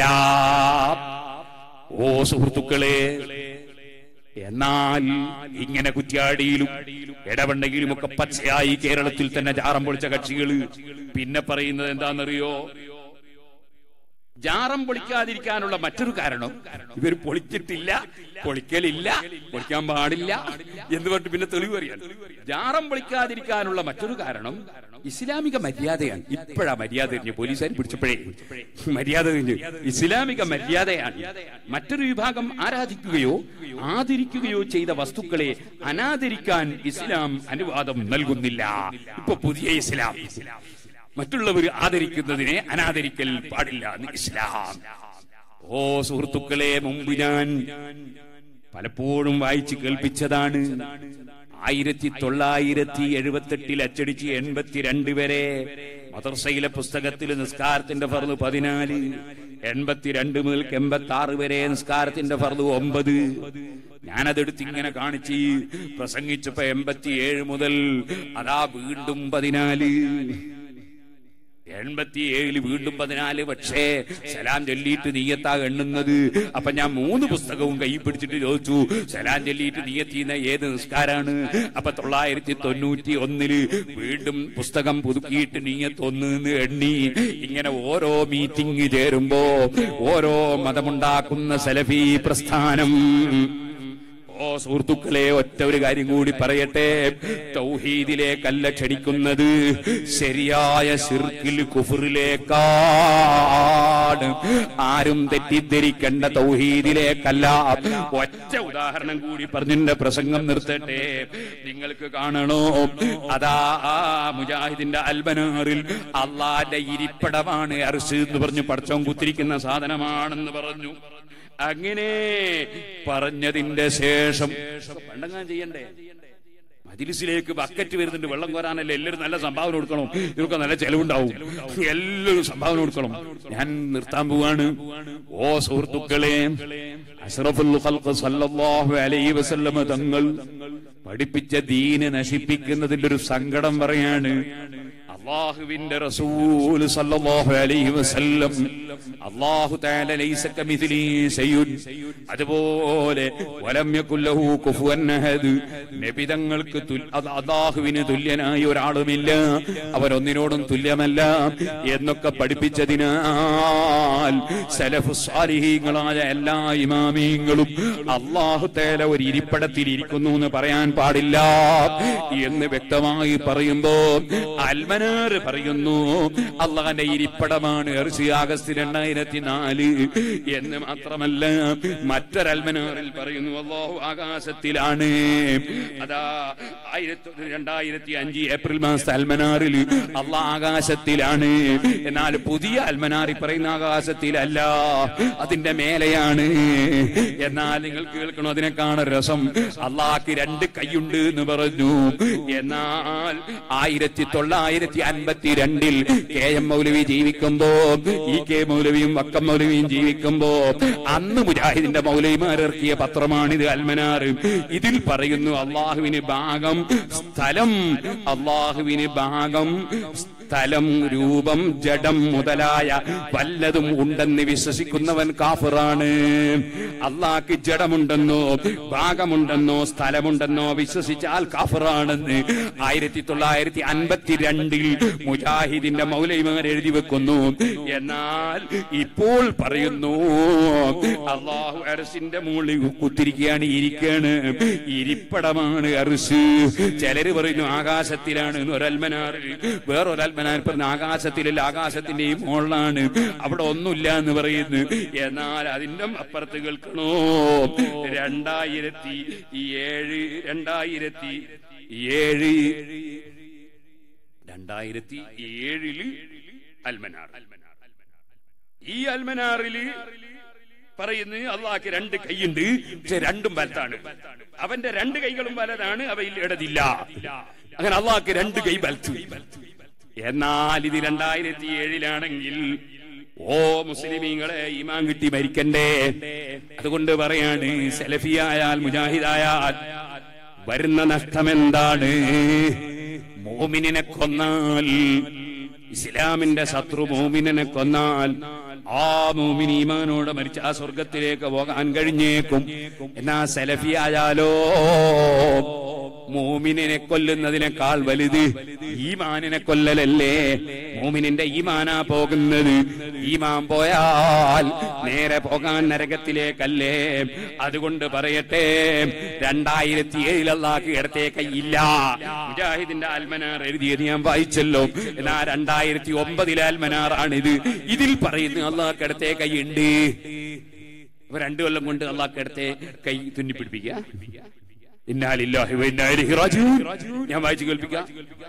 ഓ സുഹൃത്തുക്കളെ എന്നാൽ ഇങ്ങനെ കുറ്റ്യാടിയിലും ഇടവണ്ണയിലും ഒക്കെ പച്ചയായി കേരളത്തിൽ തന്നെ ജാറം പൊളിച്ച കക്ഷികള് പിന്നെ പറയുന്നത് എന്താണെന്നറിയോ ജാറം പൊളിക്കാതിരിക്കാനുള്ള മറ്റൊരു കാരണം ഇവർ പൊളിച്ചിട്ടില്ല പൊളിക്കലില്ല പൊളിക്കാൻ പാടില്ല എന്ന് പറഞ്ഞിട്ട് പിന്നെ തെളിവ് അറിയാൻ ജാറം പൊളിക്കാതിരിക്കാനുള്ള മറ്റൊരു കാരണം ഇസ്ലാമിക മര്യാദയാണ് ഇപ്പോഴാ മര്യാദ കഴിഞ്ഞ് പോലീസുകാർ പിടിച്ചപ്പോഴേ മര്യാദ കഴിഞ്ഞ് ഇസ്ലാമിക മര്യാദയാണ് മറ്റൊരു വിഭാഗം ആരാധിക്കുകയോ ആദരിക്കുകയോ ചെയ്ത വസ്തുക്കളെ അനാദരിക്കാൻ ഇസ്ലാം അനുവാദം നൽകുന്നില്ല ഇപ്പൊ പുതിയ ഇസ്ലാം മറ്റുള്ളവർ ആദരിക്കുന്നതിനെ അനാദരിക്കൽ പാടില്ല എന്ന് ഇസ്ലാം ഓ സുഹൃത്തുക്കളെ മുമ്പ് ഞാൻ പലപ്പോഴും വായിച്ച് കേൾപ്പിച്ചതാണ് ആയിരത്തി തൊള്ളായിരത്തി എഴുപത്തെട്ടിൽ അച്ചടിച്ച് എൺപത്തിരണ്ട് വരെ മദർസയിലെ പുസ്തകത്തിൽ നിസ്കാരത്തിന്റെ ഫർദ് പതിനാല് എൺപത്തിരണ്ട് മുതൽ എൺപത്തി ആറ് വരെ നിസ്കാരത്തിന്റെ ഫർദ് ഒമ്പത് ഞാനതെടുത്ത് ഇങ്ങനെ കാണിച്ച് പ്രസംഗിച്ചപ്പോ എൺപത്തിയേഴ് മുതൽ അതാ വീണ്ടും പതിനാല് എൺപത്തിയേഴില് വീണ്ടും പതിനാല് പക്ഷേ സലാം ചൊല്ലിയിട്ട് നീയത്താ എണ്ണുന്നത് അപ്പൊ ഞാൻ മൂന്ന് പുസ്തകവും കൈ പിടിച്ചിട്ട് ചോദിച്ചു സലാം ചൊല്ലിയിട്ട് നീയത്തിന്ന ഏത് നിസ്കാരാണ് അപ്പൊ തൊള്ളായിരത്തി തൊണ്ണൂറ്റി ഒന്നില് വീണ്ടും പുസ്തകം പുതുക്കിയിട്ട് നീയത്ത് ഒന്ന് എന്ന് എണ്ണി ഇങ്ങനെ ഓരോ മീറ്റിംഗ് ചേരുമ്പോ ഓരോ മതമുണ്ടാക്കുന്ന സലഫി പ്രസ്ഥാനം ഓ സുഹൃത്തുക്കളെ ഒറ്റ ഒരു കാര്യം കൂടി പറയട്ടെ തൗഹീദിലേക്കല്ല ക്ഷണിക്കുന്നത് ശരിയായ ശിർക്കിൽ കുഫറിലേക്കാണ് ആരും തെറ്റിദ്ധരിക്കേണ്ട തൗഹീദിലേക്കല്ല ഒറ്റ ഉദാഹരണം കൂടി പറഞ്ഞിന്റെ പ്രസംഗം നിർത്തട്ടെ നിങ്ങൾക്ക് കാണണോ അതാ ആ മുജാഹിദിന്റെ അൽബനാറിൽ അള്ളാന്റെ ഇരിപ്പടമാണ് അർസ് എന്ന് പറഞ്ഞു പടച്ചോൻ കുത്തിരിക്കുന്ന സാധനമാണെന്ന് പറഞ്ഞു അങ്ങനെ പറഞ്ഞതിന്റെ ശേഷം പണ്ടങ്ങാൻ ചെയ്യണ്ടേ മജിലിസിലേക്ക് ബക്കറ്റ് വരുന്നുണ്ട് വെള്ളം കോരാനല്ലേ എല്ലാവരും നല്ല സംഭാവന കൊടുക്കണം ഇവർക്ക് നല്ല ചെലവുണ്ടാവും എല്ലാവരും സംഭാവന കൊടുക്കണം ഞാൻ നിർത്താൻ പോവാണ് ഓ സുഹൃത്തുക്കളെ അഷ്റഫുൽ ഖൽഖ് സല്ലല്ലാഹു അലൈഹി വസല്ലമ തങ്ങൾ പഠിപ്പിച്ച ദീന് നശിപ്പിക്കുന്നതിന്റെ ഒരു സങ്കടം പറയാണ് അള്ളാഹുവിന്റെ റസൂൽ സല്ലല്ലാഹു അലൈഹി വസല്ലം അല്ലാഹു തആല ലൈസ കമിഥിലി ശൈഉൻ അതുപോലെ വലം യകുൽ ലഹു കുഫുവൻ അഹദ് നബി തങ്ങൾക്ക് തുൽ- അത് അല്ലാഹുവിന് തുല്യനായ ഒരാളുമില്ല അവരൊന്നിനോടും തുല്യമല്ല എന്നൊക്കെ പഠിപ്പിച്ചതിനാൽ സലഫു സാലിഹീങ്ങളായ എല്ലാ ഇമാമീങ്ങളും അള്ളാഹു തേല ഒരു ഇരിപ്പടത്തിൽ ഇരിക്കുന്നു എന്ന് പറയാൻ പാടില്ല എന്ന് വ്യക്തമായി പറയുമ്പോ അൽമനാർ പറയുന്നു അള്ളാന്റെ ഇരിപ്പടമാണ് എർസി ആഗസ്റ്റ് രണ്ടായിരത്തി നാല് എന്ന് മാത്രമല്ല മറ്റൊരൽമനാറിൽ പറയുന്നു അള്ളാഹു ആകാശത്തിലാണ് അതാ ആയിരത്തി രണ്ടായിരത്തി അഞ്ച് ഏപ്രിൽ മാസത്തെ അൽമനാറിൽ അള്ളാഹ് ആകാശത്തിലാണ് എന്നാൽ പുതിയ അൽമനാറി പറയുന്ന ആകാശത്തിലല്ല അതിന്റെ മേലെയാണ് എന്നാൽ നിങ്ങൾ കേൾക്കണോ അതിനെക്കാണ് രസം അള്ളാഹ്ക്ക് രണ്ട് കൈയുണ്ട് എന്ന് പറഞ്ഞു എന്നാൽ ആയിരത്തി തൊള്ളായിരത്തി അൻപത്തി രണ്ടിൽ കെ എം മൗലവി ജീവിക്കുമ്പോ ഇ കെ മൗലവിയും വക്കം മൗലവിയും ജീവിക്കുമ്പോ അന്ന് മുജാഹിദിന്റെ മൗലവിമാരിറക്കിയ പത്രമാണിത് അൽമനാർ ഇതിൽ പറയുന്നു അള്ളാഹുവിന് ഭാഗം സ്ഥലം അള്ളാഹുവിന് ഭാഗം സ്ഥലം രൂപം ജഡം മുതലായ വല്ലതും ഉണ്ടെന്ന് വിശ്വസിക്കുന്നവൻ കാഫിറാണ് അള്ളാഹ്ക്ക് ജഡമുണ്ടെന്നോ ഭാഗമുണ്ടെന്നോ സ്ഥലമുണ്ടെന്നോ വിശ്വസിച്ചാൽ കാഫിറാണെന്ന് ആയിരത്തി തൊള്ളായിരത്തി അൻപത്തിരണ്ടിൽ മുജാഹിദിന്റെ മൗലൈമാർ എഴുതി വെക്കുന്നു എന്നാൽ ഇപ്പോൾ പറയുന്നു അള്ളാഹു അരസിന്റെ മുകളിൽ കുത്തിരിക്കുകയാണ് ഇരിക്കാണ് ഇരിപ്പടമാണ് അർസ് ചിലര് പറയുന്നു ആകാശത്തിലാണ് ഒരൽമനാർ വേറൊരൽമനാർ പറഞ്ഞ ആകാശത്തിലല്ല ആകാശത്തിന്റെയും മുകളിലാണ് അവിടെ ഒന്നുമില്ല എന്ന് പറയുന്നു എന്നാൽ അതിന്റെ അപ്പുറത്ത് കേൾക്കണോ രണ്ടായിരത്തി ഏഴ് രണ്ടായിരത്തി ഏഴ് രണ്ടായിരത്തി ഏഴില് അൽമനാർ ഈ അൽമനാറില് പറയുന്നു അള്ളാഹ്ക്ക് രണ്ട് കൈയുണ്ട് പക്ഷെ രണ്ടും വലത്താണ് അവന്റെ രണ്ട് കൈകളും വലതാണ് അവയിൽ ഇടതില്ല അങ്ങനെ അള്ളാഹ്ക്ക് രണ്ട് കൈ വലത്തു എന്നാൽ ഇത് രണ്ടായിരത്തി ഏഴിലാണെങ്കിൽ ഓ മുസ്ലിമീങ്ങളെ ഈമാൻ കിട്ടി മരിക്കണ്ടേ അതുകൊണ്ട് പറയാണ് സെലഫിയായാൽ മുജാഹിദായാൽ വരുന്ന നഷ്ടം എന്താണ് മോമിനെ കൊന്നാൽ ഇസ്ലാമിന്റെ ശത്രു മോമിനെ കൊന്നാൽ ആ മോമിൻ ഈമാനോട് മരിച്ച ആ സ്വർഗത്തിലേക്ക് പോകാൻ കഴിഞ്ഞേക്കും എന്നാ സെലഫി ആയാലോ മോമിനെ കൊല്ലുന്നതിനേക്കാൾ വലുത് ഈമാനിനെ കൊല്ലലല്ലേ മോമിനിന്റെ ഈമാനാ പോകുന്നത് ഈമാൻ പോയാൽ നേരെ പോകാൻ നരകത്തിലേക്കല്ലേ അതുകൊണ്ട് പറയട്ടെ രണ്ടായിരത്തി ഏഴിലല്ലാക്ക് ഇടത്തെ കൈയില്ല മുജാഹിദിന്റെ അൽമനാർ എഴുതിയത് ഞാൻ വായിച്ചല്ലോ എന്നാ രണ്ടായിരത്തി ഒമ്പതിലെ അൽമനാറാണിത് ഇതിൽ പറയുന്നു അള്ളാഹ് ഇടത്തെ കൈയുണ്ട് അപ്പൊ രണ്ടു കൊല്ലം കൊണ്ട് അള്ളാഹ് ഇടത്തെ കൈ തുന്നിപ്പിടിപ്പിക്കുക ഇന്നാലില്ലാഹി വ ഇന്നാ ഇലൈഹി റാജിഊൻ ഞാൻ വായിച്ചു കേൾപ്പിക്കാം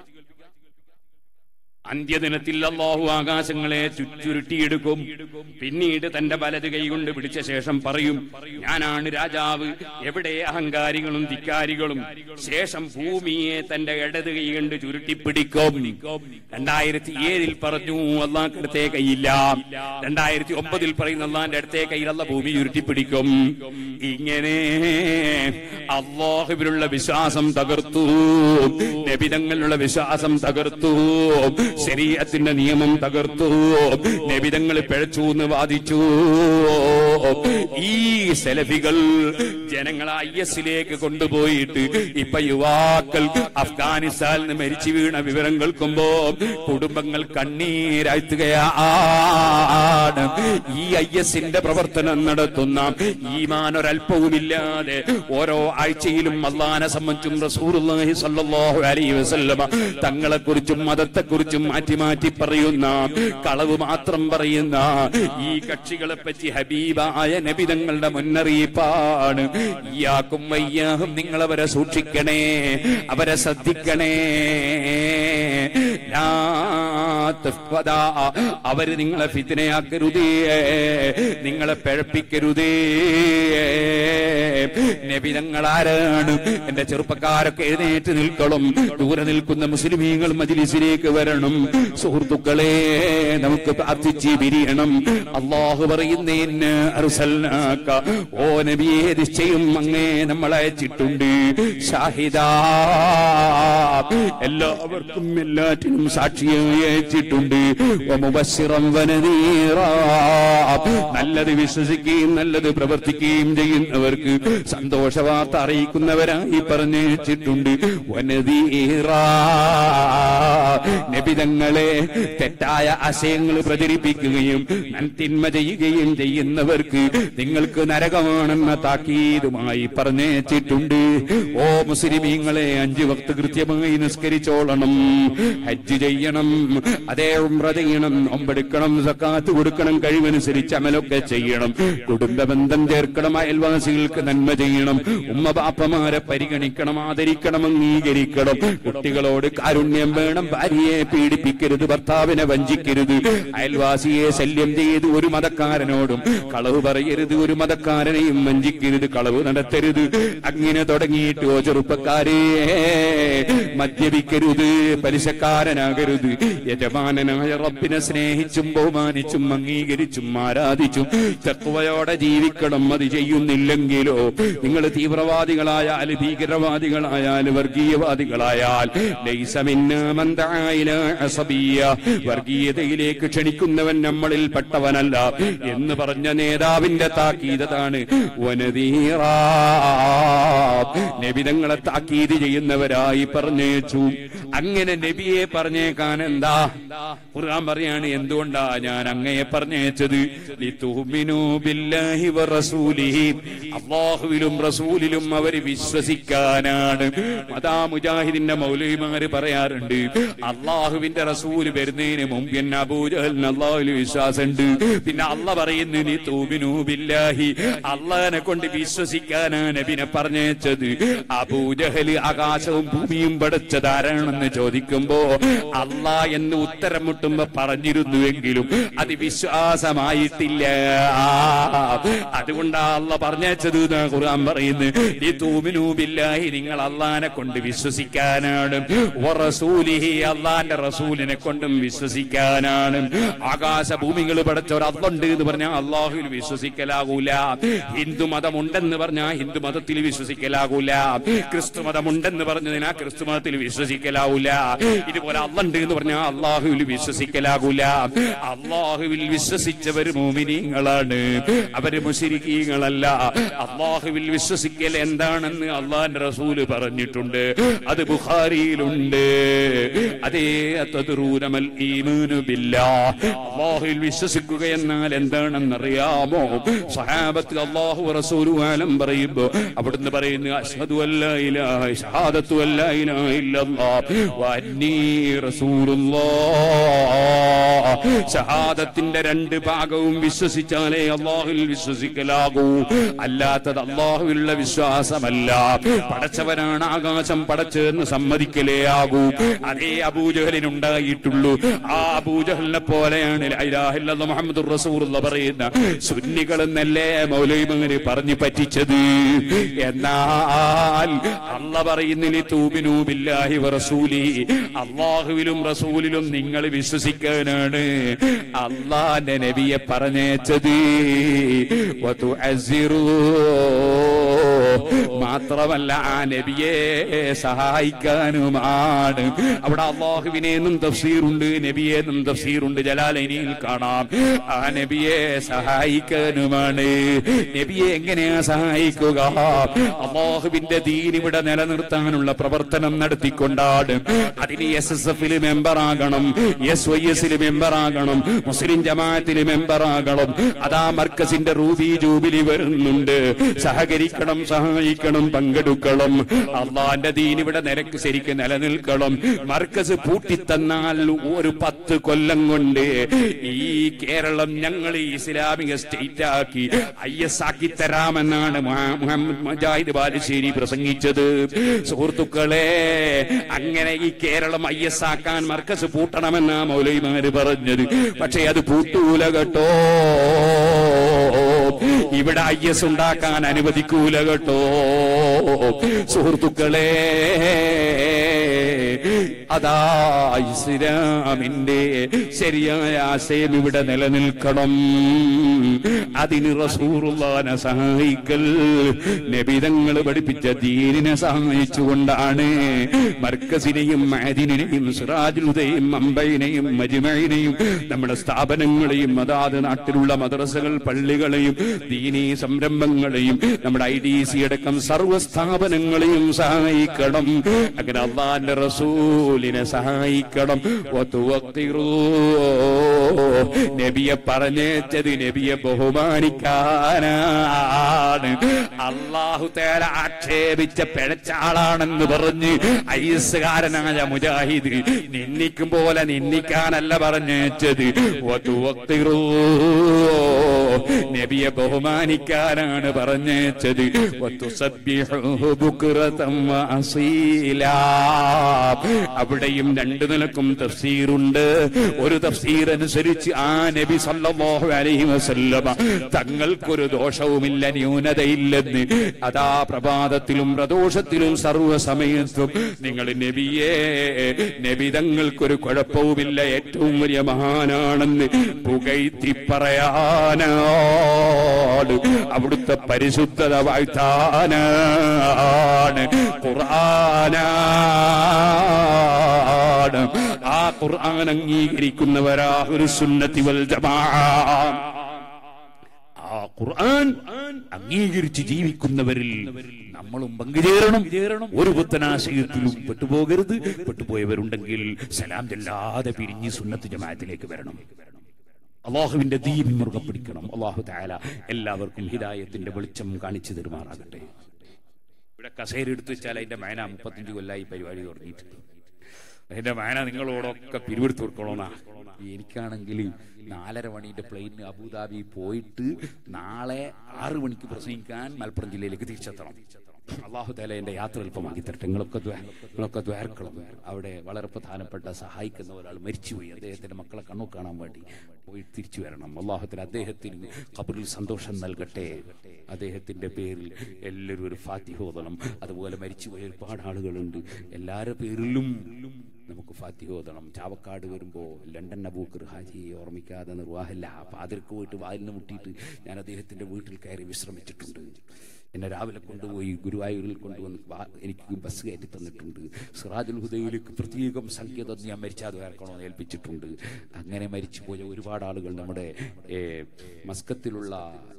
അന്ത്യദിനത്തിൽ അള്ളാഹു ആകാശങ്ങളെ ചുറ്റുരുട്ടിയെടുക്കും പിന്നീട് തന്റെ വലത് കൈകൊണ്ട് പിടിച്ച ശേഷം പറയും ഞാനാണ് രാജാവ് എവിടെ അഹങ്കാരികളും ധിക്കാരികളും ശേഷം ഭൂമിയെ തന്റെ ഇടത് കൈ കൊണ്ട് ചുരുട്ടിപ്പിടിക്കും രണ്ടായിരത്തി ഏഴിൽ പറഞ്ഞു അള്ളാഹ് അടുത്തേ കൈയില്ല രണ്ടായിരത്തി ഒമ്പതിൽ പറയുന്ന അള്ളാന്റെ അടുത്തേ കയ്യിൽ അല്ല ഭൂമി ചുരുട്ടിപ്പിടിക്കും ഇങ്ങനെ അള്ളാഹുവിനുള്ള വിശ്വാസം തകർത്തു നബിതങ്ങളിലുള്ള വിശ്വാസം തകർത്തു ശരീരത്തിന്റെ നിയമം തകർത്തു നബിതങ്ങൾ പിഴച്ചു എന്ന് വാദിച്ചു ഈ സെലഫികൾ ജനങ്ങളെ ഐ എസിലേക്ക് കൊണ്ടുപോയിട്ട് ഇപ്പൊ യുവാക്കൾ അഫ്ഗാനിസ്ഥാനിൽ നിന്ന് മരിച്ചു വീണ വിവരം കേൾക്കുമ്പോ കുടുംബങ്ങൾ കണ്ണീരാഴ്ത്തുകയാണ് ഈ ഐ എസിന്റെ പ്രവർത്തനം നടത്തുന്ന ഈമാൻ ഒരല്പവുമില്ലാതെ ഓരോ ആഴ്ചയിലും അള്ളാനെ സംബന്ധിച്ചും റസൂലുള്ളാഹി സ്വല്ലല്ലാഹു അലൈഹി വസല്ലമ തങ്ങളെ കുറിച്ചും മതത്തെ കുറിച്ചും മാറ്റി മാറ്റി പറയുന്ന കളവ് മാത്രം പറയുന്ന ഈ കക്ഷികളെ പറ്റി ഹബീബായ നബി തങ്ങളുടെ മുന്നറിയിപ്പാണ് ഇയാക്കും വയ്യാഹും നിങ്ങൾ അവരെ സൂക്ഷിക്കണേ അവരെ ശ്രദ്ധിക്കണേ ലാ തഫ്വദാ. അവര് നിങ്ങളെ ഫിത്തിനയാക്കരുതേ നിങ്ങളെ പിഴപ്പിക്കരുതേ നബിതങ്ങൾ ആരാണ് എന്റെ ചെറുപ്പക്കാരൊക്കെ എഴുന്നേറ്റ് നിൽക്കണം ദൂരെ നിൽക്കുന്ന മുസ്ലിമീങ്ങൾ മജിലിസിലേക്ക് വരണം സുഹൃത്തുക്കളെ നമുക്ക് പ്രാർത്ഥിച്ച് പിരിയണം അള്ളാഹു പറയുന്നേന്ന് അറുസൽനാക്ക ഓ നബിയെ നിശ്ചയം അങ്ങേ നമ്മൾ അയച്ചിട്ടുണ്ട് ഷാഹിദ എല്ലാവർക്കും എല്ലാറ്റിനും സാക്ഷിയായി അയച്ചിട്ടുണ്ട് വമുബശ്ശിറം വനദീറാ. നല്ലത് വിശ്വസിക്കുകയും നല്ലത് പ്രവർത്തിക്കുകയും ചെയ്യുന്നവർക്ക് സന്തോഷവാർത്ത അറിയിക്കുന്നവരായി പറഞ്ഞിട്ടുണ്ട് വനദീറാ. നബിതങ്ങളെ തെറ്റായ ആശയങ്ങൾ പ്രചരിപ്പിക്കുകയും നന്തിന്മ ചെയ്യുകയും ചെയ്യുന്നവർക്ക് നിങ്ങൾക്ക് നരകമാണെന്ന താക്കീതുമായി പറഞ്ഞേച്ചിട്ടുണ്ട് ഓ മുസ്ലിമീങ്ങളെ അഞ്ചു വക്ത് കൃത്യമായി നിസ്കരിച്ചോളണം ഹജ്ജ് ചെയ്യണം അതേ ഉംറ ചെയ്യണം ഒമ്പെടുക്കണം സക്കാത്ത് കൊടുക്കണം കഴിവനുസരിച്ച് അമലൊക്കെ ചെയ്യണം കുടുംബ ബന്ധം ചേർക്കണം അയൽവാസികൾക്ക് നന്മ ചെയ്യണം ഉമ്മ ബാപ്പമാരെ പരിഗണിക്കണം ആദരിക്കണം അംഗീകരിക്കണം കുട്ടികളോട് കാരുണ്യം വേണം ഭാര്യയെ പീഡിപ്പിക്കരുത് ഭർത്താവിനെ വഞ്ചിക്കരുത് അയൽവാസിയെ ശല്യം ചെയ്ത് ഒരു മതക്കാരനോടും കളവ് പറയരുത് ഒരു മതക്കാരനെയും വഞ്ചിക്കരുത് കളവ് നടത്തരുത് അങ്ങനെ തുടങ്ങിയിട്ട് ഓ ചെറുപ്പക്കാരെ മദ്യപിക്കരുത് പലിശക്കാരനാകരുത് യജമാനനായ റബ്ബിനെ സ്നേഹിച്ചും ബഹുമാനിച്ചും അംഗീകരിച്ചും ആരാധിച്ചും തത്വയോടെ ജീവിക്കണം അത് ചെയ്യുന്നില്ലെങ്കിലോ നിങ്ങൾ തീവ്രവാദികളായാൽ ഭീകരവാദികളായാൽ വർഗീയവാദികളായാൽ ലൈസ മിന്നാ മൻ ദആ ഇലാ അസബിയ്യ. വർഗീയതയിലേക്ക് ക്ഷണിക്കുന്നവൻ നമ്മളിൽ പെട്ടവനല്ല എന്ന് പറഞ്ഞ നേതാവിന്റെ താക്കീതാണ് വനതീറാ നബിതങ്ങളെ താക്കീത് ചെയ്യുന്നവരായി പറഞ്ഞേച്ചു അങ്ങനെ നബിയെ പറഞ്ഞേക്കാൻ എന്താ ഖുർആൻ പറയാണ് എന്തുകൊണ്ടാ ഞാൻ അങ്ങയെ പറഞ്ഞേച്ചത് ലിതുഅ്മിനൂ ബില്ലാഹി വറസൂലിഹി അല്ലാഹുവിലും റസൂലിലും അവർ വിശ്വസിക്കാനാണ് അതാ മുജാഹിദിന്റെ മൗലവിമാര് പറയാറുണ്ട് അള്ളാഹുവിന്റെ റസൂല് വരുന്നതിന് മുമ്പ് എന്നെ അബൂജഹലിന് അള്ളാഹുവിൽ വിശ്വാസമുണ്ട് പിന്നെ അല്ല പറയുന്നു നീ തൂബിനൂ ബില്ലാഹി അള്ളാഹിനെ കൊണ്ട് വിശ്വസിക്കാനാ നബിനെ പറഞ്ഞേച്ചത് അബൂജഹല് ആകാശവും ഭൂമിയും പടച്ചത് ആരാണെന്ന് ചോദിക്കുമ്പോ അള്ളാ എന്ന് ഉത്തരം മുട്ടുമ്പോ പറഞ്ഞിരുന്നുവെങ്കിലും അത് വിശ്വാസമായിട്ടില്ല അതുകൊണ്ടാ അല്ല പറഞ്ഞേച്ചത് എന്നാ ഖുർആൻ പറയുന്നത് ഈ തൂമിനൂ ബില്ലാഹി നിങ്ങൾ അള്ളാനെ കൊണ്ട് വിശ്വസിക്കാനാണ് വറസൂലിഹി അള്ളാന്റെ റസൂലിനെ കൊണ്ടും വിശ്വസിക്കാനാണ് ആകാശ ഭൂമികൾ പടച്ച ഒരു അള്ളുണ്ട് എന്ന് പറഞ്ഞാൽ അള്ളാഹുവിൽ വിശ്വസിക്കലാകൂല ഹിന്ദു മതമുണ്ടെന്ന് പറഞ്ഞാൽ ഹിന്ദു മതത്തിൽ വിശ്വസിക്കലാകൂല ക്രിസ്തു മതമുണ്ടെന്ന് പറഞ്ഞതിനാ ക്രിസ്തു മതത്തിൽ വിശ്വസിക്കലാവൂല ഇതുപോലെ അള്ളുണ്ട് എന്ന് പറഞ്ഞാൽ അള്ളാഹുവിൽ വിശ്വസിക്കലാകൂല അള്ളാഹുവിൽ വിശ്വസിച്ചവർ മോമിനിങ്ങളാണ് അവര് മുശരിക്കീങ്ങളല്ല അള്ളാഹുവിൽ വിശ്വസിക്കൽ എന്താണെന്ന് അള്ളാന്റെ റസൂല് പറഞ്ഞിട്ടുണ്ട് അത് ബുഖാരിയിലുണ്ട് അതേ തദ്റൂനമൽ ഈമാനു ബില്ലാഹ് അള്ളാഹുവിൽ വിശ്വസിക്കുക എന്നാൽ എന്താണെന്നറിയാമോ സഹാബത്ത് അള്ളാഹു റസൂലു ആലം പറയുമ്പോ അവിടുന്ന് പറയുന്നു അഷ്ഹദു അല്ലാ ഇലാഹ ഷഹാദത്തു അല്ലാ ഇലാഹ ഇല്ലല്ലാഹ് വഅന്നീ റസൂലുള്ളാഹ് ഷഹാദത്തിന്റെ രണ്ട് ഭാഗവും വിശ്വസിച്ചാലേ അള്ളാഹുവിൽ വിശ്വസിക്കലാകൂ അല്ലാത്തത് അള്ളാഹുവിലുള്ള വിശ്വാസമല്ല പടച്ചവനാണ് ആകാശം പടച്ചെന്ന് സമ്മതിക്കലേ ആകൂ അതേ അബൂജഹലിനുണ്ടായിട്ടുള്ളൂ ആ അബൂജഹലിനെ പോലെയാണ് ലാ ഇലാഹ ഇല്ലല്ലാഹ് മുഹമ്മദുർ റസൂലുള്ള പറയുന്ന സുന്നികളെന്നല്ലേ മൗലൈമങ്ങനെ പറഞ്ഞു പറ്റിച്ചത് എന്നാൽ അല്ല പറയുന്നില്ല തൂബിനൂ ബില്ലാഹി വറസൂലി അള്ളാഹു അള്ളാഹുവിലും റസൂലിലും നിങ്ങൾ വിശ്വസിക്കാനാണ് അള്ളാന്റെ നബിയെ പറഞ്ഞേച്ചത് വതുഅസ്സിറൂ. മാത്രമല്ല ആ നബിയെ സഹായിക്കാനുമാണ് അവിടെ അള്ളാഹുവിനെ എന്നും തഫ്സീറുണ്ട് നബിയെ എന്നും തഫ്സീറുണ്ട് ജലാലൈനിയിൽ കാണാം ആ നബിയെ സഹായിക്കാനുമാണ് നബിയെ എങ്ങനെയാ സഹായിക്കുക അള്ളാഹുവിന്റെ ദീൻ ഇവിടെ നിലനിർത്താനുള്ള പ്രവർത്തനം നടത്തിക്കൊണ്ടാണ് അതിന് എസ് എസ് എഫിൽ മെമ്പറാകണം എസ് വൈ എസിൽ മെമ്പറാകണം മുസ്ലിം ജമാഅത്തിൽ മെമ്പറാകണം അതാ മർക്കസിന്റെ റൂബി ജൂബിലി വരുന്നുണ്ട് സഹകരിക്കണം സഹായിക്കണം പങ്കെടുക്കണം അള്ളാന്റെ ദീൻ ഇവിടെ നിരക്ക് ശരിക്ക് നിലനിൽക്കണം മർക്കസ് പൂട്ടിത്തന്നാൽ ഒരു പത്ത് കൊല്ലം കൊണ്ട് ഈ കേരളം ഞങ്ങൾ ഈ ഇസ്ലാമിക സ്റ്റേറ്റ് ആക്കി ഐ എസ് ആക്കി തരാമെന്നാണ് മുഹ- മുഹമ്മദ് മജാഹിദ് ബാലുശ്ശേരി പ്രസംഗിച്ചത് സുഹൃത്തുക്കളെ അങ്ങനെ ഈ കേരളം ഐ എസ് ആക്കാൻ മർക്കസ് പൂട്ടണമെന്നാ മൗലൈമാര് പറഞ്ഞത് പക്ഷെ അത് പൂട്ടൂല കേട്ടോ ഇവിടെ ഐ എസ് ഉണ്ടാക്കാൻ അനുവദിക്കൂല കേട്ടോ സുഹൃത്തുക്കളെ അതാ ഇസ്ലാമിന്റെ ശരിയായ ആശയം ഇവിടെ നിലനിൽക്കണം അതിന് റസൂറുള്ളാനെ സഹായിക്കൽ നബിതങ്ങൾ പഠിപ്പിച്ച ദീനിനെ സഹായിച്ചുകൊണ്ടാണ് മർക്കസിനെയും മാദിനെയും സിറാജുലുദയും അമ്പയിനെയും മജിമയിനെയും നമ്മുടെ സ്ഥാപനങ്ങളെയും അതാത് നാട്ടിലുള്ള മദ്രസകൾ പള്ളികളെയും ദീനീ സംരംഭങ്ങളെയും നമ്മുടെ ഐ ഡി സി അടക്കം സർവ്വ സ്ഥാപനങ്ങളെയും സഹായിക്കണം അങ്ങനെ അള്ളാന്റെ റസൂലിനെ സഹായിക്കണം വതുവഖിറൂ. നബിയെ പറഞ്ഞേച്ചത് നബിയെ ബഹുമാനിക്കാനാണ് അള്ളാഹു തേല ആക്ഷേപിച്ച പിഴച്ച ആളാണെന്ന് പറഞ്ഞ് ഐസുകാരനായ മുജാഹിദ് നിന്ദിക്കും പോലെ നിന്ദിക്കാനല്ല പറഞ്ഞേച്ചത് വതുവഖിറൂ. നബിയെ ബഹുമാനിക്കാനാണ് പറഞ്ഞേച്ചത് വതുസബ്ബിഹൂഹു ബുക്റതൻ വഅസീലാ. അവിടെയും രണ്ടു നിലക്കും തഫ്സീറുണ്ട് ഒരു തഫ്സീർ അനുസരിച്ച് ആ നബി സല്ലല്ലാഹു അലൈഹി വസല്ലമ തങ്ങൾക്കൊരു ദോഷവുമില്ല ന്യൂനതയില്ലെന്ന് അതാ പ്രഭാതത്തിലും പ്രദോഷത്തിലും സർവ്വസമയത്തും നിങ്ങൾ നബിയെ നബി തങ്ങൾക്കൊരു കുഴപ്പവുമില്ല ഏറ്റവും വലിയ മഹാനാണെന്ന് പുകഴ്ത്തി പറയാനാണ് അവിടുത്തെ പരിശുദ്ധത വാഴ്ത്താനാണ് ഖുർആനാണ് ആ ഖുർആൻ അംഗീകരിക്കുന്നവരാ ഒരു സുന്നത്തി വൽ ജമാ ആ ഖുർആൻ അംഗീകരിച്ച് ജീവിക്കുന്നവരിൽ നമ്മളും പങ്കുചേരണം ഒരു പുത്തനാശയത്തിലും പെട്ടുപോകരുത് പെട്ടുപോയവരുണ്ടെങ്കിൽ സലാം ചെല്ലാതെ പിരിഞ്ഞ് സുന്നത്ത് ജമാഅത്തിലേക്ക് വരണം അള്ളാഹുവിന്റെ ദീൻ മുറുകെ പിടിക്കണം അള്ളാഹു താല എല്ലാവർക്കും ഹിദായത്തിന്റെ വെളിച്ചം കാണിച്ചു തരുമാറാകട്ടെ ഇവിടെ കസേര എടുത്തു വെച്ചാൽ അതിന്റെ മേന മുപ്പത്തഞ്ച് കൊല്ലായി പരിപാടി തുടങ്ങിയിട്ട് അതിന്റെ മേന നിങ്ങളോടൊക്കെ പിരിവെടുത്ത് കൊടുക്കണോന്നാ എനിക്കാണെങ്കിൽ നാലര മണിന്റെ പ്ലെയിനിന് അബുദാബി പോയിട്ട് നാളെ ആറ് മണിക്ക് പ്രസംഗിക്കാൻ മലപ്പുറം ജില്ലയിലേക്ക് തിരിച്ചെത്തണം അള്ളാഹു താല എന്റെ യാത്ര എളുപ്പമാക്കി തരട്ടെ നിങ്ങളൊക്കെ ദ്വാ- നിങ്ങളൊക്കെ ദ്വാരക്കണം അവിടെ വളരെ പ്രധാനപ്പെട്ട സഹായിക്കുന്ന ഒരാൾ മരിച്ചുപോയി അദ്ദേഹത്തിന്റെ മക്കളെ കണ്ണു കാണാൻ വേണ്ടി പോയി തിരിച്ചു വരണം അള്ളാഹുത്തിന് അദ്ദേഹത്തിന് കബറിൽ സന്തോഷം നൽകട്ടെ അദ്ദേഹത്തിന്റെ പേരിൽ എല്ലാവരും ഒരു ഫാത്തിഹ ഓതണം അതുപോലെ മരിച്ചുപോയ ഒരുപാട് ആളുകളുണ്ട് എല്ലാവരുടെ പേരിലും നമുക്ക് ഫാത്തിഹ ഓതണം ചാവക്കാട് വരുമ്പോൾ ലണ്ടൻ അബൂക്കർ ഹാജിയെ ഓർമ്മിക്കാതെ നിർവാഹമില്ല അപ്പൊ അതിർക്ക് പോയിട്ട് വാലിന് മുട്ടിയിട്ട് ഞാൻ അദ്ദേഹത്തിന്റെ വീട്ടിൽ കയറി വിശ്രമിച്ചിട്ടുണ്ട് എന്നെ രാവിലെ കൊണ്ടുപോയി ഗുരുവായൂരിൽ കൊണ്ടുവന്ന് വാ- എനിക്ക് ബസ് കയറ്റി തന്നിട്ടുണ്ട് സിറാജുൽ ഹുദയിലേക്ക് പ്രത്യേകം സംഖ്യ തന്ന് ഞാൻ മരിച്ചാതെ ഇറക്കണമെന്ന് ഏൽപ്പിച്ചിട്ടുണ്ട് അങ്ങനെ മരിച്ചുപോയ ഒരുപാട് ആളുകൾ നമ്മുടെ ഏ, മസ്കത്തിലുള്ള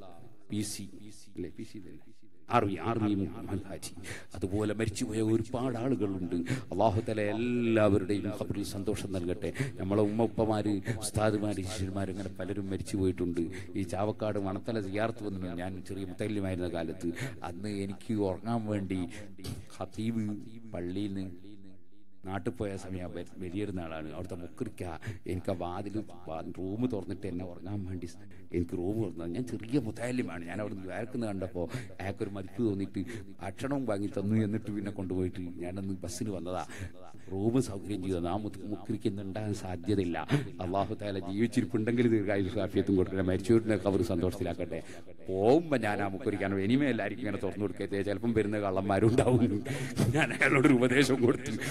പി സി അല്ലേ P C R V R V Muhammad Haji അതുപോലെ മരിച്ചുപോയ ഒരുപാട് ആളുകളുണ്ട് അള്ളാഹുത്തല എല്ലാവരുടെയും ഖബറിൽ സന്തോഷം നൽകട്ടെ നമ്മളെ ഉമ്മ ഉപ്പമാര് ഉസ്താദുമാര് ശിഷ്യന്മാർ ഇങ്ങനെ പലരും മരിച്ചു പോയിട്ടുണ്ട് ഈ ചാവക്കാട് മണത്തല സിയാർത്ത് വന്നു ഞാൻ ചെറിയ മുത്തല്യമായിരുന്ന കാലത്ത് അന്ന് എനിക്ക് ഉറങ്ങാൻ വേണ്ടി ഖത്തീബ് പള്ളിയിൽ നിന്ന് നാട്ടിൽ പോയ സമയം വലിയൊരുന്ന ആളാണ് അവിടുത്തെ മുക്കരിക്ക എനിക്ക് ആ വാതിൽ റൂം തുറന്നിട്ട് എന്നെ ഉറങ്ങാൻ വേണ്ടി എനിക്ക് റൂം തുറന്നത് ഞാൻ ചെറിയ മുതാല്യമാണ് ഞാൻ അവിടെ നിന്ന് വേർക്കുന്ന കണ്ടപ്പോൾ അയാൾക്കൊരു മതിപ്പ് തോന്നിയിട്ട് ഭക്ഷണവും വാങ്ങി തന്നു എന്നിട്ട് പിന്നെ കൊണ്ടുപോയിട്ട് ഞാനന്ന് ബസ്സിന് വന്നതാ റൂം സൗകര്യം ചെയ്തു ആ മുക്കരിക്ക് ഉണ്ടാകാൻ സാധ്യതയില്ല അള്ളാഹു താല ജീവിച്ചിരിപ്പുണ്ടെങ്കിൽ ദീർഘായുസ് കാഫിയത്തും കൊടുക്കട്ടെ മരിച്ചവരുടെ കവർ സന്തോഷത്തിലാക്കട്ടെ പോകുമ്പോൾ ഞാൻ ആ മുക്കരിക്കാനോ ഇനിമേ എല്ലാവർക്കും ഇങ്ങനെ തുറന്നു കൊടുക്കരുത് ചിലപ്പം വരുന്ന കള്ളന്മാരും ഉണ്ടാവും ഞാൻ അയാളോട് ഒരു ഉപദേശം കൊടുത്തു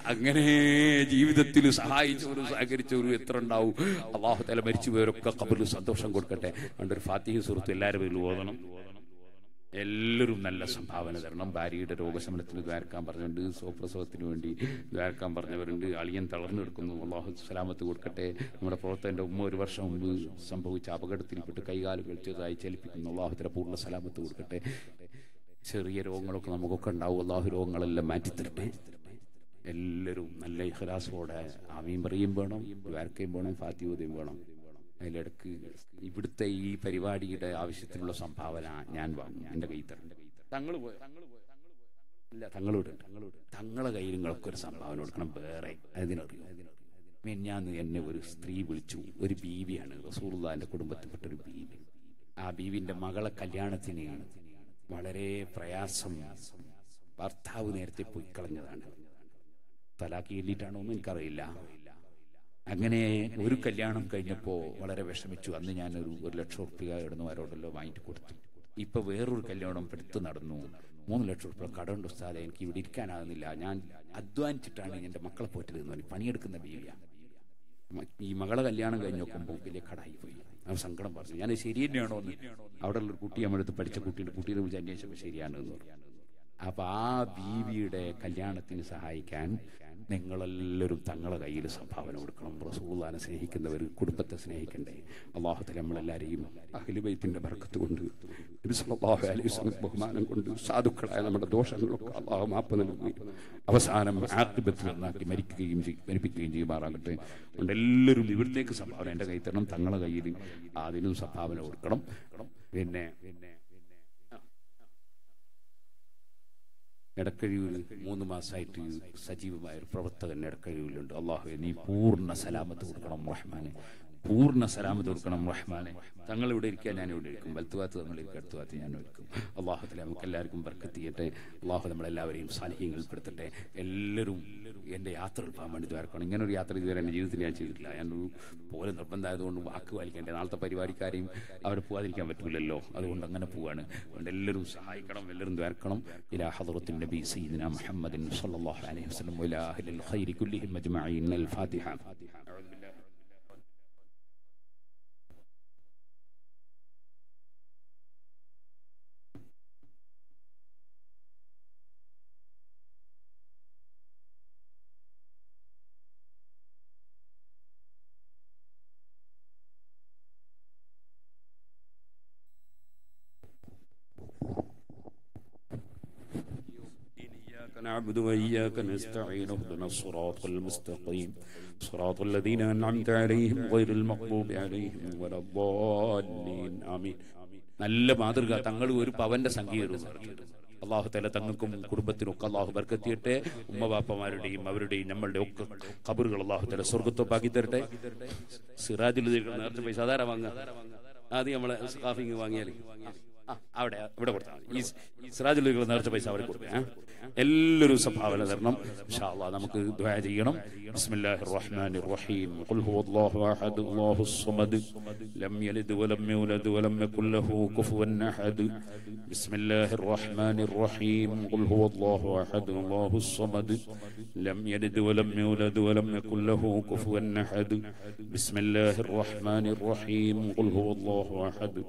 അങ്ങനെ ജീവിതത്തിൽ സഹായിച്ചവരും സഹകരിച്ചവരും എത്ര ഉണ്ടാവും അള്ളാഹു തല മരിച്ചുപോയവരൊക്കെ കബറിൽ സന്തോഷം കൊടുക്കട്ടെ അതുകൊണ്ട് ഒരു ഫാത്തിഹ സുഹൃത്ത് എല്ലാവരും പേരിൽ ഓതണം എല്ലാവരും നല്ല സംഭാവന തരണം ഭാര്യയുടെ രോഗശമനത്തിന് ദ്വാരക്കാൻ പറഞ്ഞിട്ടുണ്ട് സ്വപ്രസവത്തിന് വേണ്ടി ദ്വാരക്കാൻ പറഞ്ഞവരുണ്ട് അളിയൻ തളർന്നെടുക്കുന്നു അള്ളാഹു സലാമത്ത് കൊടുക്കട്ടെ നമ്മുടെ പ്രവർത്തകന്റെ ഉമ്മ ഒരു വർഷം മുമ്പ് സംഭവിച്ച അപകടത്തിൽപ്പെട്ട് കൈകാലുകൾ ചെറുതായി ചലിപ്പിക്കുന്നു അള്ളാഹുത്തിൻ്റെ പൂർണ്ണ സലാമത്ത് കൊടുക്കട്ടെ ചെറിയ രോഗങ്ങളൊക്കെ നമുക്കൊക്കെ ഉണ്ടാവും അള്ളാഹു രോഗങ്ങളെല്ലാം മാറ്റിത്തരട്ടെ എല്ലാവരും നല്ല ഇഖലാസോടെ ആമീൻ പറയും വേണം ദ്വാരക്കയും വേണം ഫാത്തിയോദയും വേണം അതിലിടക്ക് ഇവിടുത്തെ ഈ പരിപാടിയുടെ ആവശ്യത്തിനുള്ള സംഭാവന ഞാൻ വാങ്ങും എൻ്റെ കയ്യിൽ തരും തങ്ങൾ പോയ ഇല്ല തങ്ങളോട് തങ്ങളെ കയ്യിൽ നിങ്ങൾക്ക് ഒരു സംഭാവന കൊടുക്കണം വേറെ അതിനറിയും മിന്നാന്ന് എന്നെ ഒരു സ്ത്രീ വിളിച്ചു ഒരു ബീവിയാണ് റസൂർദാന്റെ കുടുംബത്തിൽപ്പെട്ട ഒരു ബീവി ആ ബീവിന്റെ മകളെ കല്യാണത്തിന് വളരെ പ്രയാസം ഭർത്താവ് നേരത്തെ പോയി കളഞ്ഞതാണ് തലാക്കി എല്ലിട്ടാണോ എന്ന് എനിക്കറിയില്ല അങ്ങനെ ഒരു കല്യാണം കഴിഞ്ഞപ്പോൾ വളരെ വിഷമിച്ചു അന്ന് ഞാനൊരു ഒരു ലക്ഷം റുപ്യ ഇടുന്നു ആരോടല്ലോ വാങ്ങിയിട്ട് കൊടുത്തു ഇപ്പൊ വേറൊരു കല്യാണം എടുത്ത് നടന്നു മൂന്ന് ലക്ഷം റുപ്യ കടമുണ്ട് ഉസ്താദെ എനിക്ക് ഇവിടെ ഇരിക്കാനാകുന്നില്ല ഞാൻ അധ്വാനിച്ചിട്ടാണ് എൻ്റെ മക്കളെ പോറ്റതെന്ന് പറഞ്ഞു പണിയെടുക്കുന്ന ബീവിയ ഈ മകളെ കല്യാണം കഴിഞ്ഞ് നോക്കുമ്പോൾ വലിയ കടായി പോയി അവൻ സങ്കടം പറഞ്ഞു ഞാൻ ശരി തന്നെയാണോ എന്ന് അവിടെ ഉള്ളൊരു കുട്ടി നമ്മളെടുത്ത് പഠിച്ച കുട്ടിയുടെ കുട്ടിയെ വിളിച്ച് അന്വേഷിച്ചപ്പോൾ ശരിയാണ് എന്ന് പറഞ്ഞു അപ്പൊ ആ ബീവിയുടെ കല്യാണത്തിന് സഹായിക്കാൻ നിങ്ങളെല്ലാവരും തങ്ങളെ കയ്യിൽ സംഭാവന കൊടുക്കണം റസൂള്ളാനെ സ്നേഹിക്കുന്നവർ കുടുംബത്തെ സ്നേഹിക്കണ്ടേ അള്ളാഹുത്തിൽ നമ്മളെല്ലാവരെയും അഖിലുബൈത്തിന്റെ ബർക്കത്ത് കൊണ്ട് നബി സല്ലല്ലാഹു അലൈഹി വസല്ലം ബഹുമാനം കൊണ്ട് സാധുക്കളായ നമ്മുടെ ദോഷങ്ങളൊക്കെ അള്ളാഹു മാപ്പ് നൽകുകയും അവസാനം ആക്തിബത്തിൽ നന്നാക്കി മരിക്കുകയും ചെയ്യും മരിപ്പിക്കുകയും ചെയ്യുമാറാകട്ടെ അതുകൊണ്ട് എല്ലാവരും ഇവിടത്തേക്ക് സംഭാവന എൻ്റെ കയ്യിൽ തരണം തങ്ങളെ കയ്യിൽ അതിനും സംഭാവന കൊടുക്കണം പിന്നെ പിന്നെ എടക്കഴിയൂർ മൂന്ന് മാസമായിട്ട് സജീവമായ ഒരു പ്രവർത്തകൻ എടക്കഴിയൂരിലുണ്ട് അള്ളാഹു നീ പൂർണ്ണ സലാമത്ത് കൊടുക്കണം റഹ്മാനെ പൂർണ്ണ സലാമത്ത് കൊടുക്കണം റഹ്മാനെ തങ്ങൾ ഇവിടെ ഇരിക്കാൻ ഞാൻ ഇവിടെ ഇരിക്കും വലത്തുഭാഗത്ത് തങ്ങൾ ഇരിക്കും അടുത്ത ഭാഗത്ത് ഞാൻ ഇരിക്കും അള്ളാഹുത്തിലെ നമുക്ക് എല്ലാവർക്കും ബർക്കത്തിയട്ടെ അള്ളാഹു നമ്മളെല്ലാവരെയും സാന്നിധ്യങ്ങളിൽ പെടുത്തട്ടെ എല്ലാവരും എൻ്റെ യാത്രകൾ പോകാൻ വേണ്ടി ദ്വാരക്കണം ഇങ്ങനെ ഒരു യാത്ര ഇതുവരെ എൻ്റെ ജീവിതത്തിൽ ഞാൻ ചെയ്തിട്ടില്ല ഞാനൊരു പോലെ നിർബന്ധമായതുകൊണ്ട് വാക്ക് പാലിക്കേണ്ടത് നാളത്തെ പരിപാടിക്കാരെയും അവരെ പോകാതിരിക്കാൻ പറ്റില്ലല്ലോ അതുകൊണ്ട് അങ്ങനെ പോവാണ് അതുകൊണ്ട് എല്ലാവരും സഹായിക്കണം എല്ലാവരും ദ്വാരക്കണം ഇലാ ഹദറത്തിൻ നബി സയ്യിദിന മുഹമ്മദിൻ സല്ലല്ലാഹു അലൈഹി വസല്ലം വലാ അഹ്ലിൽ ഖൈരി കുല്ലിഹിം അജ്മഈൻ അൽ ഫാത്തിഹ إياك نعبد وإياك نستعين اهدنا الصراط المستقيم صراط الذين أنعمت عليهم غير المغضوب عليهم ولا الضالين آمين നല്ല മാതൃക തങ്ങൾ ഒരു പവന്റെ സംഖ്യ അള്ളാഹു തല തങ്ങൾക്കും കുടുംബത്തിനും ഒക്കെ അള്ളാഹു ബർക്കത്തിയട്ടെ ഉമ്മ ബാപ്പമാരുടെയും അവരുടെയും നമ്മളുടെ ഒക്കെ കബറുകൾ അള്ളാഹു തല സ്വർഗത്തൊപ്പാക്കി തരട്ടെ സിറാജുൽ നേരത്തെ പൈസ അതാരാ വാങ്ങുക ആദ്യം നമ്മളെ സ്കാഫിങ് വാങ്ങിയാൽ ആ, അവിടെ ഇവിടെ കൊടുത്താൽ മതി ഈ സിറാജുൽ നേർച്ച പൈസ അവിടെ കൊടുക്കാം എല്ലാവരും സംഭാവന തരണം ഇൻഷാ അല്ലാഹ് നമുക്ക് ദുആ ചെയ്യണം ബിസ്മില്ലാഹിർ റഹ്മാനിർ റഹീം ഖുൽ ഹുവല്ലാഹു അഹദ് അല്ലാഹുസ് സമദ് ലം യലിദ് വലം യൂലദ് വലം യകുൽ ലഹു കുഫുവൻ അഹദ് ബിസ്മില്ലാഹിർ റഹ്മാനിർ റഹീം ഖുൽ ഹുവല്ലാഹു അഹദ് അല്ലാഹുസ് സമദ് ലം യലിദ് വലം യൂലദ് വലം യകുൽ ലഹു കുഫുവൻ അഹദ് ബിസ്മില്ലാഹിർ റഹ്മാനിർ റഹീം ഖുൽ ഹുവല്ലാഹു അഹദ്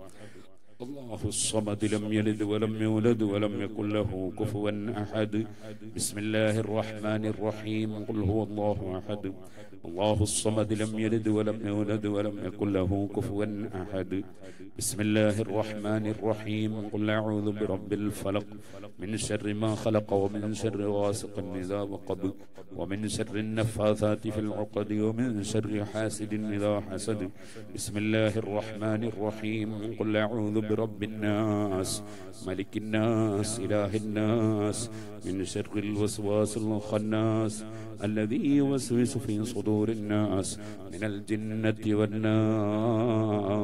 الله الصمد لم يلد ولم يولد ولم يكن له كفوا أحد بسم الله الرحمن الرحيم قل هو الله أحد الله الصمد لم يلد ولم يولد ولم يكن له كفوا أحد بسم الله الرحمن الرحيم قل أعوذ برب الفلق من شر ما خلق ومن شر غاسق إذا وقب ومن شر النفاثات في العقد ومن شر حاسد إذا حسد بسم الله الرحمن الرحيم قل أعوذ برب الناس ملك الناس إله الناس من شر الوسواس الخناس الذي يوسوس في صدور الناس من الجنة والناس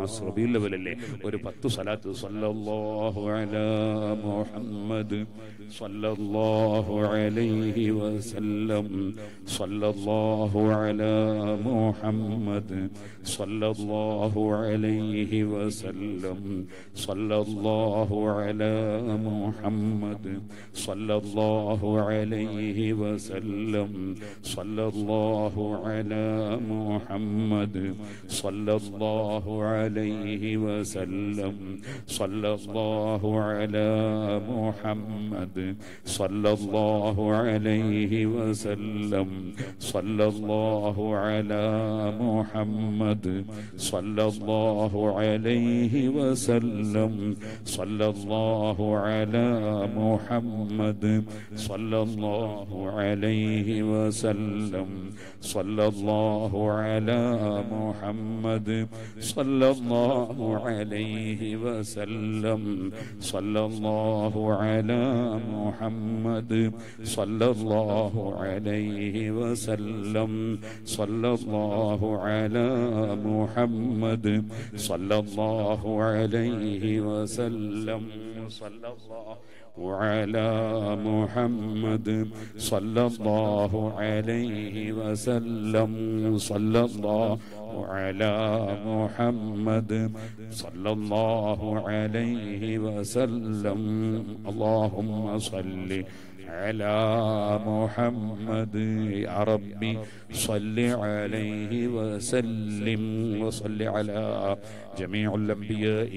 മാസം റബീഉൽ ലെവലല്ലേ ഒരു പത്ത് സലാത്ത് സല്ലല്ലാഹു അലാ മുഹമ്മദ് സല്ലല്ലാഹു അലൈഹി വസല്ലം സല്ലല്ലാഹു അലാ മുഹമ്മദ് സല്ലല്ലാഹു അലൈഹി വസല്ലം സല്ലല്ലാഹു അലാ മുഹമ്മദ് സല്ലല്ലാഹു അലൈഹി വസല്ലം സല്ലല്ലാഹു അലാ മുഹമ്മദ് സല്ലല്ലാഹു അലൈഹി വസല്ലം സല്ലല്ലാഹു അലാ മുഹമ്മദ് സല്ലല്ലാഹു അലൈഹി വസല്ലം സല്ലല്ലാഹു അലാ മുഹമ്മദ് സല്ലല്ലാഹു അലൈഹി വസല്ലം സല്ലല്ലാഹു അലാ മുഹമ്മദ് സല്ലല്ലാഹു അലൈഹി വസല്ലം സല്ലല്ലാഹു അലാ മുഹമ്മദ് സല്ലല്ലാഹു അലൈഹി വസല്ലം സല്ലല്ലാഹു അലാ മുഹമ്മദ് സല്ലല്ലാഹു അലൈഹി വസല്ലം സല്ലല്ലാഹു അലാ മുഹമ്മദ് സല്ലല്ലാഹു അലൈഹി വസല്ലം സല്ലല്ലാഹു അലാ മുഹമ്മദ് സല്ലല്ലാഹു അലൈഹി വസല്ലം സല്ലല്ലാഹു അലാ മുഹമ്മദ് സല്ലല്ലാഹു അലൈഹി വസല്ലം اللهم صل على محمد يا ربي صل عليه وسلم وصل على جميع الأنبياء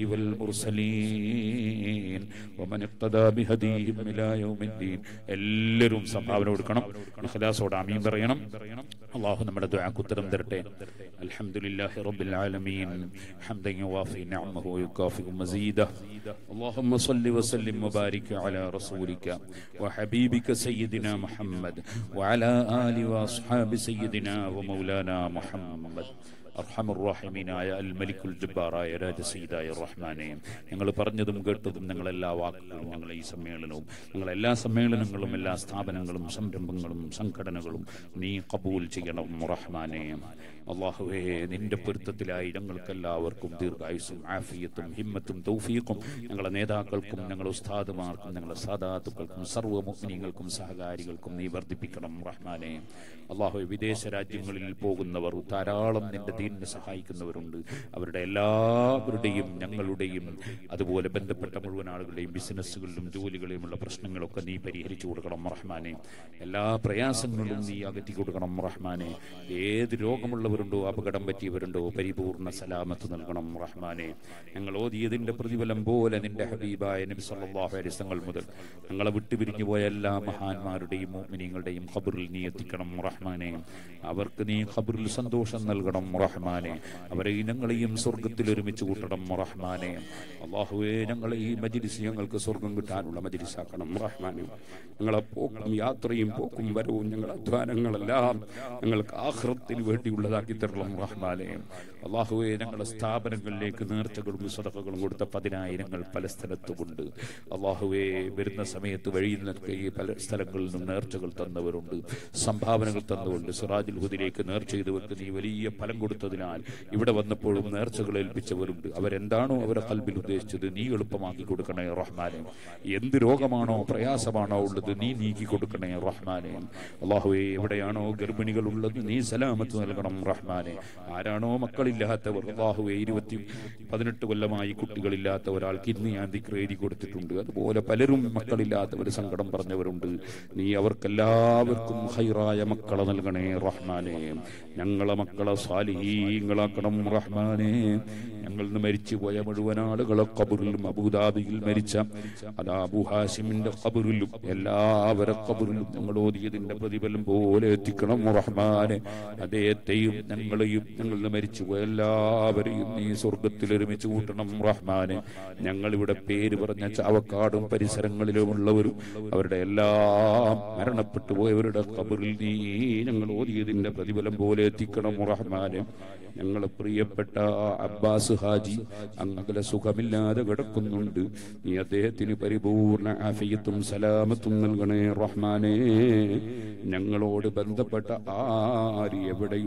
والمرسلين ومن اقتدى بهديهم إلى يوم الدين എല്ലാവരും സംഭാവന കൊടുക്കണം ഇഖ്ലാസോടെ ആമീൻ പറയണം അള്ളാഹു നമ്മുടെ ദുആക്ക് ഉത്തരം തരട്ടെ അൽഹംദുലില്ലാഹി റബ്ബിൽ ആലമീൻ ഹംദൻ യുവാഫി നിഅമഹു വയുകാഫി മസീദ اللهم صل وسلم وبارك على رسولك وحبيبك سيدنا محمد وعلى آل وأصحاب سيدنا ومولانا محمد അർഹമുറാഹിമീനായ അൽ മലിക്കുൽ ജബ്ബാറായ രാജസീതായ റഹ്മാനെ ഞങ്ങൾ പറഞ്ഞതും കേട്ടതും ഞങ്ങളെല്ലാ വാക്കുകളും ഞങ്ങളെ ഈ സമ്മേളനവും ഞങ്ങളെല്ലാ സമ്മേളനങ്ങളും എല്ലാ സ്ഥാപനങ്ങളും സംരംഭങ്ങളും സംഘടനകളും നീ കബൂൽ ചെയ്യണം റഹ്മാനെ അള്ളാഹുവേ നിന്റെ പൊരുത്തത്തിലായി ഞങ്ങൾക്കെല്ലാവർക്കും ദീർഘായുസും ആഫിയത്തും ഹിമ്മത്തും തൗഫീഖും ഞങ്ങളെ നേതാക്കൾക്കും ഞങ്ങളുടെ ഉസ്താദുമാർക്കും ഞങ്ങളുടെ സാദാത്തുക്കൾക്കും സർവ്വ മുഗ്നികൾക്കും സഹകാരികൾക്കും നീ വർദ്ധിപ്പിക്കണം റഹ്മാനെ അള്ളാഹു വിദേശ രാജ്യങ്ങളിൽ പോകുന്നവർ ധാരാളം നിന്റെ ദീനിനെ സഹായിക്കുന്നവരുണ്ട് അവരുടെ എല്ലാവരുടെയും ഞങ്ങളുടെയും അതുപോലെ ബന്ധപ്പെട്ട മുഴുവൻ ആളുകളുടെയും ബിസിനസ്സുകളിലും ജോലികളിലുമുള്ള പ്രശ്നങ്ങളൊക്കെ നീ പരിഹരിച്ചു കൊടുക്കണം റഹ്മാനെ എല്ലാ പ്രയാസങ്ങളും നീ അകറ്റി കൊടുക്കണം റഹ്മാനെ ഏത് രോഗമുള്ളവരുണ്ടോ അപകടം പറ്റിയവരുണ്ടോ പരിപൂർണ സലാമത്ത് നൽകണം റഹ്മാനെ ഞങ്ങൾ ഓതിയതിന്റെ പ്രതിഫലം പോലെ നിന്റെ ഹബീബായ നബി സല്ലല്ലാഹു അലൈഹി വസല്ലം മുതൽ ഞങ്ങളെ വിട്ടുപിരിഞ്ഞു പോയ എല്ലാ മഹാന്മാരുടെയും മോമിനിങ്ങളുടെയും ഖബറിൽ നീ എത്തിക്കണം റഹ്മാനെ അവർക്ക് നീ ഖബറിൽ സന്തോഷം നൽകണം റഹ്മാനെ അവരെ ഞങ്ങളെയും സ്വർഗത്തിൽ ഒരുമിച്ച് കൂട്ടണം റഹ്മാനെ അള്ളാഹുവേ ഞങ്ങളെ ഈ മജിലിസ് ഞങ്ങൾക്ക് സ്വർഗം കിട്ടാനുള്ള മജിലിസാക്കണം റഹ്മാനെ ഞങ്ങളെ പോക്കും യാത്രയും പോക്കും വരവും ഞങ്ങളുടെ അധ്വാനങ്ങളെല്ലാം ഞങ്ങൾക്ക് ആഹ്റത്തിന് വേണ്ടിയുള്ളതാക്കി തരണം റഹ്മാനെ അള്ളാഹുവെ ഞങ്ങളുടെ സ്ഥാപനങ്ങളിലേക്ക് നേർച്ചകളും സ്വതകളും കൊടുത്ത പതിനായിരങ്ങൾ പല സ്ഥലത്തുമുണ്ട് അള്ളാഹുവെ വരുന്ന സമയത്ത് വഴിയിൽ നിന്നൊക്കെ ഈ പല സ്ഥലങ്ങളിൽ നിന്നും നേർച്ചകൾ തന്നവരുണ്ട് സംഭാവനകൾ തന്നവരുണ്ട് സിറാജുൽ ഹുദിലേക്ക് നേർച്ച ചെയ്തവർക്ക് നീ വലിയ ഫലം കൊടുത്തതിനാൽ ഇവിടെ വന്നപ്പോഴും നേർച്ചകൾ ഏൽപ്പിച്ചവരുണ്ട് അവരെന്താണോ അവരെ കൽബിൽ ഉദ്ദേശിച്ചത് നീ എളുപ്പമാക്കി കൊടുക്കണേ റഹ്മാനെ എന്ത് രോഗമാണോ പ്രയാസമാണോ ഉള്ളത് നീ നീക്കി കൊടുക്കണേ റഹ്മാനെ അള്ളാഹുവെ എവിടെയാണോ ഗർഭിണികൾ ഉള്ളത് നീ സലാമത്ത് നൽകണം റഹ്മാനെ ആരാണോ മക്കളില്ലാത്തവർ അള്ളാഹുവെ ഇരുപത്തി പതിനെട്ട് കൊല്ലമായി കുട്ടികളില്ലാത്ത ഒരാൾക്ക് ഇന്ന് ഞാൻ ദിക്ർ എഴുതി കൊടുത്തിട്ടുണ്ട് അതുപോലെ പലരും മക്കളില്ലാത്തവർ സങ്കടം പറഞ്ഞവരുണ്ട് നീ അവർക്കെല്ലാവർക്കും ഹൈറായ മക്കളെ നൽകണേ റഹ്മാനെ ഞങ്ങളെ മക്കളെ സ്വാലിഹീങ്ങളാക്കണം റഹ്മാനെ ഞങ്ങൾ നിന്ന് മരിച്ചുപോയ മുഴുവൻ ആളുകളെ കബറിലും അബുദാബിയിൽ മരിച്ച അതാ അബുഹാസിമിന്റെ കബറിലും എല്ലാവരെ കബറിലും ഞങ്ങൾ ഓതിയതിന്റെ പ്രതിഫലം പോലെ എത്തിക്കണം റഹ്മാനെ അദ്ദേഹത്തെയും ഞങ്ങളെയും ഞങ്ങൾ നിന്ന് മരിച്ചുപോയ എല്ലാവരെയും നീ സ്വർഗത്തിൽ ഒരുമിച്ച് കൂട്ടണം റഹ്മാനെ ഞങ്ങൾ ഇവിടെ പേര് പറഞ്ഞ ചാവക്കാടും പരിസരങ്ങളിലുമുള്ളവരും അവരുടെ എല്ലാം മരണപ്പെട്ടു പോയവരുടെ കബറിൽ നീ ഞങ്ങൾ ഓതിയതിന്റെ പ്രതിഫലം പോലെ എത്തിക്കണം റഹ്മാനെ ഞങ്ങളെ പ്രിയപ്പെട്ട അബ്ബാസ് ഹാജി അങ്ങകലെ സുഖമില്ലാതെ കിടക്കുന്നുണ്ട് നീ അദ്ദേഹത്തിന് പരിപൂർണ ആഫിയത്തും സലാമത്തും നൽകണേ റഹ്മാനെ ഞങ്ങളോട് ബന്ധപ്പെട്ട ആര് എവിടെയുണ്ടോ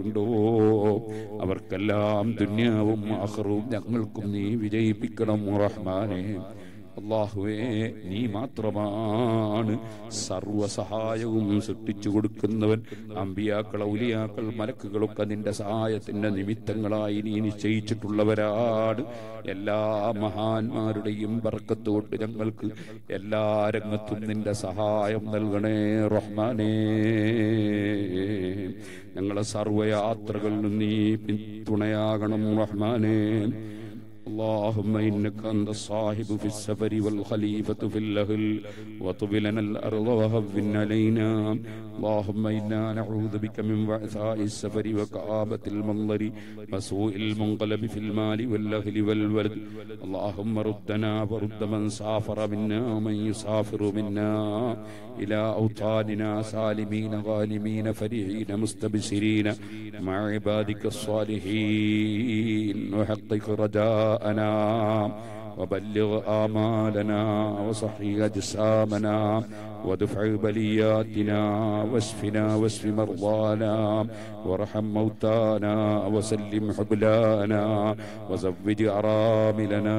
അവർക്കെല്ലാം ദുന്യാവും ആഹ്റവും ഞങ്ങൾക്കും നീ വിജയിപ്പിക്കണം റഹ്മാനെ അള്ളാഹുവേ നീ മാത്രമാണ് സർവസഹായവും സൃഷ്ടിച്ചു കൊടുക്കുന്നവൻ അമ്പിയാക്കൾ ഔലിയാക്കൾ മലക്കുകളൊക്കെ നിന്റെ സഹായത്തിന്റെ നിമിത്തങ്ങളായി നീ നിശ്ചയിച്ചിട്ടുള്ളവരാണ് എല്ലാ മഹാന്മാരുടെയും ബർക്കത്തോട്ട് ഞങ്ങൾക്ക് എല്ലാ രംഗത്തും നിന്റെ സഹായം നൽകണേ റഹ്മാനേ ഞങ്ങളെ സർവയാത്രകളിലും നീ പിന്തുണയാകണം റഹ്മാനേ اللهم إنك أنت الصاحب في السفر والخليفة في الأهل واطب لنا الأرض وهون علينا اللهم إنا نعوذ بك من وعثاء السفر وكآبة المنظر وسوء المنقلب في المال والأهل والولد اللهم ردنا ورد من سافر منا ومن يسافر منا إلى أوطاننا سالمين غانمين فرحين مستبشرين مع عبادك الصالحين وحقق رجاءنا وبلغ آمالنا وصحي أجسامنا وادفع بلياتنا واشفنا واشف مرضانا وارحم موتانا وسلم حبلانا وزوج أراملنا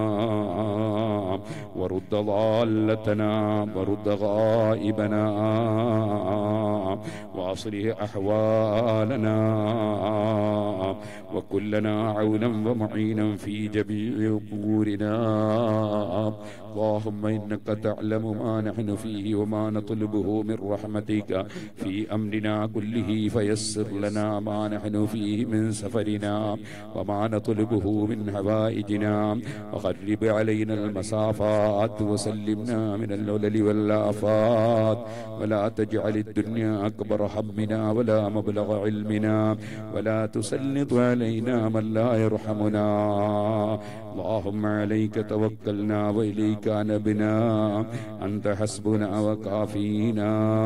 ورد ضالتنا ورد غائبنا واصلح أحوالنا وكلنا عونا ومعينا في جميع أمورنا اللهم إنك تعلم ما نحن فيه وما نطلبه من رحمتك في أمرنا كله فيسر لنا ما نحن فيه من سفرنا وما نطلبه من حوائجنا وقرب علينا المسافات وسلمنا من العلل والآفات ولا تجعل الدنيا أكبر همنا ولا مبلغ علمنا ولا تسلط علينا من لا يرحمنا اللهم عليك توكلنا وإليك نبنا أنت حسبنا وكافينا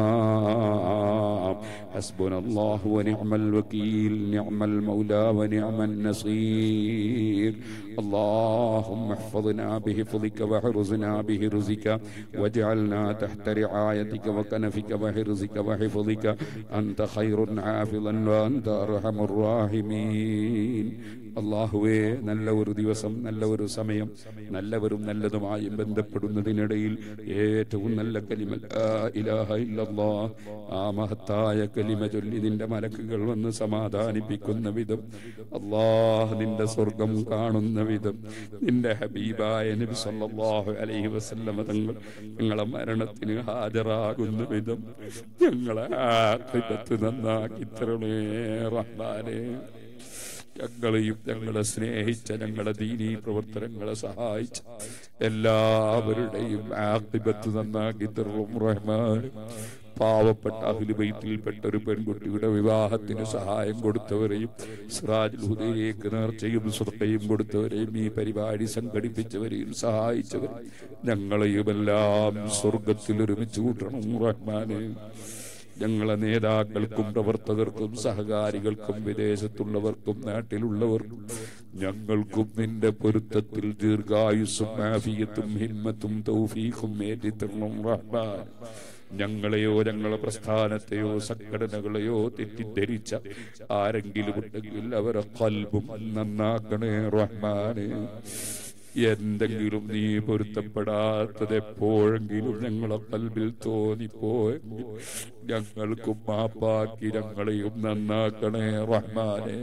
حسبنا الله ونعم الوكيل نعم المولى ونعم النصير اللهم احفظنا بحفظك وحرزنا بحرزك واجعلنا تحت رعايتك وكنفك وحرزك وحفظك أنت خير حافظا وأنت أرحم الراحمين അള്ളാഹുവേ നല്ല ഒരു ദിവസം നല്ല ഒരു സമയം നല്ലവരും നല്ലതുമായി ബന്ധപ്പെടുന്നതിനിടയിൽ ഏറ്റവും നല്ല കലിമ ലാ ഇലാഹ ഇല്ലല്ലാ ആ മഹത്തായ കലിമ ചൊല്ലി നിന്റെ മലക്കുകൾ വന്ന് സമാധാനിപ്പിക്കുന്ന വിധം അള്ളാഹ് നിന്റെ സ്വർഗം കാണുന്ന വിധം നിന്റെ ഹബീബായ നബി സല്ലല്ലാഹു അലൈഹി വസല്ലമ തങ്ങൾ ഞങ്ങളെ മരണത്തിന് ഹാജരാകുന്ന വിധം ഞങ്ങളെ ആഖിബത്ത് നന്നാക്കി തരണേ റഹ്മാനേ ഞങ്ങളെയും ഞങ്ങളെ സ്നേഹിച്ച ഞങ്ങളെ ദീനീ പ്രവർത്തനങ്ങളെ സഹായിച്ച എല്ലാവരുടെയും ആക്തിബത്ത് നന്നാക്കി തരും റഹ്മാൻ പാവപ്പെട്ട അഖിലുബൈത്തിൽപ്പെട്ട ഒരു പെൺകുട്ടിയുടെ വിവാഹത്തിന് സഹായം കൊടുത്തവരെയും സിറാജുൽ ഹുദയിലേക്ക് നേർച്ചയും സുർക്കയും കൊടുത്തവരെയും ഈ പരിപാടി സംഘടിപ്പിച്ചവരെയും സഹായിച്ചവരെയും ഞങ്ങളെയുമെല്ലാം സ്വർഗത്തിൽ ഒരുമിച്ച് കൂട്ടണം റഹ്മാനെ ഞങ്ങളെ നേതാക്കൾക്കും പ്രവർത്തകർക്കും സഹകാരികൾക്കും വിദേശത്തുള്ളവർക്കും നാട്ടിലുള്ളവർക്കും ഞങ്ങൾക്കും നിന്റെ പൊരുത്തത്തിൽ ദീർഘായുസ്സും ആഫിയത്തും ഹിമ്മത്തും തൗഫീഖും ഏറ്റിത്തരണം റഹ്മാൻ ഞങ്ങളെയോ ഞങ്ങളെ പ്രസ്ഥാനത്തെയോ സംഘടനകളെയോ തെറ്റിദ്ധരിച്ച ആരെങ്കിലും ഉണ്ടെങ്കിൽ അവരെ കൽബും നന്നാക്കണേ റഹ്മാനെ എന്തെങ്കിലും നീ പൊരുത്തപ്പെടാത്തത് എപ്പോഴെങ്കിലും ഞങ്ങളെ കൽബിൽ തോന്നിപ്പോയെങ്കിൽ ഞങ്ങൾക്കും മാപ്പാക്കി ഞങ്ങളെയും നന്നാക്കണേ റഹ്മാനെ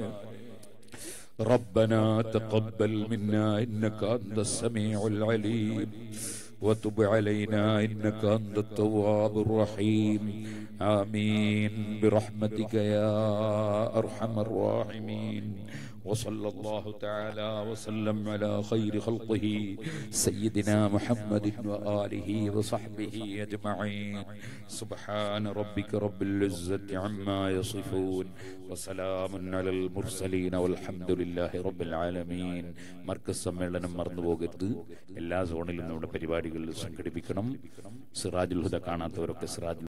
ربنا تقبل منا انك انت السميع العليم وتب علينا انك انت التواب الرحيم امين برحمتك يا ارحم الراحمين وصلى الله تعالى وسلم على خير خلقه سيدنا محمد وآله وصحبه أجمعين سبحان ربك رب العزة عما يصفون وسلام على المرسلين والحمد لله رب العالمين മർക്കസ് സമ്മേളനം മറന്നുപോകരുത് എല്ലാ സോണിലും നമ്മുടെ പരിപാടികളിൽ സംഘടിപ്പിക്കണം സിറാജുൽ ഹുദ കാണാത്തവരൊക്കെ സിറാജുൽ